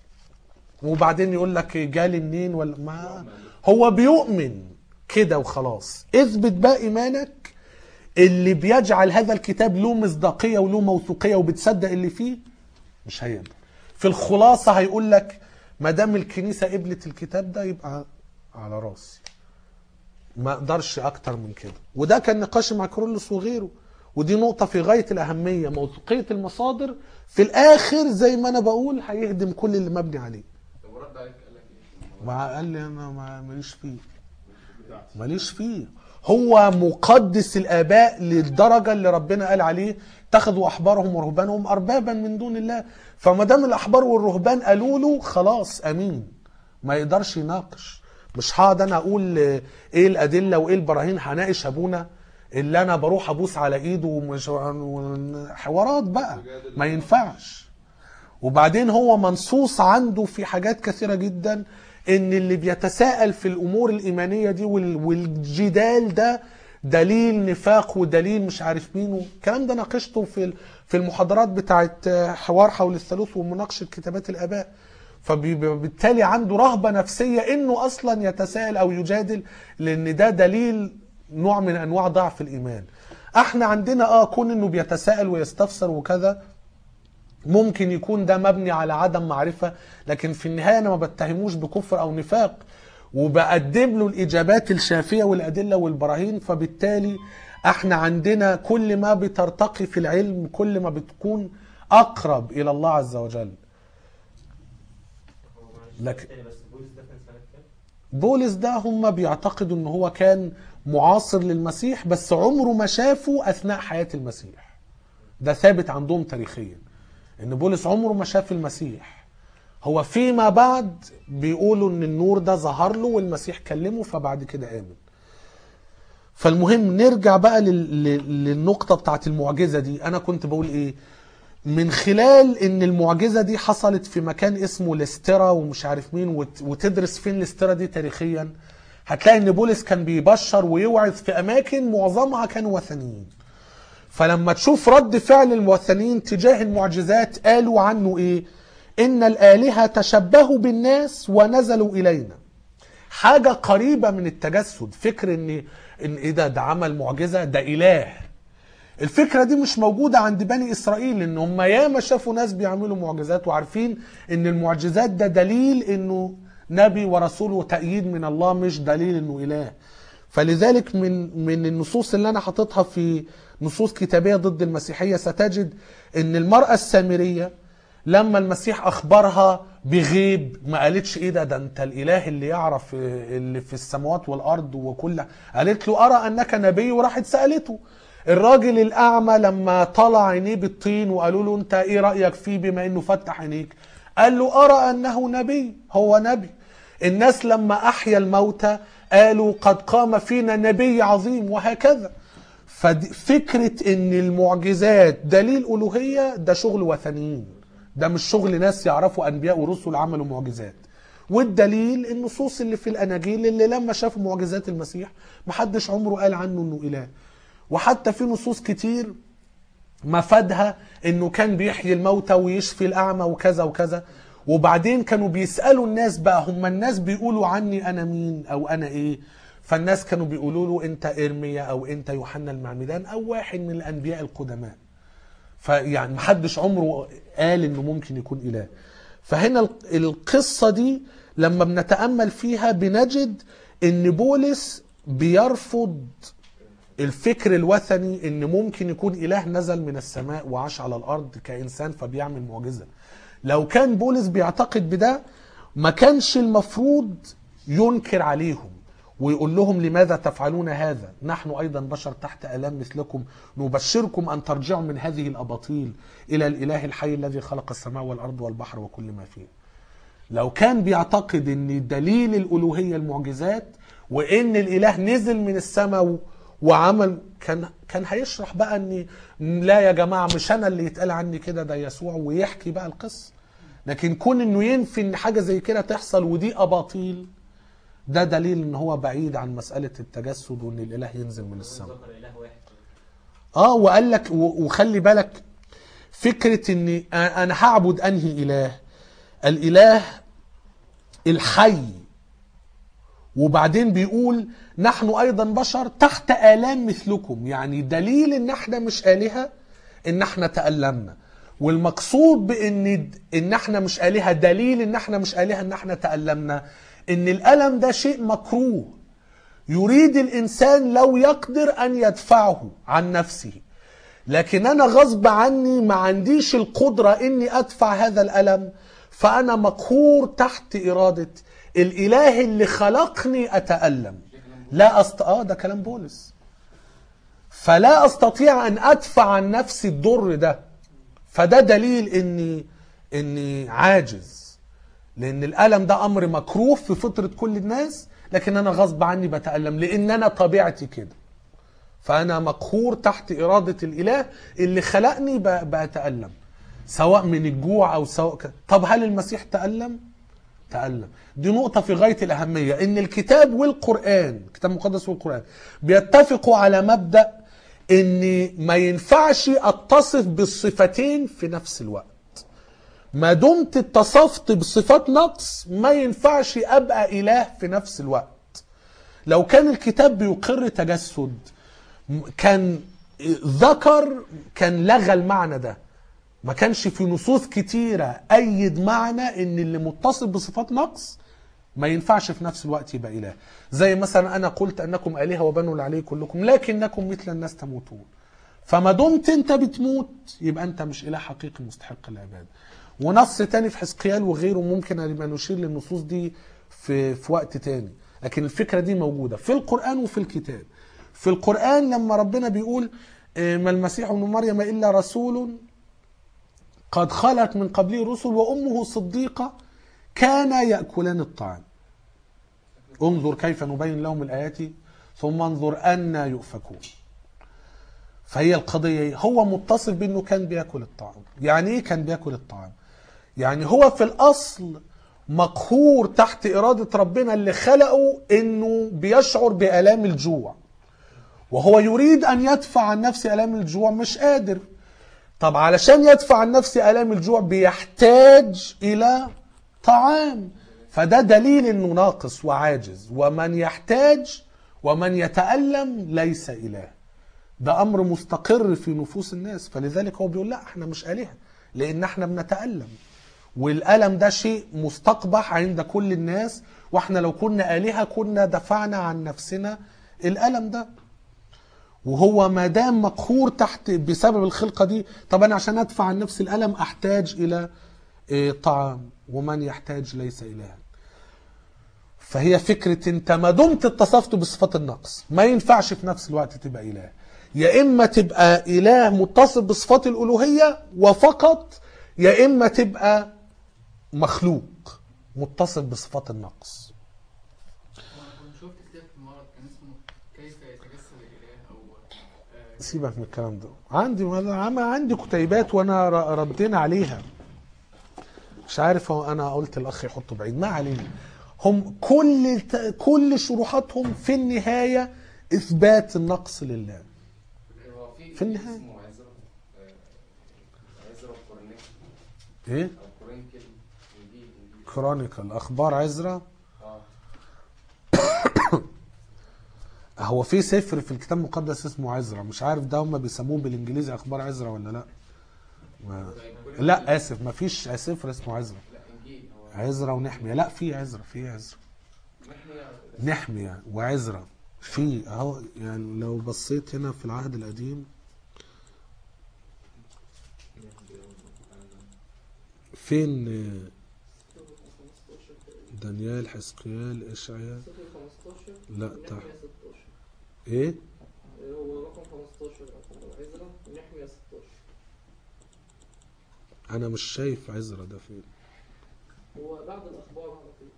وبعدين يقول لك جالي منين ولا ما هو بيؤمن كده وخلاص اثبت بقى ايمانك اللي بيجعل هذا الكتاب له مصداقيه وله موثوقيه وبتصدق اللي فيه مش هيقدر في الخلاصه هيقول لك ما دام الكنيسه قبلت الكتاب ده يبقى على راسي ما اقدرش اكتر من كده وده كان نقاش مع كرولوس وغيره ودي نقطه في غايه الاهميه موثوقيه المصادر في الاخر زي ما انا بقول هيهدم كل اللي مبني عليه طب ورد عليك قال لك ايه؟ ما قال لي انا ما- ماليش فيه ماليش فيه هو مقدس الاباء للدرجه اللي ربنا قال عليه اتخذوا احبارهم ورهبانهم اربابا من دون الله فما دام الاحبار والرهبان قالوا له خلاص امين ما يقدرش يناقش مش هقعد انا اقول آه، ايه الادله وايه البراهين هناقش ابونا اللي انا بروح ابوس على ايده ومش حوارات بقى ما ينفعش وبعدين هو منصوص عنده في حاجات كثيرة جدا ان اللي بيتساءل في الامور الايمانية دي وال- والجدال ده دليل نفاق ودليل مش عارف مين والكلام ده ناقشته في ال- في المحاضرات بتاعت حوار حول الثالوث ومناقشة كتابات الاباء فبالتالي عنده رهبة نفسية انه اصلا يتساءل او يجادل لان ده دليل نوع من انواع ضعف الايمان احنا عندنا اه كون انه بيتساءل ويستفسر وكذا ممكن يكون ده مبني على عدم معرفة لكن في النهاية أنا ما بتهموش بكفر أو نفاق وبقدم له الإجابات الشافية والأدلة والبراهين فبالتالي احنا عندنا كل ما بترتقي في العلم كل ما بتكون أقرب إلى الله عز وجل هو معلش لكن- تاني بس بولس ده كان سنة كام؟ بولس ده هم بيعتقدوا ان هو كان معاصر للمسيح بس عمره ما شافه اثناء حياة المسيح ده ثابت عندهم تاريخيا ان بولس عمره ما شاف المسيح هو فيما بعد بيقولوا ان النور ده ظهر له والمسيح كلمه فبعد كده امن فالمهم نرجع بقى لل- لل- للنقطة بتاعت المعجزة دي انا كنت بقول ايه من خلال ان المعجزه دي حصلت في مكان اسمه لسترا ومش عارف مين وت- وتدرس فين لسترا دي تاريخيا هتلاقي ان بولس كان بيبشر ويوعظ في اماكن معظمها كانوا وثنيين فلما تشوف رد فعل الموثنين تجاه المعجزات قالوا عنه ايه ان الالهه تشبهوا بالناس ونزلوا الينا حاجه قريبه من التجسد فكر ان ان ايه ده ده عمل معجزه ده اله الفكره دي مش موجوده عند بني اسرائيل ان هم ياما شافوا ناس بيعملوا معجزات وعارفين ان المعجزات ده دليل انه نبي ورسول وتأييد من الله مش دليل انه اله فلذلك من من النصوص اللي انا حاططها في نصوص كتابيه ضد المسيحيه ستجد ان المراه السامريه لما المسيح اخبرها بغيب ما قالتش ايه ده ده انت الاله اللي يعرف اللي في السماوات والارض وكل قالت له ارى انك نبي وراحت سالته الراجل الاعمى لما طلع عينيه بالطين وقالوا له انت ايه رايك فيه بما انه فتح عينيك قال له ارى انه نبي هو نبي الناس لما احيا الموتى قالوا قد قام فينا نبي عظيم وهكذا ففكرة ان المعجزات دليل الوهية ده شغل وثنيين ده مش شغل ناس يعرفوا انبياء ورسل عملوا معجزات والدليل النصوص اللي في الاناجيل اللي لما شافوا معجزات المسيح محدش عمره قال عنه انه اله وحتى في نصوص كتير مفادها انه كان بيحيي الموتى ويشفي الاعمى وكذا وكذا وبعدين كانوا بيسالوا الناس بقى هم الناس بيقولوا عني انا مين او انا ايه فالناس كانوا بيقولوا له انت ارميا او انت يوحنا المعمدان او واحد من الانبياء القدماء فيعني محدش عمره قال انه ممكن يكون اله فهنا ال- القصه دي لما بنتامل فيها بنجد ان بولس بيرفض الفكر الوثني ان ممكن يكون اله نزل من السماء وعاش على الارض كانسان فبيعمل معجزه لو كان بولس بيعتقد بده ما كانش المفروض ينكر عليهم ويقول لهم لماذا تفعلون هذا نحن ايضا بشر تحت الام مثلكم نبشركم ان ترجعوا من هذه الاباطيل الى الاله الحي الذي خلق السماء والارض والبحر وكل ما فيه لو كان بيعتقد ان دليل الالوهيه المعجزات وان الاله نزل من السماء و- وعمل كان كان هيشرح بقى ان لا يا جماعه مش انا اللي يتقال عني كده ده يسوع ويحكي بقى القصه لكن كون انه ينفي ان حاجه زي كده تحصل ودي اباطيل ده دليل ان هو بعيد عن مساله التجسد وان الاله ينزل من السماء ذكر اله واحد اه وقال لك و- وخلي بالك فكره اني أ- انا هعبد انهي اله الاله الحي وبعدين بيقول نحن ايضا بشر تحت الام مثلكم يعني دليل ان احنا مش الهه ان احنا تالمنا والمقصود بان ان احنا مش الهه دليل ان احنا مش الهه ان احنا تالمنا ان الالم ده شيء مكروه يريد الانسان لو يقدر ان يدفعه عن نفسه لكن انا غصب عني ما عنديش القدره اني ادفع هذا الالم فانا مقهور تحت اراده الاله اللي خلقني اتالم لا أست... اه ده كلام بولس فلا استطيع ان ادفع عن نفسي الضر ده فده دليل اني اني عاجز لان الالم ده امر مكروه في فطره كل الناس لكن انا غصب عني بتالم لان انا طبيعتي كده فانا مقهور تحت اراده الاله اللي خلقني ب- بتالم سواء من الجوع او سواء ك... طب هل المسيح تالم تألم دي نقطة في غاية الأهمية إن الكتاب والقرآن الكتاب المقدس والقرآن بيتفقوا على مبدأ إن ما ينفعش أتصف بالصفتين في نفس الوقت ما دمت اتصفت بصفات نقص ما ينفعش أبقى إله في نفس الوقت لو كان الكتاب بيقر تجسد كان ذكر كان لغى المعنى ده ما كانش في نصوص كتيرة أيد معنى إن اللي متصف بصفات نقص ما ينفعش في نفس الوقت يبقى إله زي مثلا أنا قلت أنكم آلهة وبنوا العلي كلكم لكنكم مثل الناس تموتون فما دمت أنت بتموت يبقى أنت مش إله حقيقي مستحق العبادة ونص تاني في حزقيال وغيره ممكن يبقى نشير للنصوص دي في, في وقت تاني لكن الفكرة دي موجودة في القرآن وفي الكتاب في القرآن لما ربنا بيقول آه، ما المسيح ابن مريم إلا رسول قد خلت من قبله رسل وامه صديقه كانا ياكلان الطعام انظر كيف نبين لهم الايات ثم انظر أنا يؤفكون فهي القضيه إيه؟ هو متصف بانه كان بياكل الطعام يعني ايه كان بياكل الطعام يعني هو في الاصل مقهور تحت اراده ربنا اللي خلقه انه بيشعر بالام الجوع وهو يريد ان يدفع عن نفسه الام الجوع مش قادر طب علشان يدفع عن نفسه الام الجوع بيحتاج الى طعام فده دليل انه ناقص وعاجز ومن يحتاج ومن يتالم ليس اله ده امر مستقر في نفوس الناس فلذلك هو بيقول لا احنا مش الهه لان احنا بنتالم والالم ده شيء مستقبح عند كل الناس واحنا لو كنا الهه كنا دفعنا عن نفسنا الالم ده وهو ما دام مقهور تحت بسبب الخلقه دي طب انا عشان ادفع عن نفسي الالم احتاج الى إيه، طعام ومن يحتاج ليس الها فهي فكره انت ما دمت اتصفت بصفات النقص ما ينفعش في نفس الوقت تبقى اله يا اما تبقى اله متصف بصفات الالوهيه وفقط يا اما تبقى مخلوق متصف بصفات النقص وانا كنت شفت كتاب في المعرض كان اسمه كيف يتجسد الاله او آه، سيبك من الكلام ده عندي عم- عندي كتيبات وانا ر- ردينا عليها مش عارف هو انا قلت الاخ يحطه بعيد ما علينا هم كل ت- كل شروحاتهم في النهايه اثبات النقص لله هو في في النهاية. اسمه عزرا آه، عزرا القرنيك ايه او قرنكل ودي كرونيكل اخبار عزرا اه هو في سفر في الكتاب المقدس اسمه عزرا مش عارف ده هم بيسموه بالانجليزي اخبار عزرا ولا لا ما... لا اسف ما فيش سفر اسمه عزرا لا انجيل هو عزرا ونحمية لا في عزرا في عزرا نحن نحمية وعزرا في اهو يعني لو بصيت هنا في العهد القديم فين آه، دانيال حزقيال اشعياء لا تحت ايه هو رقم 15 رقم عزرا ونحمية 16 انا مش شايف عزرا ده فين هو بعد الأخبار على طول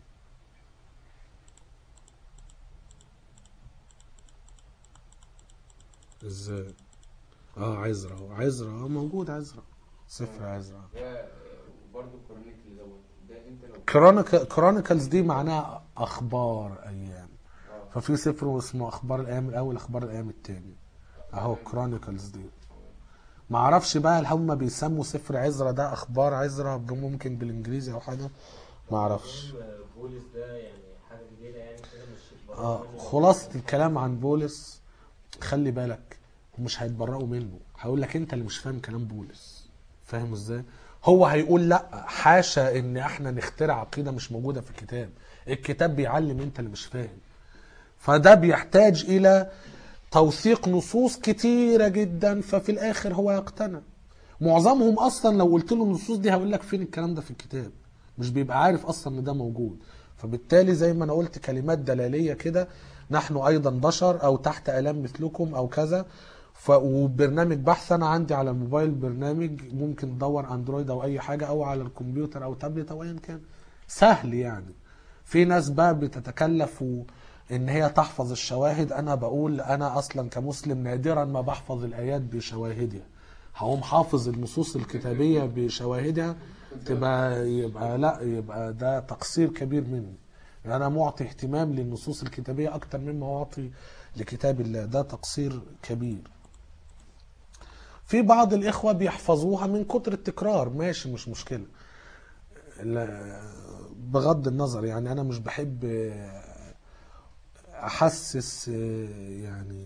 ازاي اه عزرا اهو عزرا اه موجود عزرا سفر عزرا ده برضه كرونيكل دوت ده انت لو كرونيك كرونيكلز دي معناها اخبار ايام اه ففي سفر اسمه اخبار الايام الاول اخبار الايام التاني اهو كرونيكلز دي ما اعرفش بقى هل هم بيسموا سفر عزرا ده اخبار عزرا ممكن بالانجليزي او حاجه ما اعرفش المهم بولس ده يعني حاجه كبيره يعني كده مش اه خلاصة الكلام عن بولس خلي بالك مش هيتبرئوا منه هقول لك انت اللي مش فاهم كلام بولس فاهم ازاي هو هيقول لا حاشا ان احنا نخترع عقيده مش موجوده في الكتاب الكتاب بيعلم انت اللي مش فاهم فده بيحتاج الى توثيق نصوص كتيره جدا ففي الاخر هو يقتنع معظمهم اصلا لو قلت له النصوص دي هقول لك فين الكلام ده في الكتاب مش بيبقى عارف اصلا ان ده موجود فبالتالي زي ما انا قلت كلمات دلاليه كده نحن ايضا بشر او تحت الام مثلكم او كذا ف... وبرنامج بحث انا عندي على الموبايل برنامج ممكن تدور اندرويد او اي حاجه او على الكمبيوتر او تابلت او ايا كان سهل يعني في ناس بقى بتتكلف و... ان هي تحفظ الشواهد انا بقول انا اصلا كمسلم نادرا ما بحفظ الايات بشواهدها هقوم حافظ النصوص الكتابيه بشواهدها تبقى يبقى لا يبقى ده تقصير كبير مني انا معطي اهتمام للنصوص الكتابيه اكتر مما اعطي لكتاب الله ده تقصير كبير في بعض الاخوه بيحفظوها من كتر التكرار ماشي مش مشكله لا بغض النظر يعني انا مش بحب احسس يعني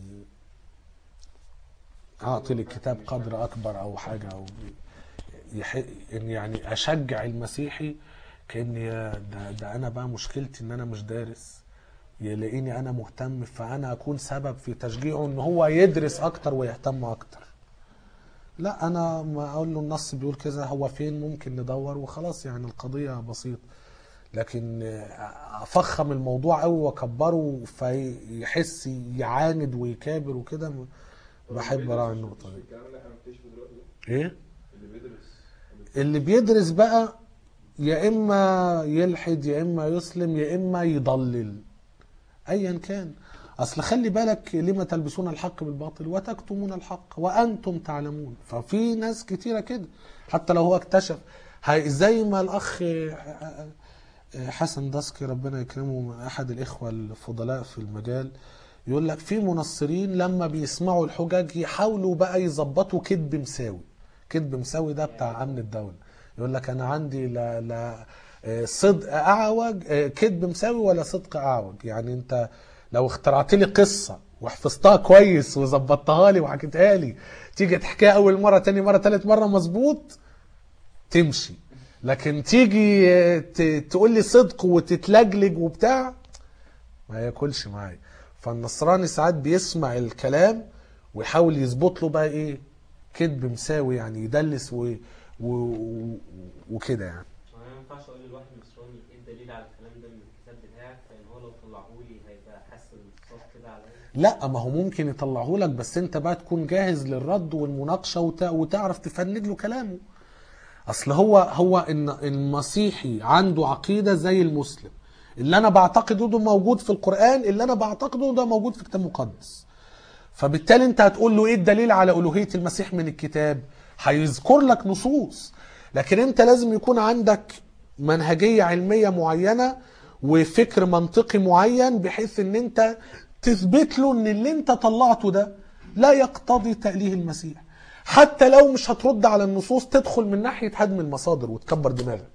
اعطي للكتاب قدر اكبر او حاجه او يح... إن يعني اشجع المسيحي كان يا ده, ده انا بقى مشكلتي ان انا مش دارس يلاقيني انا مهتم فانا اكون سبب في تشجيعه ان هو يدرس اكتر ويهتم اكتر لا انا ما اقول له النص بيقول كذا هو فين ممكن ندور وخلاص يعني القضيه بسيطه لكن افخم الموضوع قوي واكبره فيحس يعاند ويكابر وكده بحب اراعي النقطه دي الكلام اللي احنا بنكتشفه دلوقتي ده ايه اللي بيدرس اللي بيدرس بقى يا اما يلحد يا اما يسلم يا اما يضلل ايا كان اصل خلي بالك لما تلبسون الحق بالباطل وتكتمون الحق وانتم تعلمون ففي ناس كتيره كده حتى لو هو اكتشف هي- زي ما الاخ حسن دسكي ربنا يكرمه احد الاخوه الفضلاء في المجال يقول لك في منصرين لما بيسمعوا الحجج يحاولوا بقى يظبطوا كذب مساوي كذب مساوي ده بتاع امن الدوله يقول لك انا عندي لا لا آه، صدق اعوج آه، كذب مساوي ولا صدق اعوج يعني انت لو اخترعت لي قصه وحفظتها كويس وظبطتها لي وحكيتها لي تيجي تحكيها اول مره تاني مره تالت مره مظبوط تمشي لكن تيجي آه، ت- تقول لي صدق وتتلجلج وبتاع ما ياكلش معايا فالنصراني ساعات بيسمع الكلام ويحاول يظبط له بقى ايه كذب مساوي يعني يدلس و... و... و... وكده يعني ما انا ما ينفعش اقول للواحد نصراني ايه الدليل على الكلام ده من الكتاب بتاعك لان هو لو طلعه لي هيبقى حاسس بالصوت كده عليا لا ما هو ممكن يطلعه لك بس انت بقى تكون جاهز للرد والمناقشه وت... وتعرف تفند له كلامه اصل هو هو ان المسيحي عنده عقيده زي المسلم اللي انا بعتقده ده موجود في القران اللي انا بعتقده ده موجود في كتاب مقدس فبالتالي انت هتقول له ايه الدليل على الوهيه المسيح من الكتاب هيذكر لك نصوص لكن انت لازم يكون عندك منهجيه علميه معينه وفكر منطقي معين بحيث ان انت تثبت له ان اللي انت طلعته ده لا يقتضي تأليه المسيح حتى لو مش هترد على النصوص تدخل من ناحيه هدم المصادر وتكبر دماغك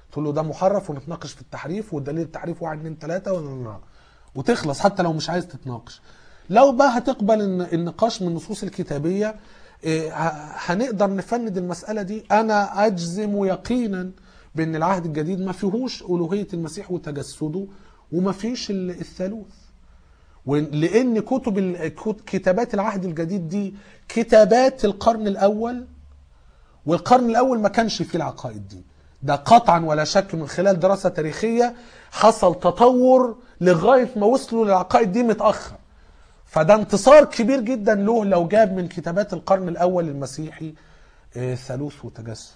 تقول له ده محرف ونتناقش في التحريف والدليل التحريف واحد اتنين تلاته ولا- وتخلص حتى لو مش عايز تتناقش لو بقى هتقبل الن- النقاش من النصوص الكتابيه إيه، ه- هنقدر نفند المساله دي انا اجزم يقينا بان العهد الجديد ما فيهوش الوهيه المسيح وتجسده وما فيش ال- الثالوث ولان كتب ال- كت- كتابات العهد الجديد دي كتابات القرن الاول والقرن الاول ما كانش فيه العقائد دي ده قطعا ولا شك من خلال دراسه تاريخيه حصل تطور لغايه ما وصلوا للعقائد دي متاخر فده انتصار كبير جدا له لو جاب من كتابات القرن الاول المسيحي آه، ثالوث وتجسد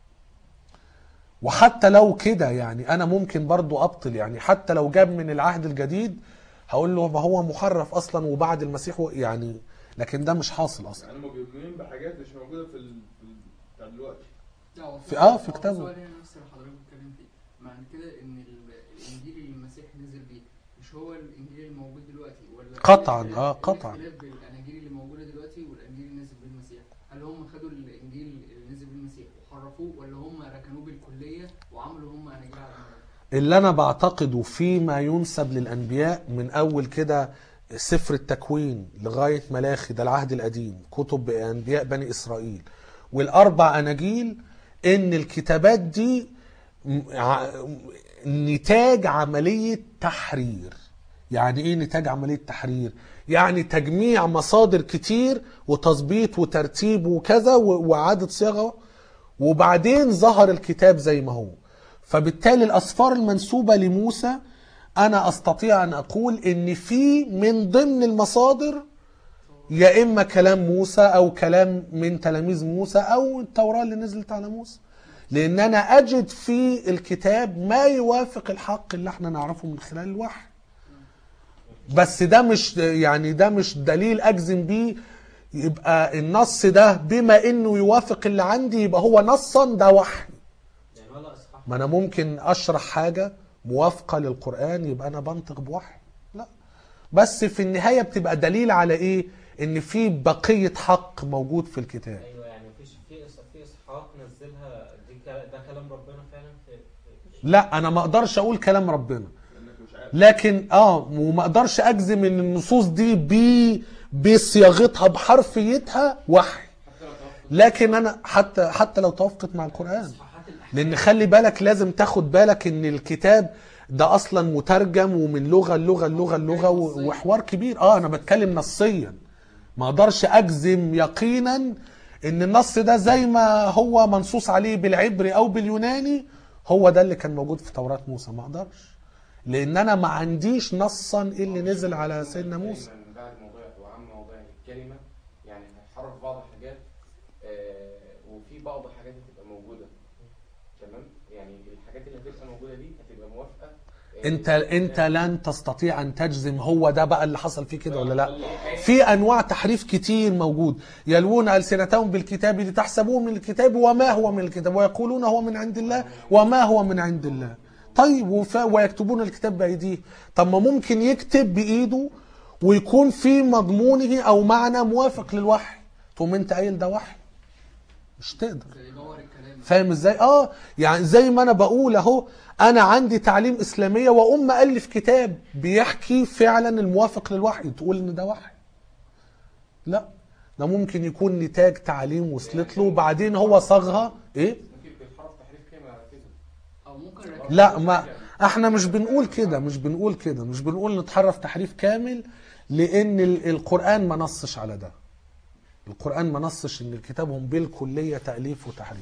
وحتى لو كده يعني انا ممكن برضو ابطل يعني حتى لو جاب من العهد الجديد هقول له ما هو محرف اصلا وبعد المسيح و- يعني لكن ده مش حاصل اصلا يعني هم بيؤمنين بحاجات مش موجوده في ال... في ال... بتاع دلوقتي لا، هو في- آه، هو في كتابه. سؤال هنا نفس اللي حضرتك بتتكلم فيه معنى كده ان ال- الانجيل اللي المسيح نزل بيه مش هو الانجيل الموجود دلوقتي ولا قطعاً، الاختلاف- آه، قطعاً. الاختلاف بين الاناجيل اللي موجوده دلوقتي والانجيل اللي نزل بيه المسيح هل هم خدوا الانجيل اللي نزل بيه المسيح وحرفوه ولا هم ركنوه بالكليه وعملوا هم اناجيل على المرة؟ اللي انا بعتقده فيما ينسب للانبياء من اول كده سفر التكوين لغايه ملاخي ده العهد القديم كتب انبياء بني اسرائيل والاربع اناجيل ان الكتابات دي م- ع- نتاج عمليه تحرير يعني ايه نتاج عمليه تحرير يعني تجميع مصادر كتير وتظبيط وترتيب وكذا و- واعاده صياغه وبعدين ظهر الكتاب زي ما هو فبالتالي الاسفار المنسوبه لموسى انا استطيع ان اقول ان في من ضمن المصادر يا اما كلام موسى او كلام من تلاميذ موسى او التوراه اللي نزلت على موسى لان انا اجد في الكتاب ما يوافق الحق اللي احنا نعرفه من خلال الوحي بس ده مش يعني ده مش دليل اجزم بيه يبقى النص ده بما انه يوافق اللي عندي يبقى هو نصا ده وحي يعني ولا اصحاح ما انا ممكن اشرح حاجه موافقه للقران يبقى انا بنطق بوحي لا بس في النهايه بتبقى دليل على ايه ان في بقيه حق موجود في الكتاب ايوه يعني مفيش في إص- في اسحاق نزلها دي ك- ده كلام ربنا فعلا في, في لا انا ما اقدرش اقول كلام ربنا لانك مش عارف لكن اه وما اقدرش اجزم ان النصوص دي ب بصياغتها بحرفيتها وحي لكن انا حتى حتى لو توافقت مع القران اصحاحات الاحكام لان خلي بالك لازم تاخد بالك ان الكتاب ده اصلا مترجم ومن لغه لغه لغه لغه و- وحوار كبير اه انا بتكلم نصيا ما اقدرش اجزم يقينا ان النص ده زي ما هو منصوص عليه بالعبري او باليوناني هو ده اللي كان موجود في توراة موسى ما اقدرش لان انا ما عنديش نصا اللي نزل على سيدنا موسى من بعد موضوع وعم موضوع الكلمه يعني هتحرف بعض الحاجات آه وفي بعض الحاجات هتبقى موجوده تمام يعني الحاجات اللي هتبقى موجوده دي هتبقى موافقه آه، انت انت لن تستطيع ان تجزم هو ده بقى اللي حصل فيه كده ولا لا في انواع تحريف كتير موجود يلوون السنتهم بالكتاب لتحسبوه من الكتاب وما هو من الكتاب ويقولون هو من عند الله وما هو من عند الله طيب وف... ويكتبون الكتاب بايديه طب ما ممكن يكتب بايده ويكون في مضمونه او معنى موافق للوحي تقوم انت قايل ده وحي مش تقدر زي جوهر الكلام فاهم ازاي اه يعني زي ما انا بقول اهو انا عندي تعليم اسلاميه واقوم مالف كتاب بيحكي فعلا الموافق للوحي تقول ان ده وحي لا ده ممكن يكون نتاج تعليم وصلت له وبعدين هو صاغها ايه ممكن بيتحرف تحريف كلمه على كده او ممكن ركن لا ما احنا مش بنقول كده مش بنقول كده مش بنقول نتحرف تحريف كامل لان ال- القران ما نصش على ده القران ما نصش ان كتابهم بالكليه تاليف وتحريف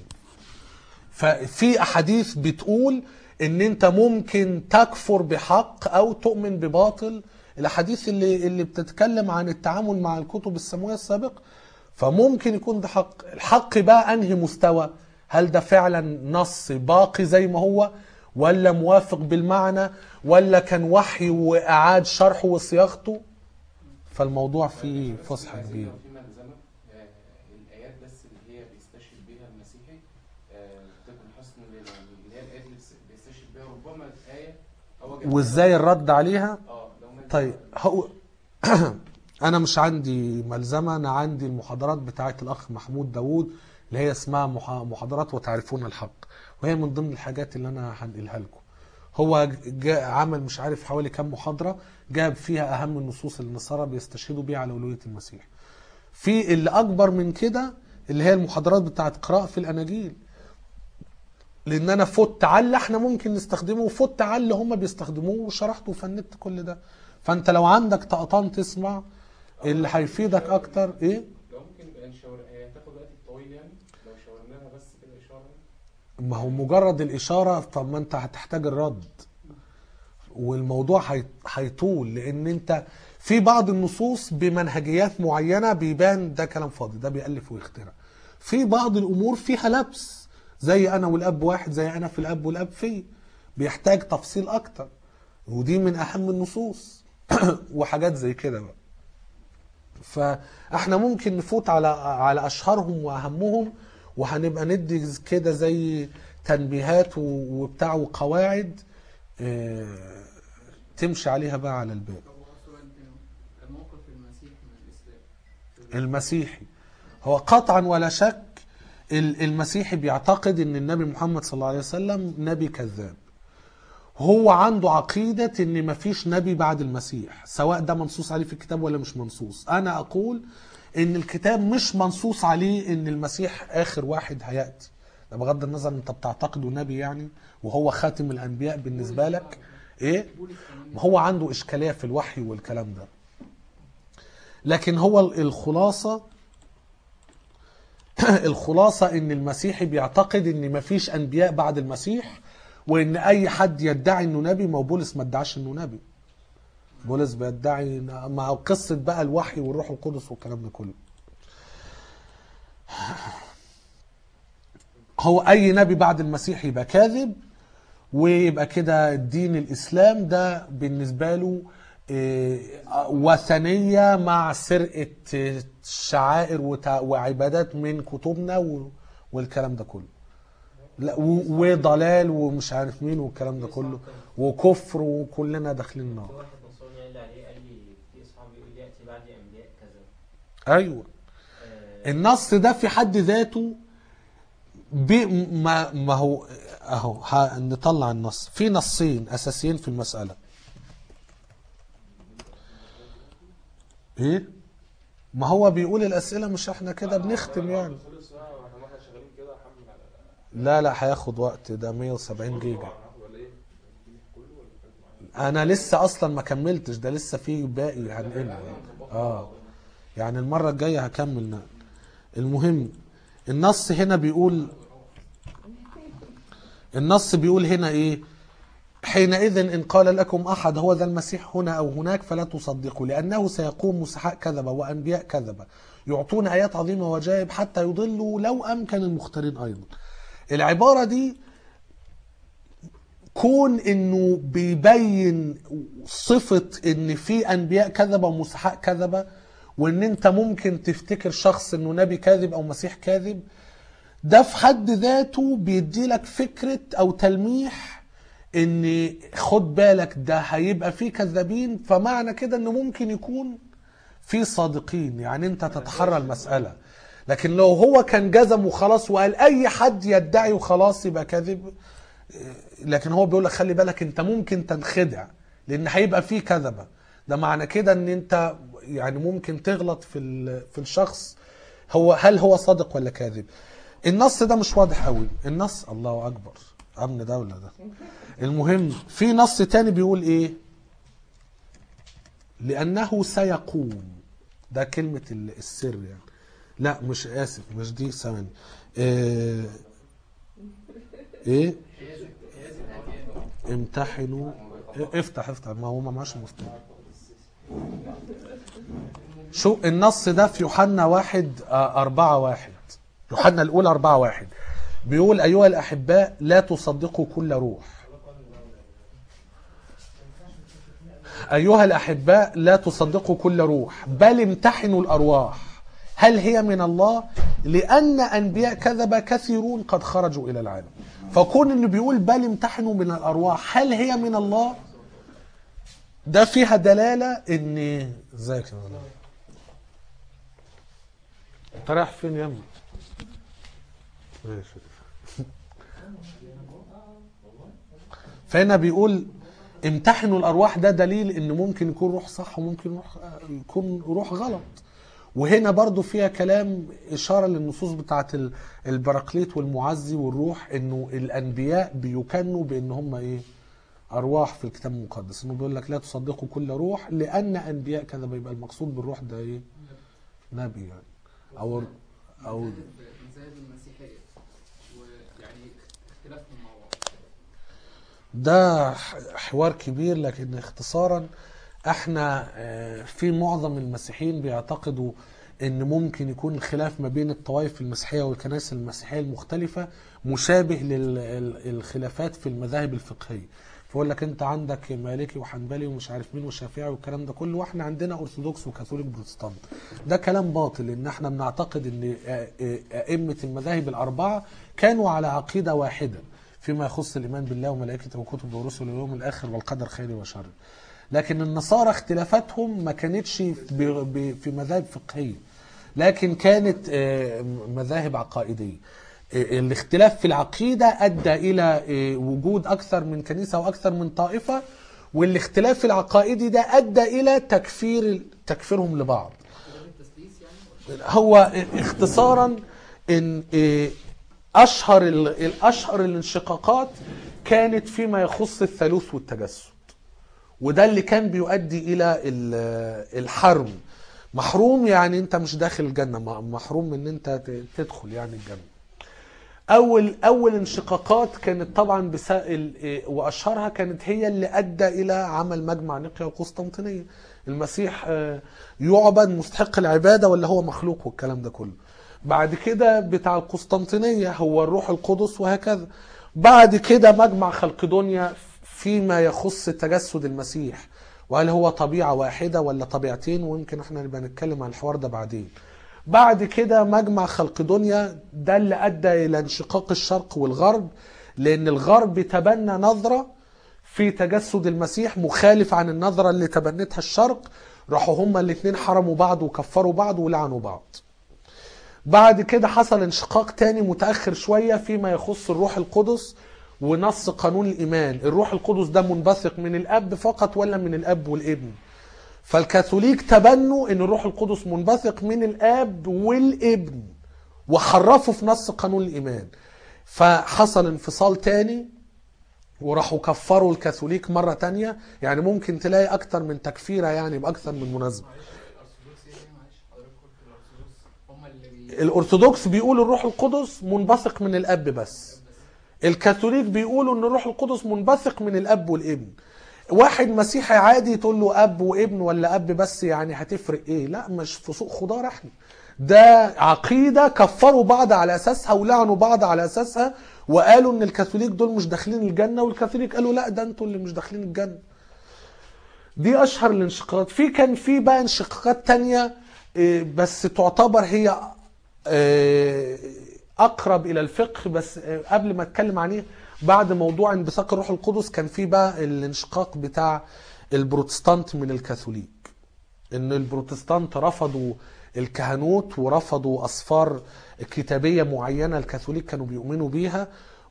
ففي احاديث بتقول ان انت ممكن تكفر بحق او تؤمن بباطل الاحاديث اللي اللي بتتكلم عن التعامل مع الكتب السماويه السابقه فممكن يكون ده حق الحق بقى انهي مستوى هل ده فعلا نص باقي زي ما هو ولا موافق بالمعنى ولا كان وحي واعاد شرحه وصياغته فالموضوع فيه بس فصحى عايزين كبير لو في ملزمه آه، الايات بس اللي هي بيستشهد بيها المسيحي آه، تكون حسن لنا يعني اللي هي الايات اللي بيس- بيستشهد بيها ربما ايه هو جابها. وازاي الرد عليها اه لو ملزمة. طيب هو انا مش عندي ملزمه انا عندي المحاضرات بتاعت الاخ محمود داوود اللي هي اسمها مح- محاضرات وتعرفون الحق وهي من ضمن الحاجات اللي انا هنقلها لكم هو جاء عمل مش عارف حوالي كام محاضره جاب فيها اهم النصوص اللي النصارى بيستشهدوا بيها على اولويه المسيح في اللي اكبر من كده اللي هي المحاضرات بتاعت قراءه في الاناجيل لان انا فوت على اللي احنا ممكن نستخدمه وفوت على اللي هم بيستخدموه وشرحت وفندت كل ده فانت لو عندك طقطان تسمع اللي هيفيدك اكتر ايه لو ممكن يعني شاور هي هتاخد وقت طويل يعني لو شاورناها بس كده اشاره ما هو مجرد الإشارة طب ما أنت هتحتاج الرد والموضوع هي- هيطول لأن أنت في بعض النصوص بمنهجيات معينة بيبان ده كلام فاضي ده بيألف ويخترع في بعض الأمور فيها لبس زي أنا والأب واحد زي أنا في الأب والأب في بيحتاج تفصيل أكتر ودي من أهم النصوص وحاجات زي كده بقى فاحنا ممكن نفوت على على اشهرهم واهمهم وهنبقى ندي كده زي تنبيهات و- وبتاع وقواعد آه، تمشي عليها بقى على الباب طب هو سؤال تاني موقف المسيح من الاسلام المسيحي هو قطعا ولا شك ال- المسيحي بيعتقد ان النبي محمد صلى الله عليه وسلم نبي كذاب هو عنده عقيدة ان مفيش نبي بعد المسيح سواء ده منصوص عليه في الكتاب ولا مش منصوص انا اقول ان الكتاب مش منصوص عليه ان المسيح اخر واحد هيأتي ده بغض النظر انت بتعتقده نبي يعني وهو خاتم الانبياء بالنسبة لك ايه بولس كمان ما هو عنده إشكالية في الوحي والكلام ده لكن هو ال- الخلاصة الخلاصة ان المسيحي بيعتقد ان مفيش انبياء بعد المسيح وان اي حد يدعي انه نبي ما هو بولس ما ادعاش انه نبي بولس بيدعي مع قصة بقى الوحي والروح القدس والكلام ده كله هو اي نبي بعد المسيح يبقى كاذب ويبقى كده دين الاسلام ده بالنسبه له إيه، وثنيه مع سرقه إيه، شعائر وتع- وعبادات من كتبنا و- والكلام ده كله لا و- وضلال ومش عارف مين والكلام ده كله وكفر وكلنا داخلين في النار واحد نصراني قال لي عليه قال لي في اصحاب بيقول ياتي بعد انبياء كذا ايوه آه، النص ده في حد ذاته بي ما, ما هو اهو ها- نطلع النص في نصين اساسيين في المساله ايه ما هو بيقول الاسئله مش احنا كده بنختم يعني خلص بقى واحنا واحنا شغالين كده حمل على لا لا هياخد وقت ده 170 جيجا هناخد ولا ايه؟ كله ولا فاكر معايا؟ انا لسه اصلا ما كملتش ده لسه في باقي هنقله اه يعني المره الجايه هكمل نقل المهم النص هنا بيقول النص بيقول هنا ايه حينئذ ان قال لكم احد هو ذا المسيح هنا او هناك فلا تصدقوا لانه سيقوم مسحاء كذبه وانبياء كذبه يعطون ايات عظيمه وجائب حتى يضلوا لو امكن المختارين ايضا العباره دي كون انه بيبين صفة ان في انبياء كذبة ومسحاء كذبة وان انت ممكن تفتكر شخص انه نبي كاذب او مسيح كاذب ده في حد ذاته بيدي لك فكرة او تلميح ان خد بالك ده هيبقى فيه كذابين فمعنى كده انه ممكن يكون في صادقين يعني انت تتحرى المسألة لكن لو هو كان جزم وخلاص وقال اي حد يدعي وخلاص يبقى كاذب لكن هو بيقول لك خلي بالك انت ممكن تنخدع لان هيبقى فيه كذبه ده معنى كده ان انت يعني ممكن تغلط في ال- في الشخص هو هل هو صادق ولا كاذب النص ده مش واضح قوي النص الله اكبر امن دوله ده المهم في نص تاني بيقول ايه لانه سيقوم ده كلمه ال- السر يعني لا مش اسف مش دي ثواني ايه, إيه؟ امتحنوا افتح افتح ما هو ما معاش مفتاح شو النص ده في يوحنا واحد آه، أربعة واحد يوحنا الأولى أربعة واحد بيقول أيها الأحباء لا تصدقوا كل روح أيها الأحباء لا تصدقوا كل روح بل امتحنوا الأرواح هل هي من الله لأن أنبياء كذب كثيرون قد خرجوا إلى العالم فكون إنه بيقول بل امتحنوا من الأرواح هل هي من الله ده فيها دلالة إن ازيك يا مولانا؟ انت رايح فين يا ابني؟ ماشي فهنا بيقول امتحنوا الارواح ده دليل ان ممكن يكون روح صح وممكن روح يكون روح غلط وهنا برضو فيها كلام اشاره للنصوص بتاعت ال- البراكليت والمعزي والروح انه الانبياء بيكنوا بان هم ايه ارواح في الكتاب المقدس انه بيقول لك لا تصدقوا كل روح لان انبياء كذا بيبقى المقصود بالروح ده ايه نبي يعني او او مذاهب مذاهب المسيحيه ويعني اختلافهم مع بعض ده ح- حوار كبير لكن اختصارا احنا آه، في معظم المسيحيين بيعتقدوا ان ممكن يكون الخلاف ما بين الطوائف المسيحيه والكنائس المسيحيه المختلفه مشابه للخلافات في المذاهب الفقهيه فيقول لك انت عندك مالكي وحنبلي ومش عارف مين وشافعي والكلام ده كله واحنا عندنا ارثوذكس وكاثوليك بروتستانت ده كلام باطل ان احنا بنعتقد ان آه، آه، ائمه المذاهب الاربعه كانوا على عقيده واحده فيما يخص الايمان بالله وملائكته وكتبه ورسله واليوم الاخر والقدر خيره وشره لكن النصارى اختلافاتهم ما كانتش ب- ب- في مذاهب فقهيه لكن كانت آه، مذاهب عقائديه آه، الاختلاف في العقيده ادى الى آه، وجود اكثر من كنيسه واكثر من طائفه والاختلاف العقائدي ده ادى الى تكفير تكفيرهم لبعض اختلاف التثليث يعني هو اختصارا ان إيه، اشهر ال- الاشهر الانشقاقات كانت فيما يخص الثالوث والتجسد وده اللي كان بيؤدي الى ال- الحرم محروم يعني انت مش داخل الجنه م- محروم من ان انت ت- تدخل يعني الجنه اول اول انشقاقات كانت طبعا بسائل إيه، واشهرها كانت هي اللي ادى الى عمل مجمع نقيا القسطنطينيه المسيح آه، يعبد مستحق العباده ولا هو مخلوق والكلام ده كله بعد كده بتاع القسطنطينيه هو الروح القدس وهكذا بعد كده مجمع خلقدونيا فيما يخص تجسد المسيح وهل هو طبيعه واحده ولا طبيعتين ويمكن احنا نبقى نتكلم عن الحوار ده بعدين بعد كده مجمع خلقدونيا ده اللي ادى الى انشقاق الشرق والغرب لان الغرب تبنى نظره في تجسد المسيح مخالف عن النظره اللي تبنتها الشرق راحوا هما الاثنين حرموا بعض وكفروا بعض ولعنوا بعض بعد كده حصل انشقاق تاني متأخر شوية فيما يخص الروح القدس ونص قانون الإيمان الروح القدس ده منبثق من الأب فقط ولا من الأب والابن فالكاثوليك تبنوا ان الروح القدس منبثق من الاب والابن وحرفوا في نص قانون الايمان فحصل انفصال تاني وراحوا كفروا الكاثوليك مرة تانية يعني ممكن تلاقي اكتر من تكفيرة يعني باكثر من مناسبة الارثوذكس ايه معلش حضرتك قلت الارثوذكس هم اللي بي... الارثوذكس بيقولوا الروح القدس منبثق من الاب بس الكاثوليك بيقولوا ان الروح القدس منبثق من الاب والابن واحد مسيحي عادي تقول له اب وابن ولا اب بس يعني هتفرق ايه لا مش في سوق خضار احنا ده عقيده كفروا بعض على اساسها ولعنوا بعض على اساسها وقالوا ان الكاثوليك دول مش داخلين الجنه والكاثوليك قالوا لا ده انتوا اللي مش داخلين الجنه دي اشهر الانشقاقات في كان في بقى انشقاقات تانية إيه، بس تعتبر هي آه، اقرب الى الفقه بس آه، قبل ما اتكلم عليه بعد موضوع انبثاق الروح القدس كان في بقى الانشقاق بتاع البروتستانت من الكاثوليك ان البروتستانت رفضوا الكهنوت ورفضوا اصفار كتابيه معينه الكاثوليك كانوا بيؤمنوا بيها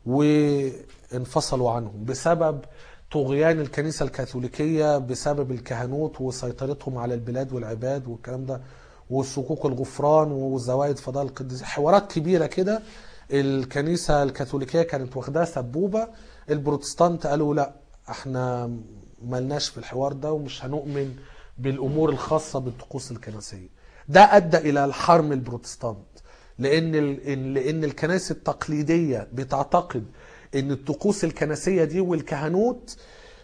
وانفصلوا عنهم بسبب طغيان الكنيسه الكاثوليكيه بسبب الكهنوت وسيطرتهم على البلاد والعباد والكلام ده وصكوك الغفران وزوائد فضائل القديس حوارات كبيره كده الكنيسه الكاثوليكيه كانت واخداها سبوبه البروتستانت قالوا لا احنا ملناش في الحوار ده ومش هنؤمن بالامور الخاصه بالطقوس الكنسيه ده ادى الى الحرم البروتستانت لان ال- إن- لان الكنائس التقليديه بتعتقد ان الطقوس الكنسيه دي والكهنوت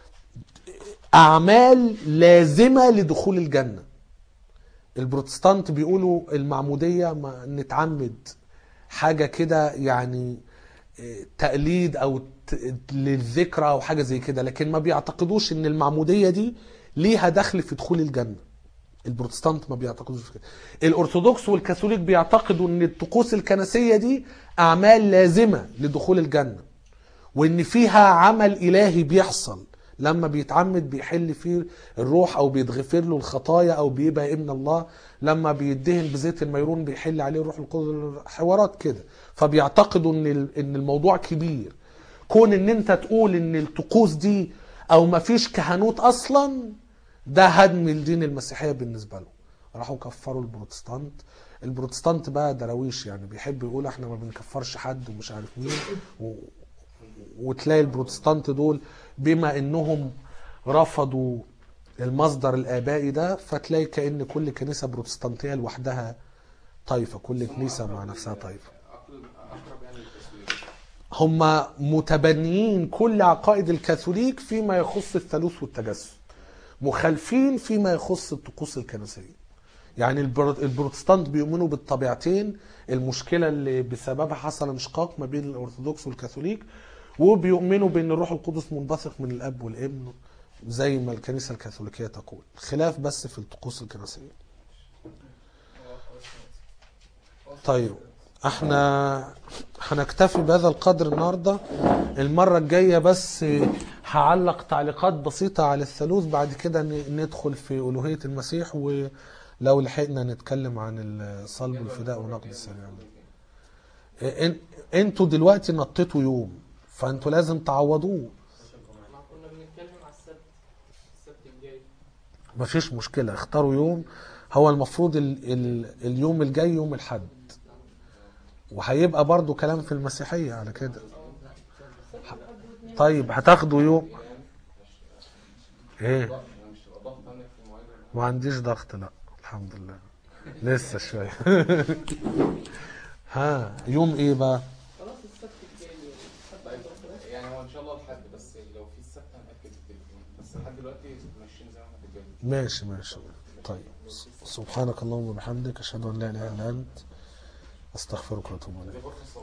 اعمال لازمه لدخول الجنه البروتستانت بيقولوا المعموديه ما نتعمد حاجه كده يعني إيه، تقليد او ت- للذكرى او حاجه زي كده لكن ما بيعتقدوش ان المعموديه دي ليها دخل في دخول الجنه البروتستانت ما بيعتقدوش في كده الارثوذكس والكاثوليك بيعتقدوا ان الطقوس الكنسيه دي اعمال لازمه لدخول الجنه وان فيها عمل الهي بيحصل لما بيتعمد بيحل فيه الروح او بيتغفر له الخطايا او بيبقى ابن الله لما بيدهن بزيت الميرون بيحل عليه الروح القدس حوارات كده فبيعتقدوا ان ال- ان الموضوع كبير كون ان انت تقول ان الطقوس دي او ما فيش كهنوت اصلا ده هدم الدين المسيحيه بالنسبه له راحوا كفروا البروتستانت البروتستانت بقى دراويش يعني بيحب يقول احنا ما بنكفرش حد ومش عارف مين و... وتلاقي البروتستانت دول بما انهم رفضوا المصدر الابائي ده فتلاقي كان كل كنيسه بروتستانتيه لوحدها طائفه كل كنيسه مع نفسها طائفه أقرب أقرب يعني للتسويق هم متبنيين كل عقائد الكاثوليك فيما يخص الثالوث والتجسد مخالفين فيما يخص الطقوس الكنسيه يعني البر- البروتستانت بيؤمنوا بالطبيعتين المشكله اللي بسببها حصل انشقاق ما بين الارثوذكس والكاثوليك وبيؤمنوا بان الروح القدس منبثق من الاب والابن زي ما الكنيسه الكاثوليكيه تقول خلاف بس في الطقوس الكنسيه طيب احنا هنكتفي بهذا القدر النهارده المره الجايه بس هعلق تعليقات بسيطه على الثالوث بعد كده ن- ندخل في الوهيه المسيح ولو لحقنا نتكلم عن الصلب والفداء ونقد السلام ان- انتوا دلوقتي نطيتوا يوم فانتوا لازم تعوضوه احنا كنا بنتكلم على السبت السبت الجاي مفيش مشكله اختاروا يوم هو المفروض ال ال اليوم الجاي يوم الحد وهيبقى برضو كلام في المسيحيه على كده طيب هتاخدوا يوم ايه مش تبقى ضغط عندك في المواعيد ولا ما عنديش ضغط لا الحمد لله لسه شويه ها يوم ايه بقى خلاص السبت الجاي السبت طيب الجاي. يعني هو ان شاء الله الحد بس لو في السبت هنأكد التليفون بس لحد دلوقتي ماشيين زي ما احنا في الجدول ماشي ماشي طيب سبحانك اللهم وبحمدك اشهد ان لا اله الا انت استغفرك واتوب اليك دي غرفه